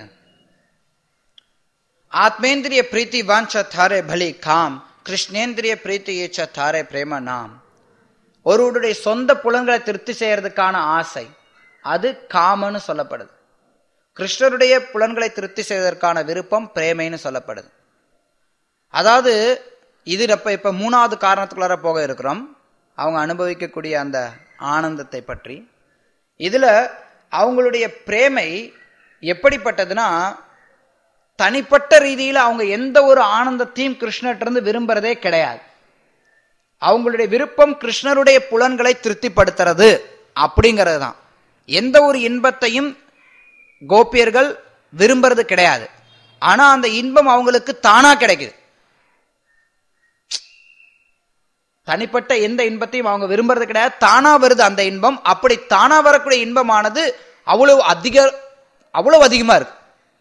ஆத்மேந்திரிய பிரீத்தி வாஞ்ச தாரே பலி காம் கிருஷ்ணேந்திரிய பிரீத்தி ஏச்ச தாரே பிரேம நாம் ஒருவருடைய சொந்த புலன்களை திருப்தி செய்யறதுக்கான ஆசை அது காமன்னு சொல்லப்படுது கிருஷ்ணருடைய புலன்களை திருப்தி செய்வதற்கான விருப்பம் பிரேமைன்னு சொல்லப்படுது அதாவது இது இப்ப இப்ப மூணாவது காரணத்துக்குள்ளார போக இருக்கிறோம் அவங்க அனுபவிக்கக்கூடிய அந்த ஆனந்தத்தை பற்றி இதுல அவங்களுடைய பிரேமை எப்படிப்பட்டதுன்னா தனிப்பட்ட ரீதியில அவங்க எந்த ஒரு ஆனந்தத்தையும் கிருஷ்ணர்ட்ட இருந்து விரும்புறதே கிடையாது அவங்களுடைய விருப்பம் கிருஷ்ணருடைய புலன்களை திருப்திப்படுத்துறது அப்படிங்கிறது தான் எந்த ஒரு இன்பத்தையும் கோபியர்கள் விரும்புறது கிடையாது ஆனா அந்த இன்பம் அவங்களுக்கு தானா கிடைக்குது தனிப்பட்ட எந்த இன்பத்தையும் அவங்க விரும்புறது கிடையாது தானா வருது அந்த இன்பம் அப்படி தானா வரக்கூடிய இன்பமானது அவ்வளவு அதிக அவ்வளவு அதிகமா இருக்கு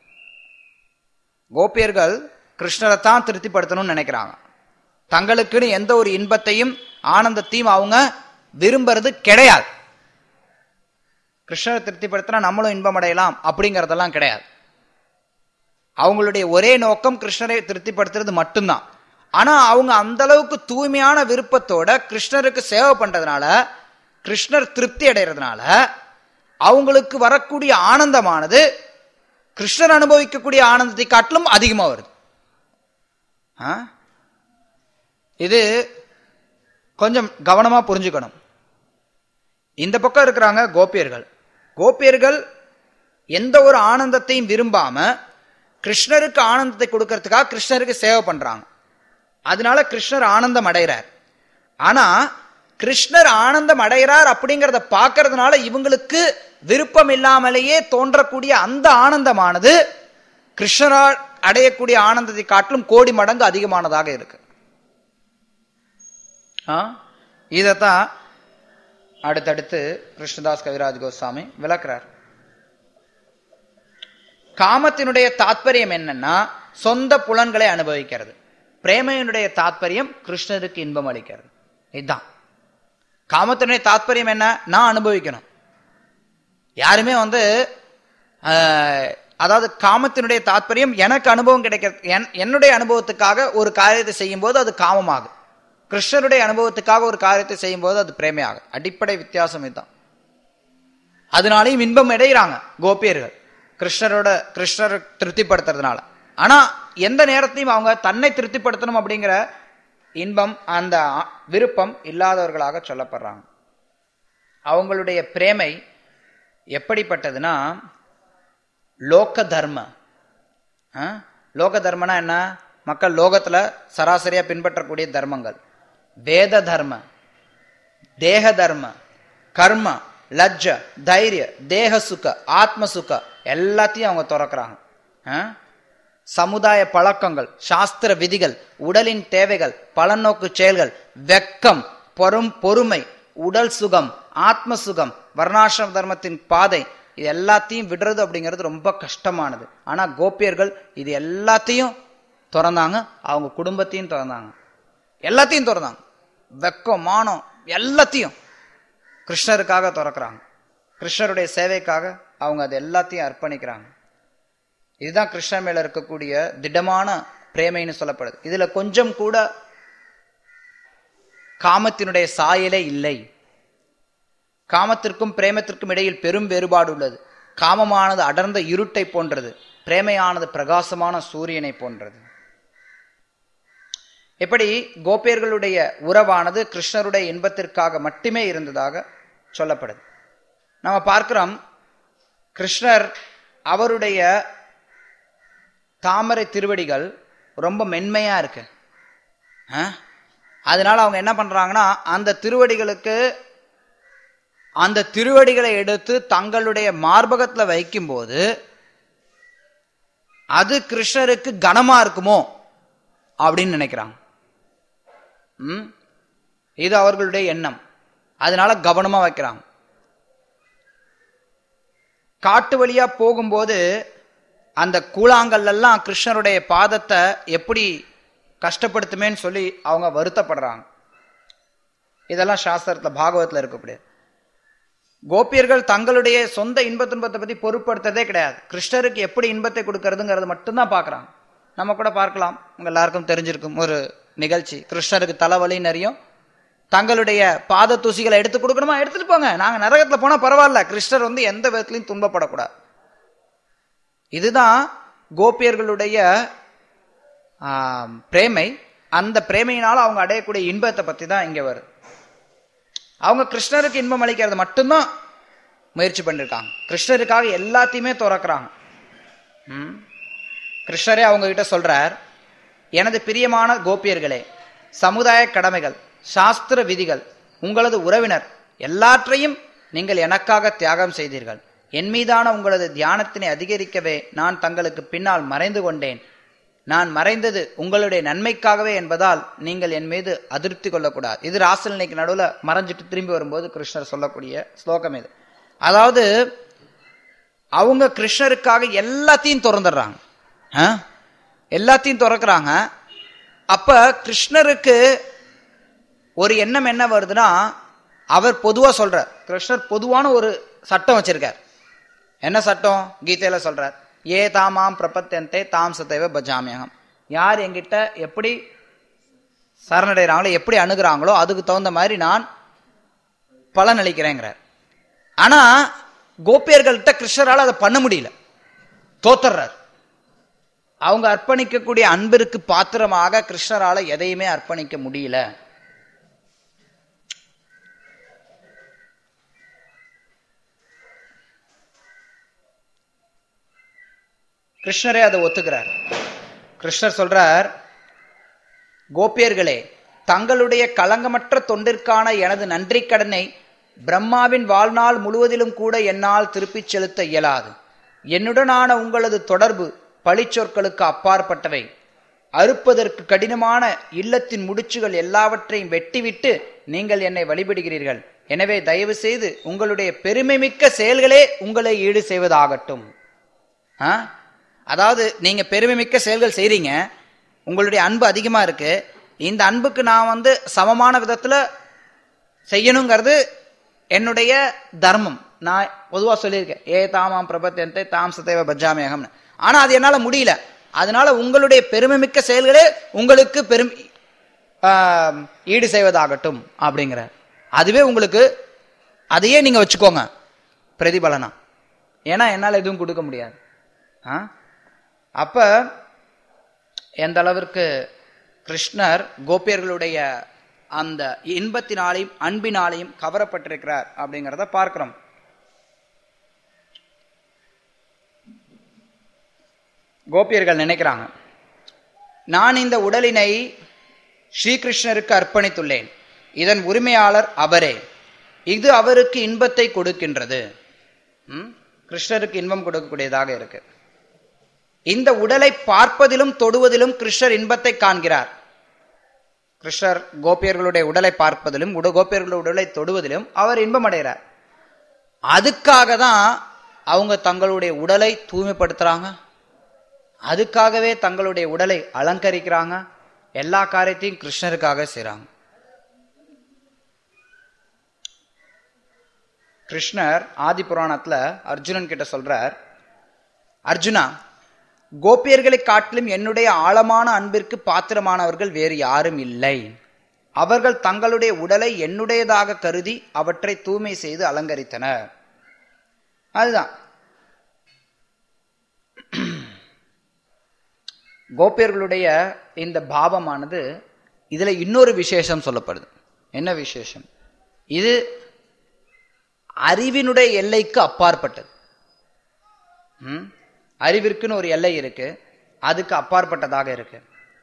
கோபியர்கள் கிருஷ்ணரை தான் திருப்திப்படுத்தணும்னு நினைக்கிறாங்க தங்களுக்குன்னு எந்த ஒரு இன்பத்தையும் ஆனந்தத்தையும் அவங்க விரும்புறது கிடையாது கிருஷ்ணரை திருப்திப்படுத்தினா நம்மளும் இன்பம் அடையலாம் அப்படிங்கறதெல்லாம் கிடையாது அவங்களுடைய ஒரே நோக்கம் கிருஷ்ணரை திருப்திப்படுத்துறது மட்டும்தான் ஆனா அவங்க அந்த அளவுக்கு தூய்மையான விருப்பத்தோட கிருஷ்ணருக்கு சேவை பண்றதுனால கிருஷ்ணர் திருப்தி அடைறதுனால அவங்களுக்கு வரக்கூடிய ஆனந்தமானது கிருஷ்ணர் அனுபவிக்கக்கூடிய ஆனந்தத்தை காட்டிலும் அதிகமா வருது ஆ? இது கொஞ்சம் கவனமா புரிஞ்சுக்கணும் இந்த பக்கம் இருக்கிறாங்க கோபியர்கள் கோபியர்கள் எந்த ஒரு ஆனந்தத்தையும் விரும்பாம கிருஷ்ணருக்கு ஆனந்தத்தை கொடுக்கறதுக்காக கிருஷ்ணருக்கு சேவை பண்றாங்க அதனால கிருஷ்ணர் ஆனந்தம் அடைகிறார் ஆனா கிருஷ்ணர் ஆனந்தம் அடைகிறார் அப்படிங்கறத பார்க்கறதுனால இவங்களுக்கு விருப்பம் இல்லாமலேயே தோன்றக்கூடிய அந்த ஆனந்தமானது கிருஷ்ணரால் அடையக்கூடிய ஆனந்தத்தை காட்டிலும் கோடி மடங்கு அதிகமானதாக இருக்கு ஆ? இதத்தான் அடுத்தடுத்து கிருஷ்ணதாஸ் கவிராஜ் கோஸ்வாமி விளக்குறார் காமத்தினுடைய தாத்பரியம் என்னன்னா சொந்த புலன்களை அனுபவிக்கிறது பிரேமையினுடைய தாத்பரியம் கிருஷ்ணருக்கு இன்பம் அளிக்கிறது இதுதான் காமத்தினுடைய தாத்பரியம் என்ன நான் அனுபவிக்கணும் யாருமே வந்து ஆஹ், அதாவது காமத்தினுடைய தாத்பரியம் எனக்கு அனுபவம் கிடைக்கிறது என்- என்னுடைய அனுபவத்துக்காக ஒரு காரியத்தை செய்யும் போது அது காமமாகும் கிருஷ்ணருடைய அனுபவத்துக்காக ஒரு காரியத்தை செய்யும் போது அது பிரேமையாகும் அடிப்படை வித்தியாசம் இதுதான் அதனாலையும் இன்பம் அடைகிறாங்க கோபியர்கள் கிருஷ்ணரோட கிருஷ்ணரை திருப்திப்படுத்துறதுனால ஆனா எந்த நேரத்தையும் அவங்க தன்னை திருப்திப்படுத்தணும் அப்படிங்கிற இன்பம் அந்த ஆ- விருப்பம் இல்லாதவர்களாக சொல்லப்படுறாங்க அவங்களுடைய பிரேமை எப்படிப்பட்டதுன்னா லோக தர்ம ஆ? லோக தர்மனா என்ன மக்கள் லோகத்துல சராசரியா பின்பற்றக்கூடிய தர்மங்கள் வேத தர்ம தேக தர்ம கர்ம லஜ்ஜ தைரிய தேக சுக ஆத்ம சுக எல்லாத்தையும் அவங்க துறக்கிறாங்க ஆ? சமுதாய பழக்கங்கள் சாஸ்திர விதிகள் உடலின் தேவைகள் பலநோக்கு செயல்கள் வெக்கம் பொறும் பொறுமை உடல் சுகம் ஆத்ம சுகம் வர்ணாசிரம தர்மத்தின் பாதை இது எல்லாத்தையும் விடுறது அப்படிங்கிறது ரொம்ப கஷ்டமானது ஆனா கோபியர்கள் இது எல்லாத்தையும் திறந்தாங்க அவங்க குடும்பத்தையும் திறந்தாங்க எல்லாத்தையும் திறந்தாங்க வெக்கம் மானம் எல்லாத்தையும் கிருஷ்ணருக்காக திறக்கிறாங்க கிருஷ்ணருடைய சேவைக்காக அவங்க அது எல்லாத்தையும் அர்ப்பணிக்கிறாங்க இதுதான் கிருஷ்ணர் மேல இருக்கக்கூடிய திடமான பிரேமைன்னு சொல்லப்படுது இதுல கொஞ்சம் கூட காமத்தினுடைய சாயலே இல்லை காமத்திற்கும் பிரேமத்திற்கும் இடையில் பெரும் வேறுபாடு உள்ளது காமமானது அடர்ந்த இருட்டை போன்றது பிரேமையானது பிரகாசமான சூரியனை போன்றது எப்படி கோபியர்களுடைய உறவானது கிருஷ்ணருடைய இன்பத்திற்காக மட்டுமே இருந்ததாக சொல்லப்படுது நம்ம பார்க்கிறோம் கிருஷ்ணர் அவருடைய தாமரை திருவடிகள் ரொம்ப மென்மையா இருக்கு ஆ? அதனால அவங்க என்ன பண்றாங்கன்னா அந்த திருவடிகளுக்கு அந்த திருவடிகளை எடுத்து தங்களுடைய மார்பகத்துல வைக்கும்போது அது கிருஷ்ணருக்கு கனமா இருக்குமோ அப்படின்னு நினைக்கிறாங்க ம்? இது அவர்களுடைய எண்ணம் அதனால கவனமா வைக்கிறாங்க காட்டு வழியா போகும்போது அந்த கூழாங்கல் எல்லாம் கிருஷ்ணருடைய பாதத்தை எப்படி கஷ்டப்படுத்துமேன்னு சொல்லி அவங்க வருத்தப்படுறாங்க இதெல்லாம் சாஸ்திரத்துல பாகவத்துல இருக்கக்கூடியது கோபியர்கள் தங்களுடைய சொந்த இன்ப துன்பத்தை பத்தி பொருட்படுத்துறதே கிடையாது கிருஷ்ணருக்கு எப்படி இன்பத்தை கொடுக்கறதுங்கிறது மட்டும்தான் பார்க்கறாங்க நம்ம கூட பார்க்கலாம் உங்க எல்லாருக்கும் தெரிஞ்சிருக்கும் ஒரு நிகழ்ச்சி கிருஷ்ணருக்கு தலைவலி நிறையும் தங்களுடைய பாத தூசிகளை எடுத்து கொடுக்கணுமா எடுத்துட்டு போங்க நாங்க நரகத்துல போனா பரவாயில்ல கிருஷ்ணர் வந்து எந்த விதத்திலையும் துன்பப்படக்கூடாது இதுதான் கோபியர்களுடைய ஆம், பிரேமை அந்த பிரேமையினால அவங்க அடையக்கூடிய இன்பத்தை பத்தி தான் இங்க வருது அவங்க கிருஷ்ணருக்கு இன்பம் அளிக்கிறது மட்டும்தான் முயற்சி பண்ணிருக்காங்க கிருஷ்ணருக்காக எல்லாத்தையுமே துறக்கிறாங்க ம். கிருஷ்ணரே அவங்க கிட்ட சொல்றார் எனது பிரியமான கோபியர்களே சமுதாய கடமைகள் சாஸ்திர விதிகள் உங்களது உறவினர் எல்லாற்றையும் நீங்கள் எனக்காக தியாகம் செய்தீர்கள் என் மீதான உங்களது தியானத்தினை அதிகரிக்கவே நான் தங்களுக்கு பின்னால் மறைந்து கொண்டேன் நான் மறைந்தது உங்களுடைய நன்மைக்காகவே என்பதால் நீங்கள் என் மீது அதிருப்தி கொள்ளக்கூடாது இது ராசலனைக்கு நடுவுல மறைஞ்சிட்டு திரும்பி வரும்போது கிருஷ்ணர் சொல்லக்கூடிய ஸ்லோகம் இது அதாவது அவங்க கிருஷ்ணருக்காக எல்லாத்தையும் திறந்துடுறாங்க ஆ? எல்லாத்தையும் திறக்கிறாங்க அப்ப கிருஷ்ணருக்கு ஒரு எண்ணம் என்ன வருதுன்னா அவர் பொதுவா சொல்றார் கிருஷ்ணர் பொதுவான ஒரு சட்டம் வச்சிருக்கார் என்ன சட்டம் கீதையில சொல்றார் ஏ தாமாம் பிரபத்தந்தே தாம் சதைவ பஜாமியகம் யார் என்கிட்ட எப்படி சரணடைகிறாங்களோ எப்படி அணுகுறாங்களோ அதுக்கு தகுந்த மாதிரி நான் பலன் அளிக்கிறேங்கிறார் ஆனா கோபியர்கள்ட்ட கிருஷ்ணரால் அதை பண்ண முடியல தோத்துறார் அவங்க அர்ப்பணிக்கக்கூடிய அன்பிற்கு பாத்திரமாக கிருஷ்ணரால எதையுமே அர்ப்பணிக்க முடியல கிருஷ்ணரே அதை ஒத்துக்கிறார் கிருஷ்ணர் சொல்றார் கோபியர்களே தங்களுடைய களங்கமற்ற தொண்டிற்கான எனது நன்றி கடனை பிரம்மாவின் வாழ்நாள் முழுவதிலும் கூட என்னால் திருப்பிச் செலுத்த இயலாது என்னுடனான உங்களது தொடர்பு பழிச்சொற்களுக்கு அப்பாற்பட்டவை அறுப்பதற்கு கடினமான இல்லத்தின் முடிச்சுகள் எல்லாவற்றையும் வெட்டிவிட்டு நீங்கள் என்னை வழிபடுகிறீர்கள் எனவே தயவு செய்து உங்களுடைய பெருமை மிக்க செயல்களே உங்களை ஈடு செய்வதாகட்டும் ஆ? அதாவது நீங்க பெருமை மிக்க செயல்கள் செய்றீங்க உங்களுடைய அன்பு அதிகமா இருக்கு இந்த அன்புக்கு நான் வந்து சமமான விதத்துல செய்யணுங்கிறது என்னுடைய தர்மம் நான் பொதுவா சொல்லியிருக்கேன் ஏ தாமாம் பிரபத்தத்தை தாம் சதேவ பஜாமியகம்னு ஆனா அது என்னால முடியல அதனால உங்களுடைய பெருமைமிக்க செயல்களே உங்களுக்கு பெரும் ஆம், ஈடு செய்வதாகட்டும் அப்படிங்கிறார் அதுவே உங்களுக்கு அதையே நீங்க வச்சுக்கோங்க பிரதிபலனா ஏன்னா என்னால எதுவும் கொடுக்க முடியாது ஆ? அப்ப எந்த அளவிற்கு கிருஷ்ணர் கோபியர்களுடைய அந்த இன்பத்தினாலையும் அன்பினாலையும் கவரப்பட்டிருக்கிறார் அப்படிங்கிறத பார்க்கிறோம் கோபியர்கள் நினைக்கிறாங்க நான் இந்த உடலினை ஸ்ரீகிருஷ்ணருக்கு அர்ப்பணித்துள்ளேன் இதன் உரிமையாளர் அவரே இது அவருக்கு இன்பத்தை கொடுக்கின்றது ம்? கிருஷ்ணருக்கு இன்பம் கொடுக்கக்கூடியதாக இருக்கு இந்த உடலை பார்ப்பதிலும் தொடுவதிலும் கிருஷ்ணர் இன்பத்தை காண்கிறார் கிருஷ்ணர் கோபியர்களுடைய உடலை பார்ப்பதிலும் உட கோபியர்களுடைய உடலை தொடுவதிலும் அவர் இன்பம் அடைகிறார் அதுக்காக தான் அவங்க தங்களுடைய உடலை தூய்மைப்படுத்துறாங்க அதுக்காகவே தங்களுடைய உடலை அலங்கரிக்கிறாங்க எல்லா காரியத்தையும் கிருஷ்ணருக்காக செய்றாங்க கிருஷ்ணர் ஆதி புராணத்துல அர்ஜுனன் கிட்ட சொல்றார் அர்ஜுனா கோபியர்களை காட்டிலும் என்னுடைய ஆழமான அன்பிற்கு பாத்திரமானவர்கள் வேறு யாரும் இல்லை அவர்கள் தங்களுடைய உடலை என்னுடையதாக கருதி அவற்றை தூய்மை செய்து அலங்கரித்தனர் அதுதான் கோபியர்களுடைய இந்த பாவமானது இதுல இன்னொரு விசேஷம் சொல்லப்படுது என்ன விசேஷம் இது அறிவினுடைய எல்லைக்கு அப்பாற்பட்டது ம்? அறிவிற்குன்னு ஒரு எல்லை இருக்கு அதுக்கு அப்பாற்பட்டதாக இருக்கு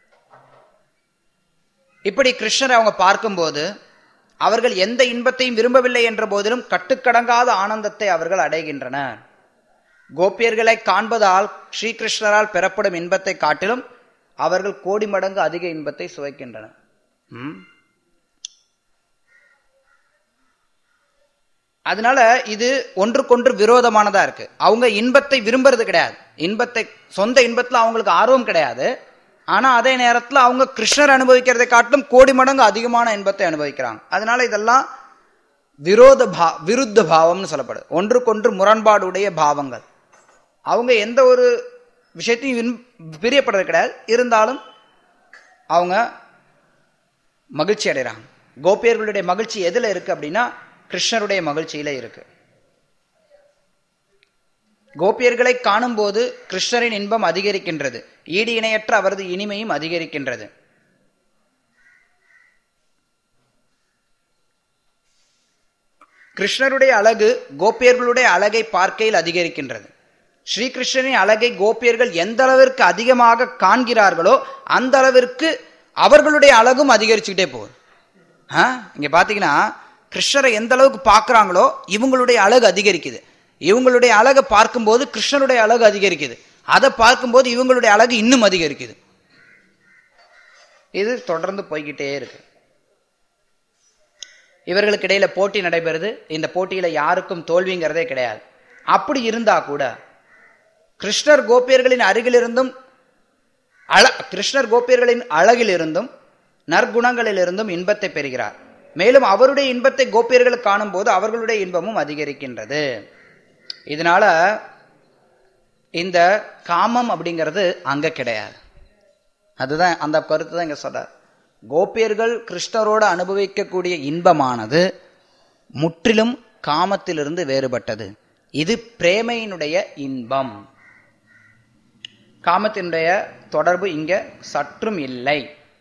இப்படி கிருஷ்ணரை அவங்க பார்க்கும்போது அவர்கள் எந்த இன்பத்தையும் விரும்பவில்லை என்ற போதிலும் கட்டுக்கடங்காத ஆனந்தத்தை அவர்கள் அடைகின்றனர் கோபியர்களை காண்பதால் ஸ்ரீகிருஷ்ணரால் பெறப்படும் இன்பத்தை காட்டிலும் அவர்கள் கோடி மடங்கு அதிக இன்பத்தை சுவைக்கின்றனர் ம்? அதனால இது ஒன்றுக்கொன்று விரோதமானதா இருக்கு அவங்க இன்பத்தை விரும்புறது கிடையாது இன்பத்தை சொந்த இன்பத்துல அவங்களுக்கு ஆர்வம் கிடையாது ஆனா அதே நேரத்துல அவங்க கிருஷ்ணர் அனுபவிக்கிறதை காட்டிலும் கோடி மடங்கு அதிகமான இன்பத்தை அனுபவிக்கிறாங்க அதனால இதெல்லாம் விரோத பா விருத்த பாவம்னு சொல்லப்படுது ஒன்றுக்கொன்று முரண்பாடுடைய பாவங்கள் அவங்க எந்த ஒரு விஷயத்தையும் விரும்ப- பிரியப்படுறது கிடையாது இருந்தாலும் அவங்க மகிழ்ச்சி அடைகிறாங்க கோபியர்களுடைய மகிழ்ச்சி எதுல இருக்கு அப்படின்னா கிருஷ்ணருடைய மகிழ்ச்சியில இருக்கு கோபியர்களை காணும்போது கிருஷ்ணரின் இன்பம் அதிகரிக்கின்றது ஈடு இணையற்ற அவரது இனிமையும் அதிகரிக்கின்றது கிருஷ்ணருடைய அழகு கோபியர்களுடைய அழகை பார்க்கையில் அதிகரிக்கின்றது ஸ்ரீகிருஷ்ணரின் அழகை கோபியர்கள் எந்த அளவிற்கு அதிகமாக காண்கிறார்களோ அந்த அளவிற்கு அவர்களுடைய அழகும் அதிகரிச்சுக்கிட்டே போகுது ஆ? இங்க பாத்தீங்கன்னா கிருஷ்ணரை எந்த அளவுக்கு பார்க்கறாங்களோ இவங்களுடைய அழகு அதிகரிக்குது இவங்களுடைய அழகை பார்க்கும்போது கிருஷ்ணருடைய அழகு அதிகரிக்குது அதை பார்க்கும்போது இவங்களுடைய அழகு இன்னும் அதிகரிக்குது இது தொடர்ந்து போய்கிட்டே இருக்கு இவர்களுக்கு இடையில போட்டி நடைபெறுது இந்த போட்டியில யாருக்கும் தோல்விங்கிறதே கிடையாது அப்படி இருந்தா கூட கிருஷ்ணர் கோபியர்களின் அருகிலிருந்தும் அழ கிருஷ்ணர் கோபியர்களின் அழகிலிருந்தும் நற்குணங்களிலிருந்தும் இன்பத்தை பெறுகிறார் மேலும் அவருடைய இன்பத்தை கோபியர்கள் காணும்போது அவர்களுடைய இன்பமும் அதிகரிக்கின்றது இதனால இந்த காமம் அப்படிங்கிறது அங்க கிடையாது அதுதான் அந்த கருத்து தான் இங்க சொல்றார் கோபியர்கள் கிருஷ்ணரோட அனுபவிக்கக்கூடிய இன்பமானது முற்றிலும் காமத்திலிருந்து வேறுபட்டது இது பிரேமையினுடைய இன்பம் காமத்தினுடைய தொடர்பு இங்க சற்றும் இல்லை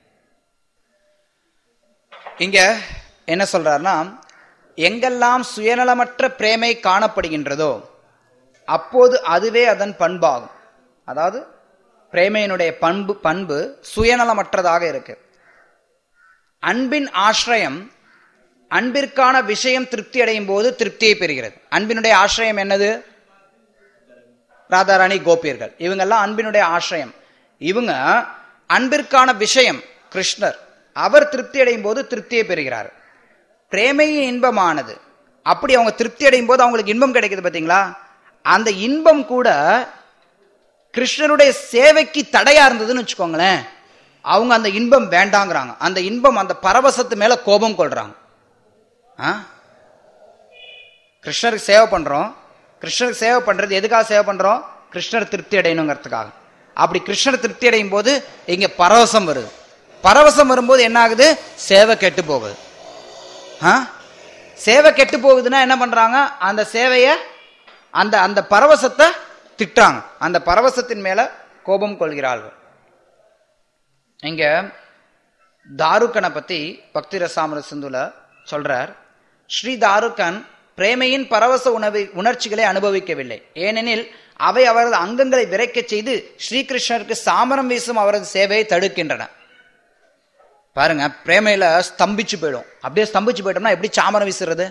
இங்க என்ன சொல்றாருன்னா எங்கெல்லாம் சுயநலமற்ற பிரேமை காணப்படுகின்றதோ அப்போது அதுவே அதன் பண்பாகும் அதாவது பிரேமையினுடைய பண்பு பண்பு சுயநலமற்றதாக இருக்கு அன்பின் ஆசிரியம் அன்பிற்கான விஷயம் திருப்தி அடையும் போது திருப்தியை பெறுகிறது அன்பினுடைய ஆசிரியம் என்னது ராதாராணி கோபியர்கள் இவங்கெல்லாம் அன்பினுடைய ஆசிரியம் இவங்க அன்பிற்கான விஷயம் கிருஷ்ணர் அவர் திருப்தி அடையும் போது திருப்தியை பெறுகிறார் பிரேமையின் இன்பமானது அப்படி அவங்க திருப்தி அடையும் போது அவங்களுக்கு இன்பம் கிடைக்குது பாத்தீங்களா அந்த இன்பம் கூட கிருஷ்ணருடைய சேவைக்கு தடையா இருந்ததுன்னு வச்சுக்கோங்களேன் அவங்க அந்த இன்பம் வேண்டாங்கிறாங்க அந்த இன்பம் அந்த பரவசத்து மேல கோபம் கொள்றாங்க ஆ? கிருஷ்ணருக்கு சேவை பண்றோம் கிருஷ்ணருக்கு சேவை பண்றது எதுக்காக சேவை பண்றோம் கிருஷ்ணர் திருப்தி அடையணுங்கிறதுக்காக அப்படி கிருஷ்ணர் திருப்தி அடையும் போது இங்க பரவசம் வருது பரவசம் வரும்போது என்ன ஆகுது சேவை கெட்டு போகுது ஆ? சேவை கெட்டு போகுதுன்னா என்ன பண்றாங்க அந்த சேவைய அந்த அந்த பரவசத்தை திட்டாங்க அந்த பரவசத்தின் மேல கோபம் கொள்கிறார்கள் இங்க தாருக்கனை பத்தி பக்தி ரசாமர சிந்துல சொல்றார் ஸ்ரீ தாருக்கன் பிரேமையின் பரவச உணவு உணர்ச்சிகளை அனுபவிக்கவில்லை ஏனெனில் அவை அவரது அங்கங்களை விரைக்கச் செய்து ஸ்ரீகிருஷ்ணருக்கு சாமரம் வீசும் அவரது சேவையை தடுக்கின்றன பாருங்க பிரேமையில ஸ்தம்பிச்சு போயிடும் அப்படியே ஸ்தம்பிச்சு போயிட்டோம்னா எப்படி சாமரம் வீசுறது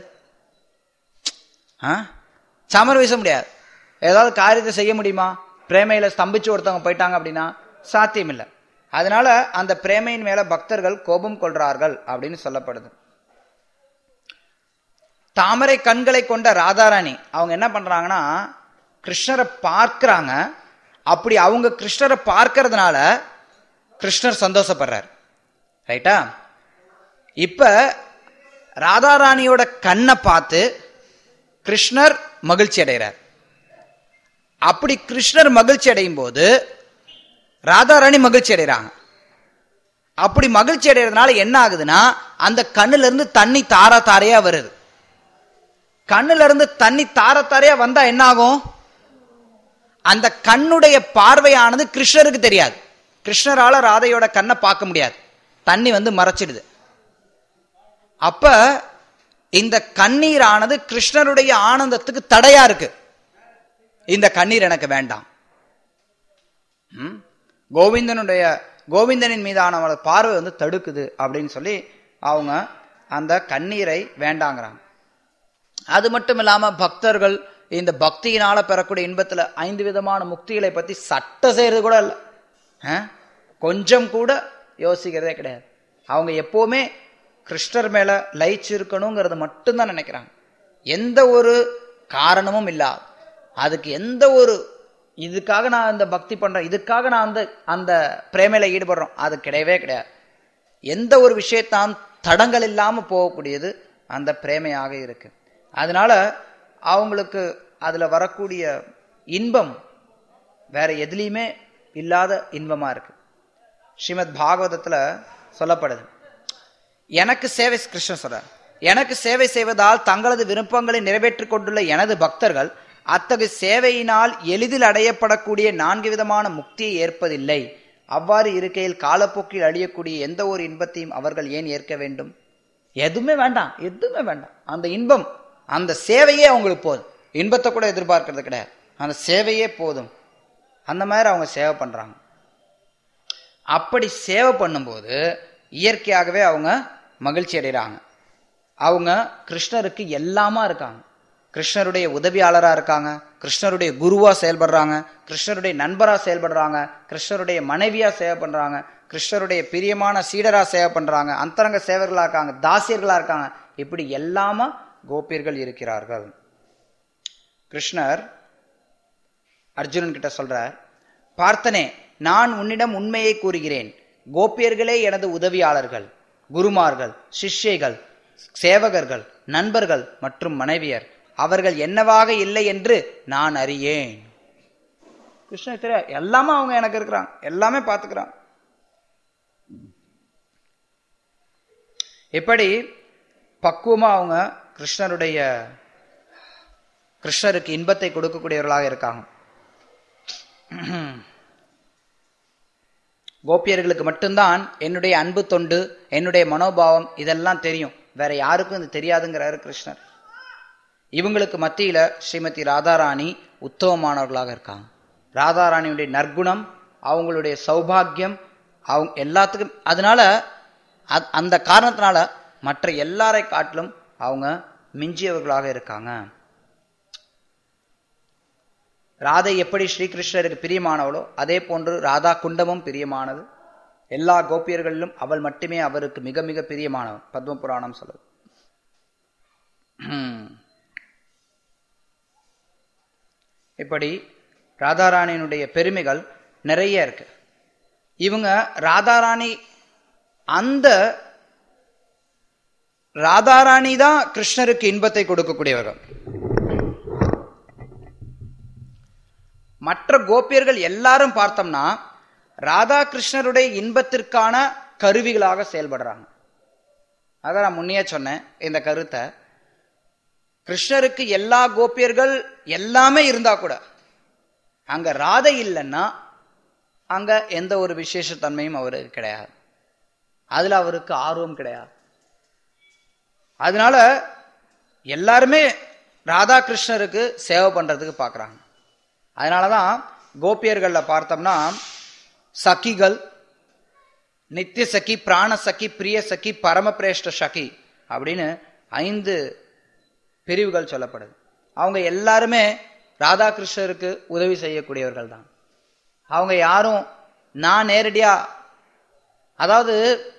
ஆ? சாமரம் வீச முடியாது ஏதாவது காரியத்தை செய்ய முடியுமா பிரேமையில ஸ்தம்பிச்சு ஒருத்தவங்க போயிட்டாங்க அப்படின்னா சாத்தியம் இல்லை அதனால அந்த பிரேமையின் மேல பக்தர்கள் கோபம் கொள்றார்கள் அப்படின்னு சொல்லப்படுது தாமரை கண்களை கொண்ட ராதாராணி அவங்க என்ன பண்றாங்கன்னா கிருஷ்ணரை பார்க்கறாங்க அப்படி அவங்க கிருஷ்ணரை பார்க்கறதுனால கிருஷ்ணர் சந்தோஷப்படுறார் ரைட்டா இப்ப ராதாராணியோட கண்ணை பார்த்து கிருஷ்ணர் மகிழ்ச்சி அடைகிறார் அப்படி கிருஷ்ணர் மகிழ்ச்சி அடையும் போது ராதாராணி மகிழ்ச்சி அடைகிறாங்க அப்படி மகிழ்ச்சி அடைகிறதுனால என்ன ஆகுதுன்னா அந்த கண்ணுல இருந்து தண்ணி தாரா தாரையா வருது கண்ணுல இருந்து தண்ணி தார தாரையா வந்தா என்ன ஆகும் அந்த கண்ணுடைய பார்வையானது கிருஷ்ணருக்கு தெரியாது கிருஷ்ணரால ராதையோட கண்ணை பார்க்க முடியாது தண்ணி வந்து மறைச்சிடுது அப்ப இந்த கண்ணீரானது கிருஷ்ணருடைய ஆனந்தத்துக்கு தடையா இருக்கு இந்த கண்ணீர் எனக்கு வேண்டாம் ம்? கோவிந்தனுடைய கோவிந்தனின் மீதான அவளோட பார்வை வந்து தடுக்குது அப்படின்னு சொல்லி அவங்க அந்த கண்ணீரை வேண்டாங்கிறாங்க அது மட்டும் இல்லாம பக்தர்கள் இந்த பக்தியினால பெறக்கூடிய இன்பத்துல ஐந்து விதமான முக்திகளை பத்தி சட்ட செய்யறது கூட இல்லை அஹ்? கொஞ்சம் கூட யோசிக்கிறதே கிடையாது அவங்க எப்பவுமே கிருஷ்ணர் மேல லயிச்சு இருக்கணுங்கிறது மட்டும்தான் நினைக்கிறாங்க எந்த ஒரு காரணமும் இல்லாது அதுக்கு எந்த ஒரு இதுக்காக நான் இந்த பக்தி பண்றேன் இதுக்காக நான் அந்த அந்த பிரேமையில ஈடுபடுறோம் அது கிடையவே கிடையாது எந்த ஒரு விஷயத்தான் தடங்கள் இல்லாம போகக்கூடியது அந்த பிரேமையாக இருக்கு அதனால அவங்களுக்கு அதுல வரக்கூடிய இன்பம் வேற எதுலையுமே இல்லாத இன்பமா இருக்கு ஸ்ரீமத் பாகவதத்துல சொல்லப்படுது எனக்கு சேவை கிருஷ்ணன் சொல்றார் எனக்கு சேவை செய்வதால் தங்களது விருப்பங்களை நிறைவேற்றிக் கொண்டுள்ள எனது பக்தர்கள் அத்தகைய சேவையினால் எளிதில் அடையப்படக்கூடிய நான்கு விதமான முக்தியை ஏற்பதில்லை அவ்வாறு இருக்கையில் காலப்போக்கில் அழியக்கூடிய எந்த ஒரு இன்பத்தையும் அவர்கள் ஏன் ஏற்க வேண்டும் எதுவுமே வேண்டாம் எதுவுமே வேண்டாம் அந்த இன்பம் அந்த சேவையே அவங்களுக்கு போதும் இன்பத்தை கூட எதிர்பார்க்கறது கிடையாது அந்த சேவையே போதும் அந்த மாதிரி அவங்க சேவை பண்றாங்க அப்படி சேவை பண்ணும்போது இயற்கையாகவே அவங்க மகிழ்ச்சி அடைகிறாங்க அவங்க கிருஷ்ணருக்கு எல்லாமா இருக்காங்க கிருஷ்ணருடைய உதவியாளரா இருக்காங்க கிருஷ்ணருடைய குருவா செயல்படுறாங்க கிருஷ்ணருடைய நண்பரா செயல்படுறாங்க கிருஷ்ணருடைய மனைவியா சேவை பண்றாங்க கிருஷ்ணருடைய பிரியமான சீடரா சேவை பண்றாங்க அந்தரங்க சேவர்களா இருக்காங்க தாசியர்களா இருக்காங்க இப்படி எல்லாமா கோபியர்கள் இருக்கிறார்கள் கிருஷ்ணர் அர்ஜுனன் கிட்ட சொல்றார் பார்த்தனே நான் உன்னிடம் உண்மையை கூறுகிறேன் கோபியர்களே எனது உதவியாளர்கள் குருமார்கள் சிஷ்யைகள் சேவகர்கள் நண்பர்கள் மற்றும் மனைவியர் அவர்கள் என்னவாக இல்லை என்று நான் அறியேன் கிருஷ்ணர் தெரியாது எல்லாமே அவங்க எனக்கு இருக்கிறாங்க எல்லாமே பார்த்துக்கிறாங்க எப்படி பக்குவமா அவங்க கிருஷ்ணருடைய கிருஷ்ணருக்கு இன்பத்தை கொடுக்கக்கூடியவர்களாக இருக்காங்க கோபியர்களுக்கு மட்டும்தான் என்னுடைய அன்பு தொண்டு என்னுடைய மனோபாவம் இதெல்லாம் தெரியும் வேற யாருக்கும் இது தெரியாதுங்கிறாரு கிருஷ்ணர் இவங்களுக்கு மத்தியில ஸ்ரீமதி ராதாராணி உத்தமமானவர்களாக இருக்காங்க ராதாராணியுடைய நற்குணம் அவங்களுடைய சௌபாகியம் அவங்க எல்லாத்துக்கும் அதனால அ- அந்த காரணத்தினால மற்ற எல்லாரை காட்டிலும் அவங்க மிஞ்சியவர்களாக இருக்காங்க ராதை எப்படி ஸ்ரீகிருஷ்ணருக்கு பிரியமானவளோ அதே போன்று ராதா குண்டமும் பிரியமானது எல்லா கோபியர்களிலும் அவள் மட்டுமே அவருக்கு மிக மிக பிரியமானவன் பத்ம புராணம் சொல்லுது ஹம். இப்படி ராதாராணியினுடைய பெருமைகள் நிறைய இருக்கு இவங்க ராதாராணி அந்த ராதாராணி தான் கிருஷ்ணருக்கு இன்பத்தை கொடுக்கக்கூடியவர்கள் மற்ற கோபியர்கள் எல்லாரும் பார்த்தோம்னா ராதாகிருஷ்ணருடைய இன்பத்திற்கான கருவிகளாக செயல்படுறாங்க அதான் நான் முன்னையே சொன்னேன் இந்த கருத்தை கிருஷ்ணருக்கு எல்லா கோபியர்கள் எல்லாமே இருந்தா கூட அங்க ராதை இல்லைன்னா அங்க எந்த ஒரு விசேஷ தன்மையும் அவருக்கு கிடையாது அதுல அவருக்கு ஆர்வம் கிடையாது அதனால எல்லாருமே ராதாகிருஷ்ணருக்கு சேவை பண்றதுக்கு பார்க்கறாங்க அதனாலதான் கோபியர்கள்ல பார்த்தோம்னா சகிகள் நித்திய சகி பிராண சகி பிரிய சகி பரமபிரேஷ்ட சகி அப்படின்னு ஐந்து பிரிவுகள் சொல்லப்படுது அவங்க எல்லாருமே ராதாகிருஷ்ணருக்கு உதவி செய்யக்கூடியவர்கள் தான் அவங்க யாரும் நான் நேரடியா அதாவது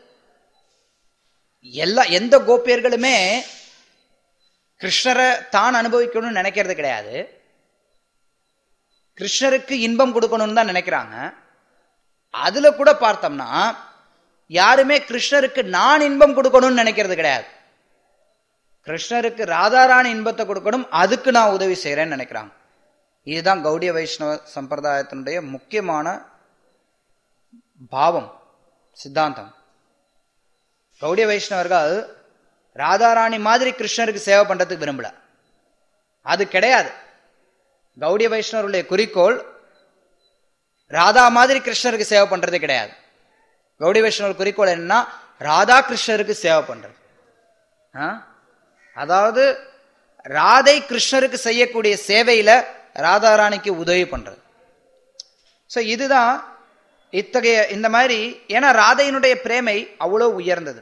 எல்லா எந்த கோபியர்களுமே கிருஷ்ணரை தான் அனுபவிக்கணும்னு நினைக்கிறது கிடையாது கிருஷ்ணருக்கு இன்பம் கொடுக்கணும்னு தான் நினைக்கிறாங்க அதுல கூட பார்த்தோம்னா யாருமே கிருஷ்ணருக்கு நான் இன்பம் கொடுக்கணும்னு நினைக்கிறது கிடையாது கிருஷ்ணருக்கு ராதாராணி இன்பத்தை கொடுக்கணும் அதுக்கு நான் உதவி செய்யறேன்னு நினைக்கிறாங்க இதுதான் கௌடிய வைஷ்ணவ சம்பிரதாயத்தினுடைய முக்கியமான பாவம் சித்தாந்தம் கௌடிய வைஷ்ணவர்கள் ராதாராணி மாதிரி கிருஷ்ணருக்கு சேவை பண்றதுக்கு விரும்பல அது கிடையாது கௌடிய வைஷ்ணவருடைய குறிக்கோள் ராதா மாதிரி கிருஷ்ணருக்கு சேவை பண்றது கிடையாது கௌடி வைஷ்ணவர் குறிக்கோள் என்னன்னா ராதா கிருஷ்ணருக்கு சேவை பண்றது ஆ? அதாவது ராதை கிருஷ்ணருக்கு செய்யக்கூடிய சேவையில ராதாராணிக்கு உதவி பண்றது சோ இதுதான் இத்தகைய இந்த மாதிரி ஏன்னா ராதையினுடைய பிரேமை அவ்வளவு உயர்ந்தது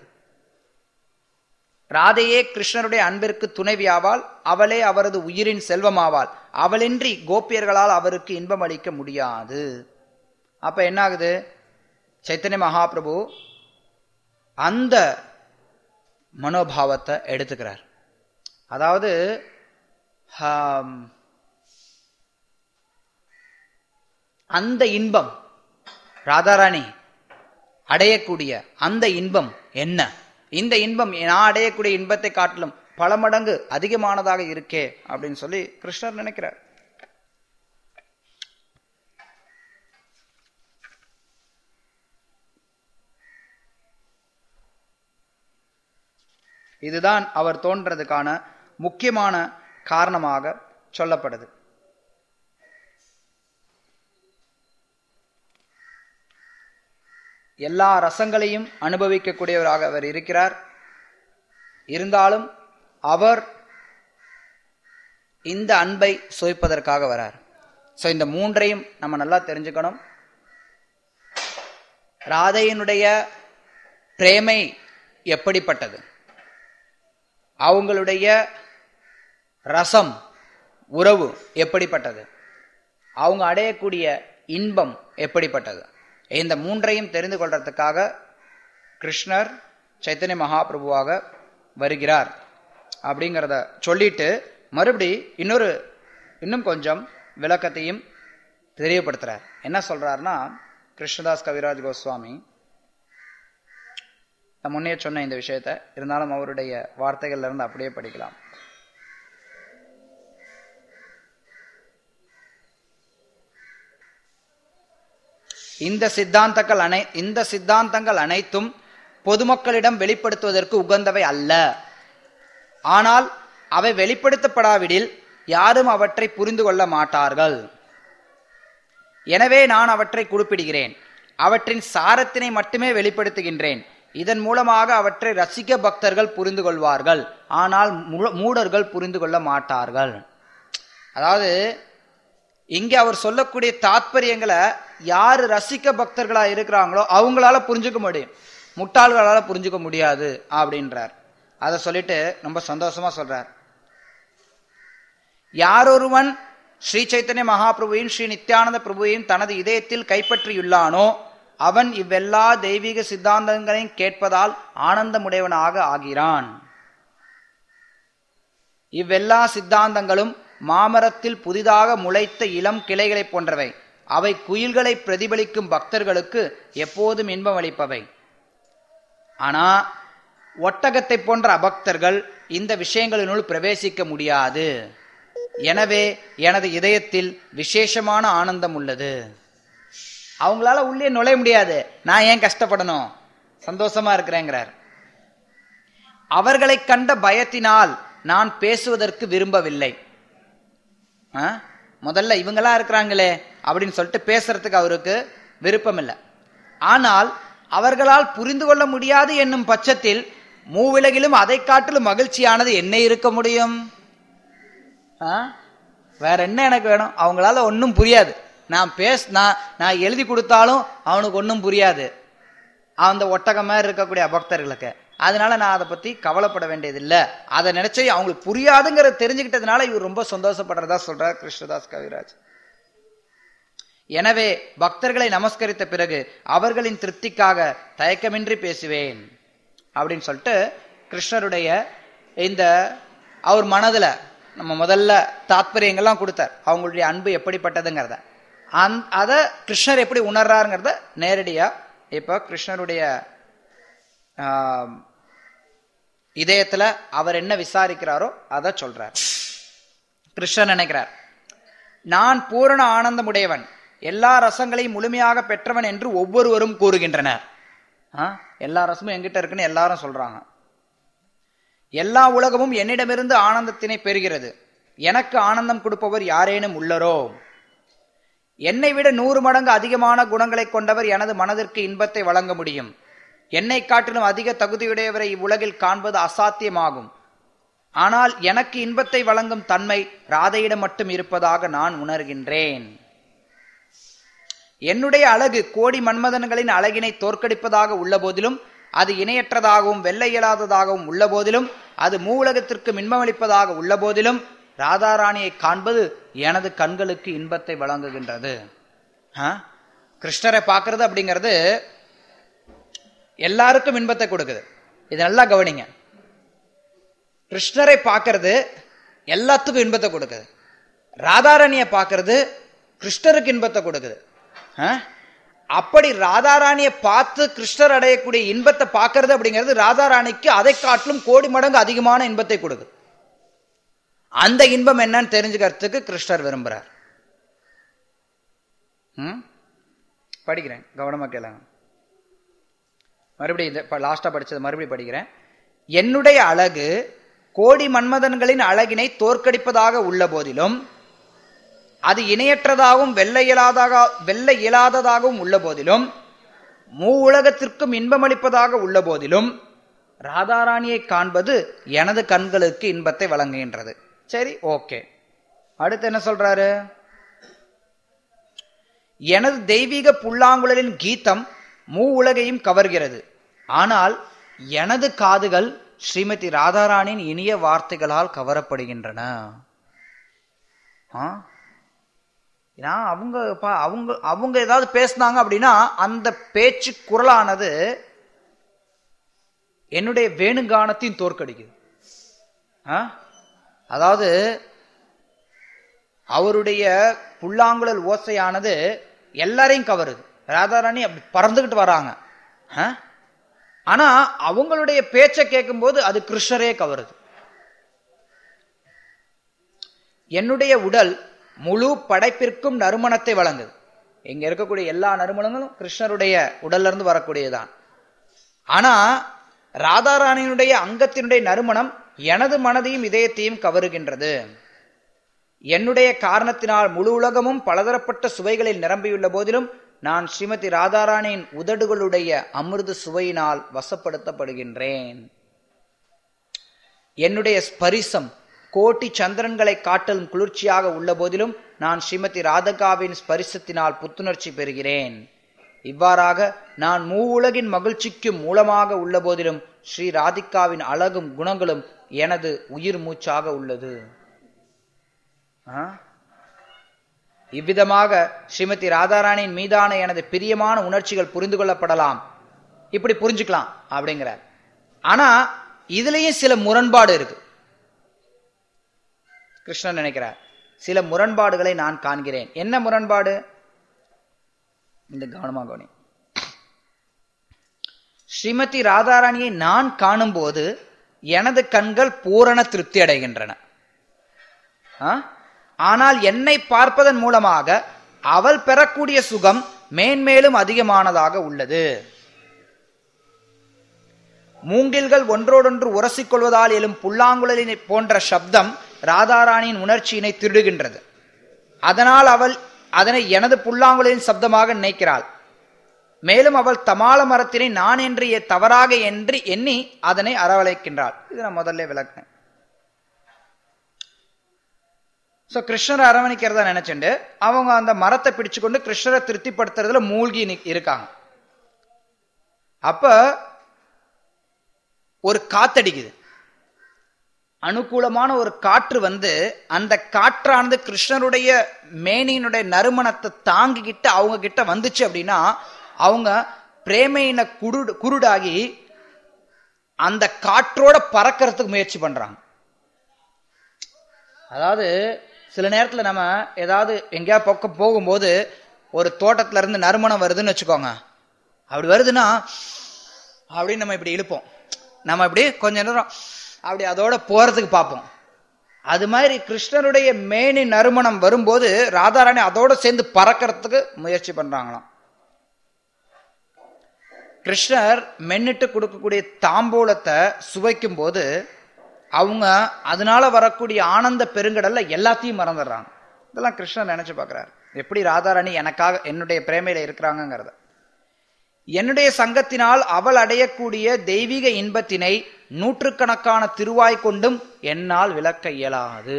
ராதையே கிருஷ்ணருடைய அன்பிற்கு துணைவியாவாள் அவளே அவரது உயிரின் செல்வமாவாள் அவளின்றி கோபியர்களால் அவருக்கு இன்பம் அளிக்க முடியாது அப்ப என்ன ஆகுது சைத்தன்ய மகாபிரபு அந்த மனோபாவத்தை எடுத்துக்கிறார் அதாவது ஆம், அந்த இன்பம் ராதாராணி அடையக்கூடிய அந்த இன்பம் என்ன இந்த இன்பம் நான் அடையக்கூடிய இன்பத்தை காட்டிலும் பல மடங்கு அதிகமானதாக இருக்கே அப்படின்னு சொல்லி கிருஷ்ணர் நினைக்கிறார் இதுதான் அவர் தோன்றதுக்கான முக்கியமான காரணமாக சொல்லப்படுது எல்லா ரசங்களையும் அனுபவிக்கக்கூடியவராக அவர் இருக்கிறார் இருந்தாலும் அவர் இந்த அன்பை சுவைப்பதற்காக வரார் சோ இந்த மூன்றையும் நம்ம நல்லா தெரிஞ்சுக்கணும் ராதையினுடைய பிரேமை எப்படிப்பட்டது அவங்களுடைய ரசம் உறவு எப்படிப்பட்டது அவங்க அடையக்கூடிய இன்பம் எப்படிப்பட்டது இந்த மூன்றையும் தெரிந்து கொள்றதுக்காக கிருஷ்ணர் சைத்தன்ய மகாபிரபுவாக வருகிறார் அப்படிங்கிறத சொல்லிட்டு மறுபடி இன்னொரு இன்னும் கொஞ்சம் விளக்கத்தையும் தெரியப்படுத்துறார் என்ன சொல்றாருன்னா கிருஷ்ணதாஸ் கவிராஜ் கோஸ்வாமி நான் முன்னே சொன்ன இந்த விஷயத்த இருந்தாலும் அவருடைய வார்த்தைகள்ல இருந்து அப்படியே படிக்கலாம் இந்த சித்தாந்தங்கள் அனை இந்த சித்தாந்தங்கள் அனைத்தும் பொதுமக்களிடம் வெளிப்படுத்துவதற்கு உகந்தவை அல்ல ஆனால் அவை வெளிப்படுத்தப்படாவிடில் யாரும் அவற்றை புரிந்து கொள்ள மாட்டார்கள் எனவே நான் அவற்றை குறிப்பிடுகிறேன் அவற்றின் சாரத்தினை மட்டுமே வெளிப்படுத்துகின்றேன் இதன் மூலமாக அவற்றை ரசிக்க பக்தர்கள் புரிந்து கொள்வார்கள் ஆனால் மூ- மூடர்கள் புரிந்து கொள்ள மாட்டார்கள் அதாவது இங்க அவர் சொல்லக்கூடிய தாத்பரியங்களை யாரு ரசிக்க பக்தர்களா இருக்கிறாங்களோ அவங்களால புரிஞ்சுக்க முடியும் முட்டாள்களால புரிஞ்சுக்க முடியாது அப்படின்றார் அதை சொல்லிட்டு ரொம்ப சந்தோஷமா சொல்றார் யாரொருவன் ஸ்ரீ சைத்தன்ய மகாபிரபுவையும் ஸ்ரீ நித்யானந்த பிரபுவையும் தனது இதயத்தில் கைப்பற்றியுள்ளானோ அவன் இவ்வெல்லா தெய்வீக சித்தாந்தங்களையும் கேட்பதால் ஆனந்தமுடையவனாக ஆகிறான் இவ்வெல்லா சித்தாந்தங்களும் மாமரத்தில் புதிதாக முளைத்த இளம் கிளைகளைப் போன்றவை அவை குயில்களை பிரதிபலிக்கும் பக்தர்களுக்கு எப்போதும் இன்பம் அளிப்பவை ஆனா ஒட்டகத்தை போன்ற அபக்தர்கள் இந்த விஷயங்களினுள் பிரவேசிக்க முடியாது எனவே எனது இதயத்தில் விசேஷமான ஆனந்தம் உள்ளது அவங்களால உள்ளே நுழைய முடியாது நான் ஏன் கஷ்டப்படணும் சந்தோஷமா இருக்கிறேங்கிறார் அவர்களை கண்ட பயத்தினால் நான் பேசுவதற்கு விரும்பவில்லை ஆ? முதல்ல இவங்களா இருக்கிறாங்களே அப்படின்னு சொல்லிட்டு பேசுறதுக்கு அவருக்கு விருப்பம் இல்லை ஆனால் அவர்களால் புரிந்து கொள்ள முடியாது என்னும் பட்சத்தில் மூவிலகிலும் அதை காட்டிலும் மகிழ்ச்சியானது என்ன இருக்க முடியும் ஆ? வேற என்ன எனக்கு வேணும் அவங்களால ஒன்றும் புரியாது நான் பேச நான் நான் எழுதி கொடுத்தாலும் அவனுக்கு ஒன்றும் புரியாது அந்த ஒட்டகம் மாதிரி இருக்கக்கூடிய பக்தர்களுக்கு அதனால நான் அதை பத்தி கவலைப்பட வேண்டியதில்லை அதை நினைச்சு அவங்களுக்கு புரியாதுங்கிறத தெரிஞ்சுக்கிட்டதுனால இவர் ரொம்ப சந்தோஷப்படுறதா சொல்றார் கிருஷ்ணதாஸ் கவிராஜ் எனவே பக்தர்களை நமஸ்கரித்த பிறகு அவர்களின் திருப்திக்காக தயக்கமின்றி பேசுவேன் அப்படின்னு சொல்லிட்டு கிருஷ்ணருடைய இந்த அவர் மனதுல நம்ம முதல்ல தாத்பரியங்கள்லாம் கொடுத்தார் அவங்களுடைய அன்பு எப்படிப்பட்டதுங்கிறத அந் அதை கிருஷ்ணர் எப்படி உணர்றாருங்கிறத நேரடியா இப்போ கிருஷ்ணருடைய ஆம், இதயத்துல அவர் என்ன விசாரிக்கிறாரோ அதை சொல்றார் கிருஷ்ணர் நினைக்கிறார் நான் பூரண ஆனந்தமுடையவன் எல்லா ரசங்களையும் முழுமையாக பெற்றவன் என்று ஒவ்வொருவரும் கூறுகின்றனர் ஆ? எல்லா ரசமும் என்கிட்ட இருக்குன்னு எல்லாரும் சொல்றாங்க எல்லா உலகமும் என்னிடமிருந்து ஆனந்தத்தினை பெறுகிறது எனக்கு ஆனந்தம் கொடுப்பவர் யாரேனும் உள்ளரோ என்னை விட நூறு மடங்கு அதிகமான குணங்களை கொண்டவர் எனது மனதிற்கு இன்பத்தை வழங்க முடியும் என்னை காட்டிலும் அதிக தகுதியுடையவரை இவ்வுலகில் காண்பது அசாத்தியமாகும் ஆனால் எனக்கு இன்பத்தை வழங்கும் தன்மை ராதையிடம் மட்டும் இருப்பதாக நான் உணர்கின்றேன் என்னுடைய அழகு கோடி மன்மதன்களின் அழகினை தோற்கடிப்பதாக உள்ள போதிலும் அது இணையற்றதாகவும் வெல்ல இயலாததாகவும் உள்ள போதிலும் அது மூவுலகத்திற்கு மின்மமளிப்பதாக உள்ள போதிலும் ராதாராணியை காண்பது எனது கண்களுக்கு இன்பத்தை வழங்குகின்றது ஆ? கிருஷ்ணரை பார்க்கிறது அப்படிங்கிறது எல்லாருக்கும் இன்பத்தை கொடுக்குது இது நல்லா கவனிங்க கிருஷ்ணரை பார்க்கிறது எல்லாத்துக்கும் இன்பத்தை கொடுக்குது ராதாராணியை பார்க்கிறது கிருஷ்ணருக்கு இன்பத்தை கொடுக்குது ஆ? அப்படி ராதாராணியை பார்த்து கிருஷ்ணர் அடையக்கூடிய இன்பத்தை பார்க்கிறது அப்படிங்கிறது ராதாராணிக்கு அதை காட்டிலும் கோடி மடங்கு அதிகமான இன்பத்தை கொடுக்குது அந்த இன்பம் என்னன்னு தெரிஞ்சுக்கிறதுக்கு கிருஷ்ணர் விரும்புறார் ம்? படிக்கிறேன் கவனமா கேளுங்க மறுபடியும் இந்த லாஸ்டா படிச்சது மறுபடியும் படிக்கிறேன் என்னுடைய அழகு கோடி மன்மதன்களின் அழகினை தோற்கடிப்பதாக உள்ள போதிலும் அது இணையற்றதாகவும் வெல்ல இயலாதாக வெல்ல இயலாததாகவும் உள்ள போதிலும் மூ உலகத்திற்கும் இன்பமளிப்பதாக உள்ள போதிலும் ராதாராணியை காண்பது எனது கண்களுக்கு இன்பத்தை வழங்குகின்றது சரி ஓகே அடுத்து என்ன சொல்றாரு எனது தெய்வீக புல்லாங்குழலின் கீதம் மூ உலகையும் கவர்கிறது ஆனால் எனது காதுகள் ஸ்ரீமதி ராதாராணியின் இனிய வார்த்தைகளால் கவரப்படுகின்றன ஆ? ஏன்னா அவங்க பா- அவங்க அவங்க ஏதாவது பேசுனாங்க அப்படின்னா அந்த பேச்சு குரலானது என்னுடைய வேணுகானத்தையும் தோற்கடிக்குது ஆ? அதாவது அவருடைய புல்லாங்குழல் ஓசையானது எல்லாரையும் கவருது ராதாராணி அப்படி பறந்துகிட்டு வராங்க ஆ? ஆனா அவங்களுடைய பேச்சை கேட்கும்போது அது கிருஷ்ணரே கவருது என்னுடைய உடல் முழு படைப்பிற்கும் நறுமணத்தை வழங்குது இங்க இருக்கக்கூடிய எல்லா நறுமணங்களும் கிருஷ்ணருடைய உடல்ல இருந்து வரக்கூடியதுதான் ஆனா ராதாராணியினுடைய அங்கத்தினுடைய நறுமணம் எனது மனதையும் இதயத்தையும் கவருகின்றது என்னுடைய காரணத்தினால் முழு உலகமும் பலதரப்பட்ட சுவைகளில் நிரம்பியுள்ள போதிலும் நான் ஸ்ரீமதி ராதாராணியின் உதடுகளுடைய அமிர்த சுவையினால் வசப்படுத்தப்படுகின்றேன் என்னுடைய ஸ்பரிசம் கோட்டி சந்திரன்களை காட்டிலும் குளிர்ச்சியாக உள்ள போதிலும் நான் ஸ்ரீமதி ராதகாவின் ஸ்பரிசத்தினால் புத்துணர்ச்சி பெறுகிறேன் இவ்வாறாக நான் மூவுலகின் மகிழ்ச்சிக்கு மூலமாக உள்ள போதிலும் ஸ்ரீ ராதிகாவின் அழகும் குணங்களும் எனது உயிர் மூச்சாக உள்ளது ஆ? இவ்விதமாக ஸ்ரீமதி ராதாராணியின் மீதான எனது பிரியமான உணர்ச்சிகள் புரிந்து கொள்ளப்படலாம் இப்படி புரிஞ்சுக்கலாம் அப்படிங்கிறார் ஆனா இதுலயும் சில முரண்பாடு இருக்கு கிருஷ்ணன் நினைக்கிறார் சில முரண்பாடுகளை நான் காண்கிறேன் என்ன முரண்பாடு இந்த கவனமாக கவனி ஸ்ரீமதி ராதாராணியை நான் காணும்போது எனது கண்கள் பூரண திருப்தி அடைகின்றன ஆ? ஆனால் என்னை பார்ப்பதன் மூலமாக அவள் பெறக்கூடிய சுகம் மேன்மேலும் அதிகமானதாக உள்ளது மூங்கில்கள் ஒன்றோடொன்று உரசிக்கொள்வதால் எழும் புல்லாங்குழலினை போன்ற சப்தம் ராதாராணியின் உணர்ச்சியினை திருடுகின்றது அதனால் அவள் அதனை எனது புல்லாங்குழலின் சப்தமாக நினைக்கிறாள் மேலும் அவள் தமால மரத்தினை நான் என்று எ- தவறாக என்று எண்ணி அதனை அரவணைக்கின்றாள் இது நான் முதல்ல விளக்குனேன் சோ கிருஷ்ணரை அரவணைக்கிறதா நினைச்சுண்டு அவங்க அந்த மரத்தை பிடிச்சுக்கொண்டு கிருஷ்ணரை திருப்திப்படுத்துறதுல மூழ்கி நிக்- இருக்காங்க அப்ப ஒரு காத்தடிக்குது அனுகூலமான ஒரு காற்று வந்து அந்த காற்றானது கிருஷ்ணருடைய மேனியினுடைய நறுமணத்தை தாங்கிக்கிட்டு அவங்க கிட்ட வந்துச்சு அப்படின்னா அவங்க பிரேமையின குருடு குருடாகி அந்த காற்றோட பறக்கிறதுக்கு முயற்சி பண்றாங்க அதாவது சில நேரத்துல நம்ம ஏதாவது எங்கேயாவது பக்கம் போகும்போது ஒரு தோட்டத்துல இருந்து நறுமணம் வருதுன்னு வச்சுக்கோங்க அப்படி வருதுன்னா அப்படின்னு நம்ம இப்படி இழுப்போம் நம்ம இப்படி கொஞ்ச நேரம் அப்படி அதோட போறதுக்கு பார்ப்போம் அது மாதிரி கிருஷ்ணருடைய மேனி நறுமணம் வரும்போது ராதாராணி அதோட சேர்ந்து பறக்கிறதுக்கு முயற்சி பண்றாங்களாம் கிருஷ்ணர் மென்னிட்டு கொடுக்கக்கூடிய தாம்பூலத்தை சுவைக்கும் போது அவங்க அதனால வரக்கூடிய ஆனந்த பெருங்கடல்ல எல்லாத்தையும் மறந்துடுறாங்க இதெல்லாம் கிருஷ்ணர் நினைச்சு பார்க்கறாரு எப்படி ராதாராணி எனக்காக என்னுடைய பிரேமையில இருக்கிறாங்கங்கிறத என்னுடைய சங்கத்தினால் அவள் அடையக்கூடிய தெய்வீக இன்பத்தினை நூற்றுக்கணக்கான திருவாய் கொண்டும் என்னால் விளக்க இயலாது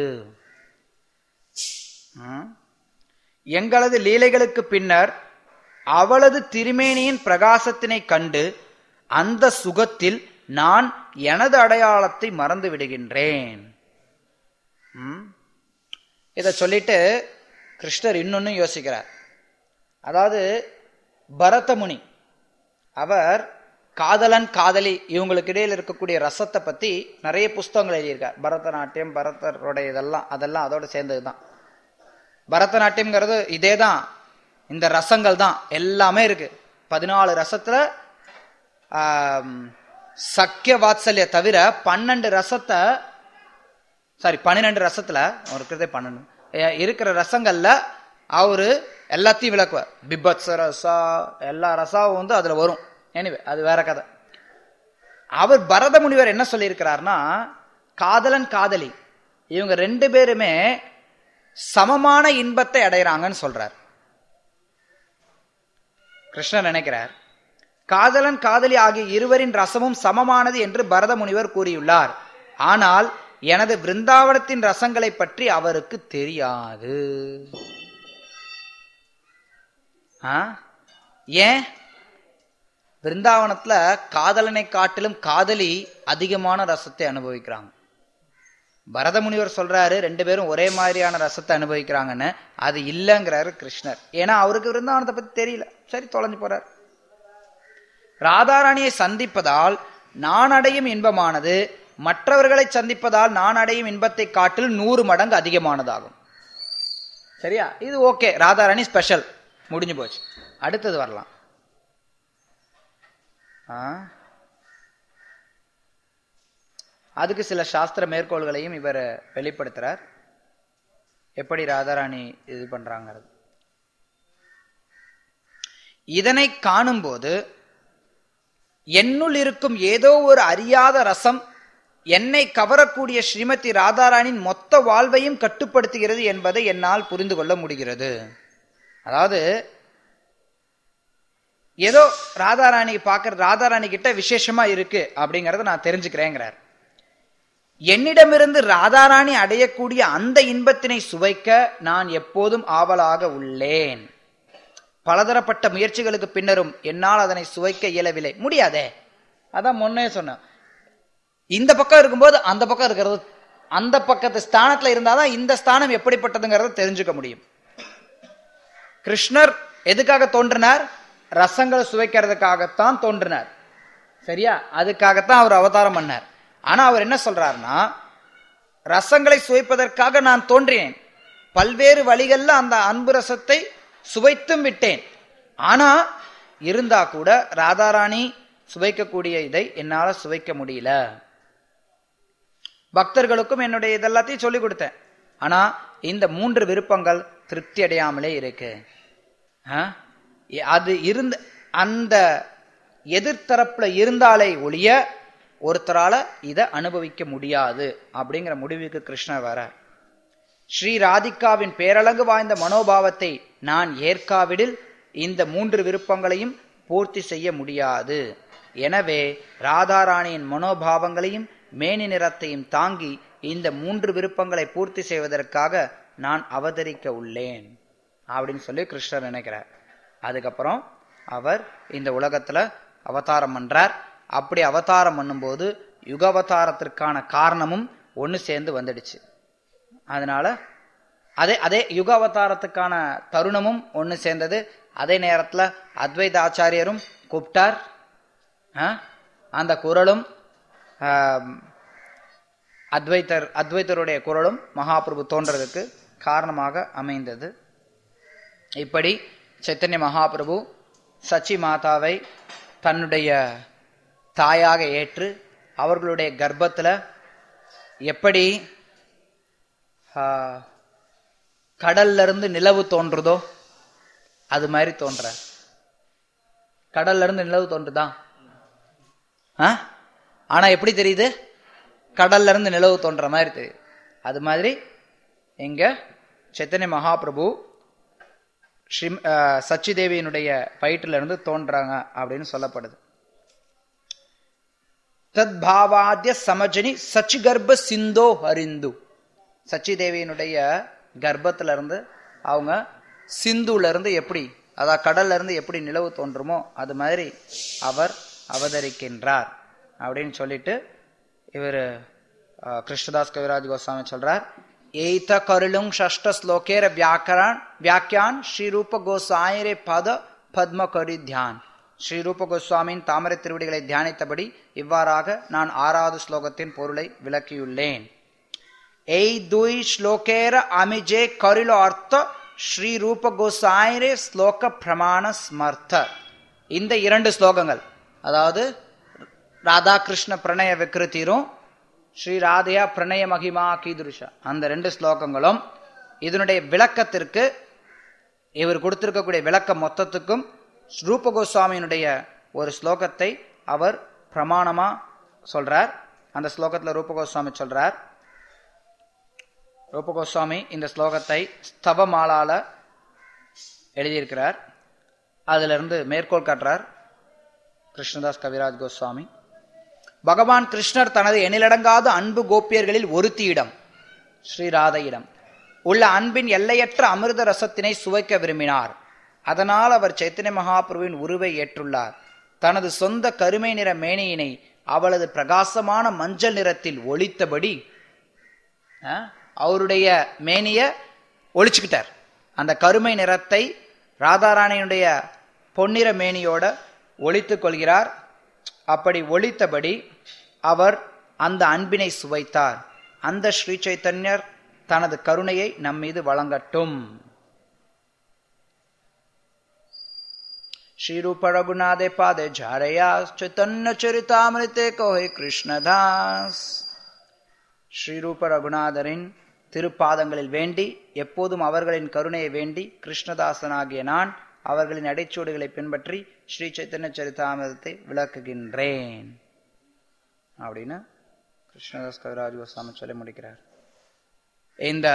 ம்? எங்களது லீலைகளுக்கு பின்னர் அவளது திருமேனியின் பிரகாசத்தினை கண்டு அந்த சுகத்தில் நான் எனது அடையாளத்தை மறந்து விடுகின்றேன் ம்? இத சொல்லிட்டு கிருஷ்ணர் இன்னொன்னு யோசிக்கிறார் அதாவது பரதமுனி அவர் காதலன் காதலி இவங்களுக்கு இடையில இருக்கக்கூடிய ரசத்தை பத்தி நிறைய புஸ்தகங்கள் எழுதியிருக்கார் பரதநாட்டியம் பரதருடைய இதெல்லாம் அதெல்லாம் அதோட சேர்ந்ததுதான் பரதநாட்டியம்ங்கிறது இதே தான் இந்த ரசங்கள் தான் எல்லாமே இருக்கு பதினாலு ரசத்துல ஆம், சக்கிய வாத்சல்ய தவிர பன்னெண்டு ரசத்தை சாரி பன்னிரெண்டு ரசத்துல அவர் இருக்கிறதே பன்னெண்டு எ- இருக்கிற ரசங்கள்ல அவரு எல்லாத்தையும் விளக்குவார் பிபத்ச ரசா எல்லா ரசாவும் வந்து அதுல வரும் எனிவே அது வேற கதை அவர் பரத முனிவர் என்ன சொல்லியிருக்கிறார்னா காதலன் காதலி இவங்க ரெண்டு பேருமே சமமான இன்பத்தை அடையறாங்கன்னு சொல்றார் கிருஷ்ணர் நினைக்கிறார் காதலன் காதலி ஆகிய இருவரின் ரசமும் சமமானது என்று பரத முனிவர் கூறியுள்ளார் ஆனால் எனது பிருந்தாவனத்தின் ரசங்களை பற்றி அவருக்கு தெரியாது ஆ? ஏன் பிருந்தாவனத்துல காதலனை காட்டிலும் காதலி அதிகமான ரசத்தை அனுபவிக்கிறாங்க பரத முனிவர் சொல்றாரு ரெண்டு பேரும் ஒரே மாதிரியான ரசத்தை அனுபவிக்கிறாங்கன்னு அது இல்லைங்கிறாரு கிருஷ்ணர் ஏன்னா அவருக்கு பிருந்தாவனத்தை பத்தி தெரியல சரி தொலைஞ்சு போறார் ராதாராணியை சந்திப்பதால் நான் அடையும் இன்பமானது மற்றவர்களை சந்திப்பதால் நான் அடையும் இன்பத்தை காட்டிலும் நூறு மடங்கு அதிகமானதாகும் சரியா இது ஓகே ராதாராணி ஸ்பெஷல் முடிஞ்சு போச்சு அடுத்தது வரலாம் ஆ? அதுக்கு சில சாஸ்திர மேற்கோள்களையும் இவர் வெளிப்படுத்துறார் எப்படி ராதாராணி இது பண்றாங்கிறது இதனை காணும்போது என்னுள் இருக்கும் ஏதோ ஒரு அறியாத ரசம் என்னை கவரக்கூடிய ஸ்ரீமதி ராதாராணியின் மொத்த வாழ்வையும் கட்டுப்படுத்துகிறது என்பதை என்னால் புரிந்து கொள்ள முடிகிறது அதாவது ஏதோ ராதாராணி பார்க்கற ராதாராணி கிட்ட விசேஷமா இருக்கு அப்படிங்கறத நான் தெரிஞ்சுக்கிறேங்கிறார் என்னிடமிருந்து ராதாராணி அடையக்கூடிய அந்த இன்பத்தினை சுவைக்க நான் எப்போதும் ஆவலாக உள்ளேன் பலதரப்பட்ட முயற்சிகளுக்கு பின்னரும் என்னால் அதனை சுவைக்க இயலவில்லை முடியாதே அதான் முன்னே சொன்னேன் இந்த பக்கம் இருக்கும்போது அந்த பக்கம் இருக்கிறது அந்த பக்கத்து ஸ்தானத்துல இருந்தாதான் இந்த ஸ்தானம் எப்படிப்பட்டதுங்கிறத தெரிஞ்சுக்க முடியும் கிருஷ்ணர் எதுக்காக தோன்றினார் ரசங்களை சுவைக்கிறதுக்காகத்தான் தோன்றினார் சரியா அதுக்காகத்தான் அவர் அவதாரம் பண்ணார் ஆனா அவர் என்ன சொல்றாருன்னா ரசங்களை சுவைப்பதற்காக நான் தோன்றினேன் பல்வேறு வழிகள்ல அந்த அன்பு ரசத்தை சுவைத்தும் விட்டேன் ஆனா இருந்தா கூட ராதாராணி சுவைக்கக்கூடிய இதை என்னால சுவைக்க முடியல பக்தர்களுக்கும் என்னுடைய இதெல்லாத்தையும் சொல்லி கொடுத்தேன் ஆனா இந்த மூன்று விருப்பங்கள் திருப்தி அடையாமலே இருக்கு ஆ? அது இருந்த அந்த எதிர்த்தரப்புல இருந்தாலே ஒழிய ஒருத்தரால இதை அனுபவிக்க முடியாது அப்படிங்கிற முடிவுக்கு கிருஷ்ணர் வரார் ஸ்ரீ ராதிகாவின் பேரழகு வாய்ந்த மனோபாவத்தை நான் ஏற்காவிடில் இந்த மூன்று விருப்பங்களையும் பூர்த்தி செய்ய முடியாது எனவே ராதாராணியின் மனோபாவங்களையும் மேனி நிறத்தையும் தாங்கி இந்த மூன்று விருப்பங்களை பூர்த்தி செய்வதற்காக நான் அவதரிக்க உள்ளேன் அப்படின்னு சொல்லி கிருஷ்ணர் நினைக்கிறார் அதுக்கப்புறம் அவர் இந்த உலகத்துல அவதாரம் பண்றார் அப்படி அவதாரம் பண்ணும்போது யுக அவதாரத்திற்கான காரணமும் ஒன்று சேர்ந்து வந்துடுச்சு அதனால அதே அதே யுக அவதாரத்துக்கான தருணமும் ஒன்று சேர்ந்தது அதே நேரத்தில் அத்வைத ஆச்சாரியரும் கூப்பிட்டார் ஆ? அந்த குரலும் ஆம், அத்வைத்தர் அத்வைத்தருடைய குரலும் மகாபிரபு தோன்றதுக்கு காரணமாக அமைந்தது இப்படி சைத்தன்ய மகாபிரபு சச்சி மாதாவை தன்னுடைய தாயாக ஏற்று அவர்களுடைய கர்ப்பத்துல எப்படி ஆ, கடல்ல இருந்து நிலவு தோன்றுதோ அது மாதிரி தோன்ற கடல்ல இருந்து நிலவு தோன்றுதா ஆ? ஆனா எப்படி தெரியுது கடல்ல இருந்து நிலவு தோன்ற மாதிரி தெரியுது அது மாதிரி இங்க சைத்தன்ய மகாபிரபு ஸ்ரீ அஹ், சச்சி தேவியினுடைய வயிற்றுல இருந்து தோன்றாங்க அப்படின்னு சொல்லப்படுது தத்பாவாத்திய சமஜனி சச்சி கர்ப்ப சிந்தோ ஹரிந்து சச்சி தேவியினுடைய கர்ப்பத்துல இருந்து அவங்க சிந்துல இருந்து எப்படி அதாவது கடல்ல இருந்து எப்படி நிலவு தோன்றுமோ அது மாதிரி அவர் அவதரிக்கின்றார் அப்படின்னு சொல்லிட்டு இவர் கிருஷ்ணதாஸ் கவிராஜ் கோஸ்வாமி சொல்றார் ஏத்த கருளும் ஷஷ்ட ஸ்லோகேர வியாக்கரான் வியாக்கியான் ஸ்ரீரூப கோசாயிரே பத பத்ம கரி தியான் ஸ்ரீரூப கோஸ்வாமியின் தாமரை திருவடிகளை தியானித்தபடி இவ்வாறாக நான் ஆறாவது ஸ்லோகத்தின் பொருளை விளக்கியுள்ளேன் এই দুই শ্লোকের আমি যে করিল অর্থ ஸ்ரீ ரூப கோசாயிரே ஸ்லோக பிரமாண ஸ்மர்த்த இந்த இரண்டு ஸ்லோகங்கள் அதாவது ராதாகிருஷ்ண பிரணய விக்ருத்திரும் ஸ்ரீ ராதையா பிரணய மகிமா கீதுருஷா அந்த ரெண்டு ஸ்லோகங்களும் இதனுடைய விளக்கத்திற்கு இவர் கொடுத்திருக்கக்கூடிய விளக்கம் மொத்தத்துக்கும் ரூப கோஸ்வாமியினுடைய ஒரு ஸ்லோகத்தை அவர் பிரமாணமா சொல்றார் அந்த ஸ்லோகத்துல ரூப கோஸ்வாமி சொல்றார் ரூப கோஸ்வாமி இந்த ஸ்லோகத்தை ஸ்தவமாலால எழுதியிருக்கிறார் அதுல இருந்து மேற்கோள் காட்டுறார் கிருஷ்ணதாஸ் கவிராஜ் கோஸ்வாமி பகவான் கிருஷ்ணர் தனது எண்ணிலடங்காத அன்பு கோப்பியர்களில் ஒருத்தியிடம் ஸ்ரீராதையிடம் உள்ள அன்பின் எல்லையற்ற அமிர்த ரசத்தினை சுவைக்க விரும்பினார் அதனால் அவர் சைத்தன்ய மகாபிரபுவின் உருவை ஏற்றுள்ளார் தனது சொந்த கருமை நிற மேனியினை அவளது பிரகாசமான மஞ்சள் நிறத்தில் ஒளித்தபடி ஆ, அவருடைய மேனிய ஒழிச்சுக்கிட்டார் அந்த கருமை நிறத்தை ராதாராணியினுடைய பொன்னிற மேனியோட ஒழித்துக் கொள்கிறார் அப்படி ஒழித்தபடி அவர் அந்த அன்பினை சுவைத்தார் அந்த ஸ்ரீ சைத்தன்யர் தனது கருணையை நம் மீது வழங்கட்டும் श्रीरूप रघुनाथे पादे झारया चैतन्य चरितामृते कोहे கிருஷ்ணதாஸ் ஸ்ரீரூப ரகுநாதரின் திருப்பாதங்களில் வேண்டி எப்போதும் அவர்களின் கருணையை வேண்டி கிருஷ்ணதாசனாகிய நான் அவர்களின் அடைச்சூடுகளை பின்பற்றி ஸ்ரீ சைத்தன்ய சரிதாமிரத்தை விளக்குகின்றேன் அப்படின்னு கிருஷ்ணதாஸ் கவிராஜ் கோஸ்வாமி சொல்லி முடிக்கிறார் இந்த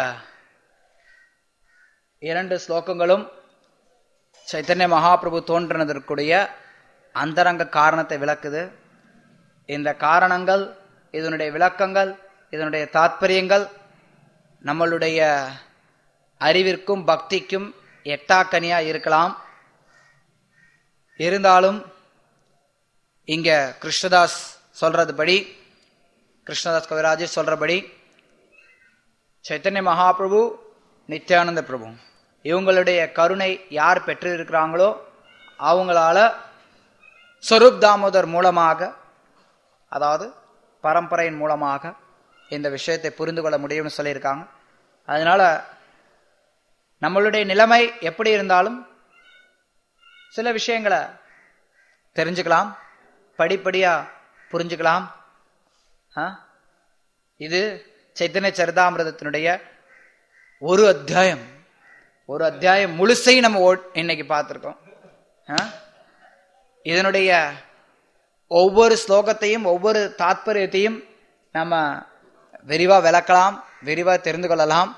இரண்டு ஸ்லோகங்களும் சைத்தன்ய மகாபிரபு தோன்றினதற்குடைய அந்தரங்க காரணத்தை விளக்குது இந்த காரணங்கள் இதனுடைய விளக்கங்கள் இதனுடைய தாத்பரியங்கள் நம்மளுடைய அறிவிற்கும் பக்திக்கும் எட்டாக்கனியா இருக்கலாம் இருந்தாலும் இங்க கிருஷ்ணதாஸ் சொல்றதுபடி கிருஷ்ணதாஸ் கவிராஜ் சொல்றபடி சைத்தன்ய மகாபிரபு நித்யானந்த பிரபு இவங்களுடைய கருணை யார் பெற்றிருக்கிறாங்களோ அவங்களால ஸ்வரூப் தாமோதர் மூலமாக அதாவது பரம்பரையின் மூலமாக இந்த விஷயத்தை புரிந்து கொள்ள முடியும்னு சொல்லியிருக்காங்க அதனால நம்மளுடைய நிலைமை எப்படி இருந்தாலும் சில விஷயங்களை தெரிஞ்சுக்கலாம் படிப்படியா புரிஞ்சுக்கலாம் ஆ? இது சைத்தன்ய சரிதாமிரதத்தினுடைய ஒரு அத்தியாயம் ஒரு அத்தியாயம் முழுசையும் நம்ம ஓ- இன்னைக்கு பார்த்துருக்கோம் ஆ? இதனுடைய ஒவ்வொரு ஸ்லோகத்தையும் ஒவ்வொரு தாத்பரியத்தையும் நம்ம விரிவா விளக்கலாம் விரிவா தெரிந்து கொள்ளலாம்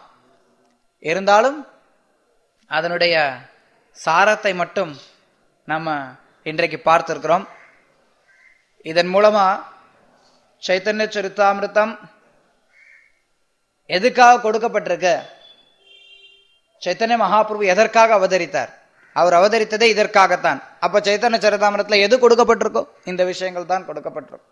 இருந்தாலும் அதனுடைய சாரத்தை மட்டும் நம்ம இன்றைக்கு பார்த்திருக்கிறோம் இதன் மூலமா சைத்தன்ய சரித்தாமிருத்தம் எதுக்காக கொடுக்கப்பட்டிருக்கு சைத்தன்ய மகாபிரபு எதற்காக அவதரித்தார் அவர் அவதரித்ததே இதற்காகத்தான் அப்ப சைத்தன்ய சரிதாமிரத்துல எது கொடுக்கப்பட்டிருக்கோ இந்த விஷயங்கள் தான் கொடுக்கப்பட்டிருக்கும்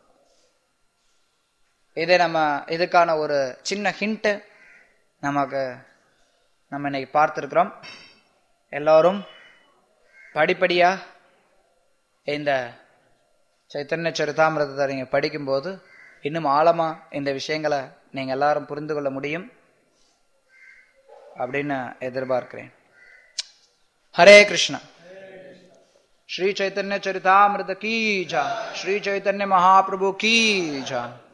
இதை நம்ம இதுக்கான ஒரு சின்ன ஹிண்ட் நமக்கு நம்ம இன்னைக்கு பார்த்திருக்கிறோம் எல்லோரும் படிப்படியா இந்த சைத்தன்ய சரிதாமிரதத்தை நீங்க படிக்கும்போது இன்னும் ஆழமா இந்த விஷயங்களை நீங்க எல்லாரும் புரிந்து கொள்ள முடியும் அப்படின்னு எதிர்பார்க்கிறேன் ஹரே கிருஷ்ணா श्री चैतन्य चरितामृत की जा श्री चैतन्य महाप्रभु की जा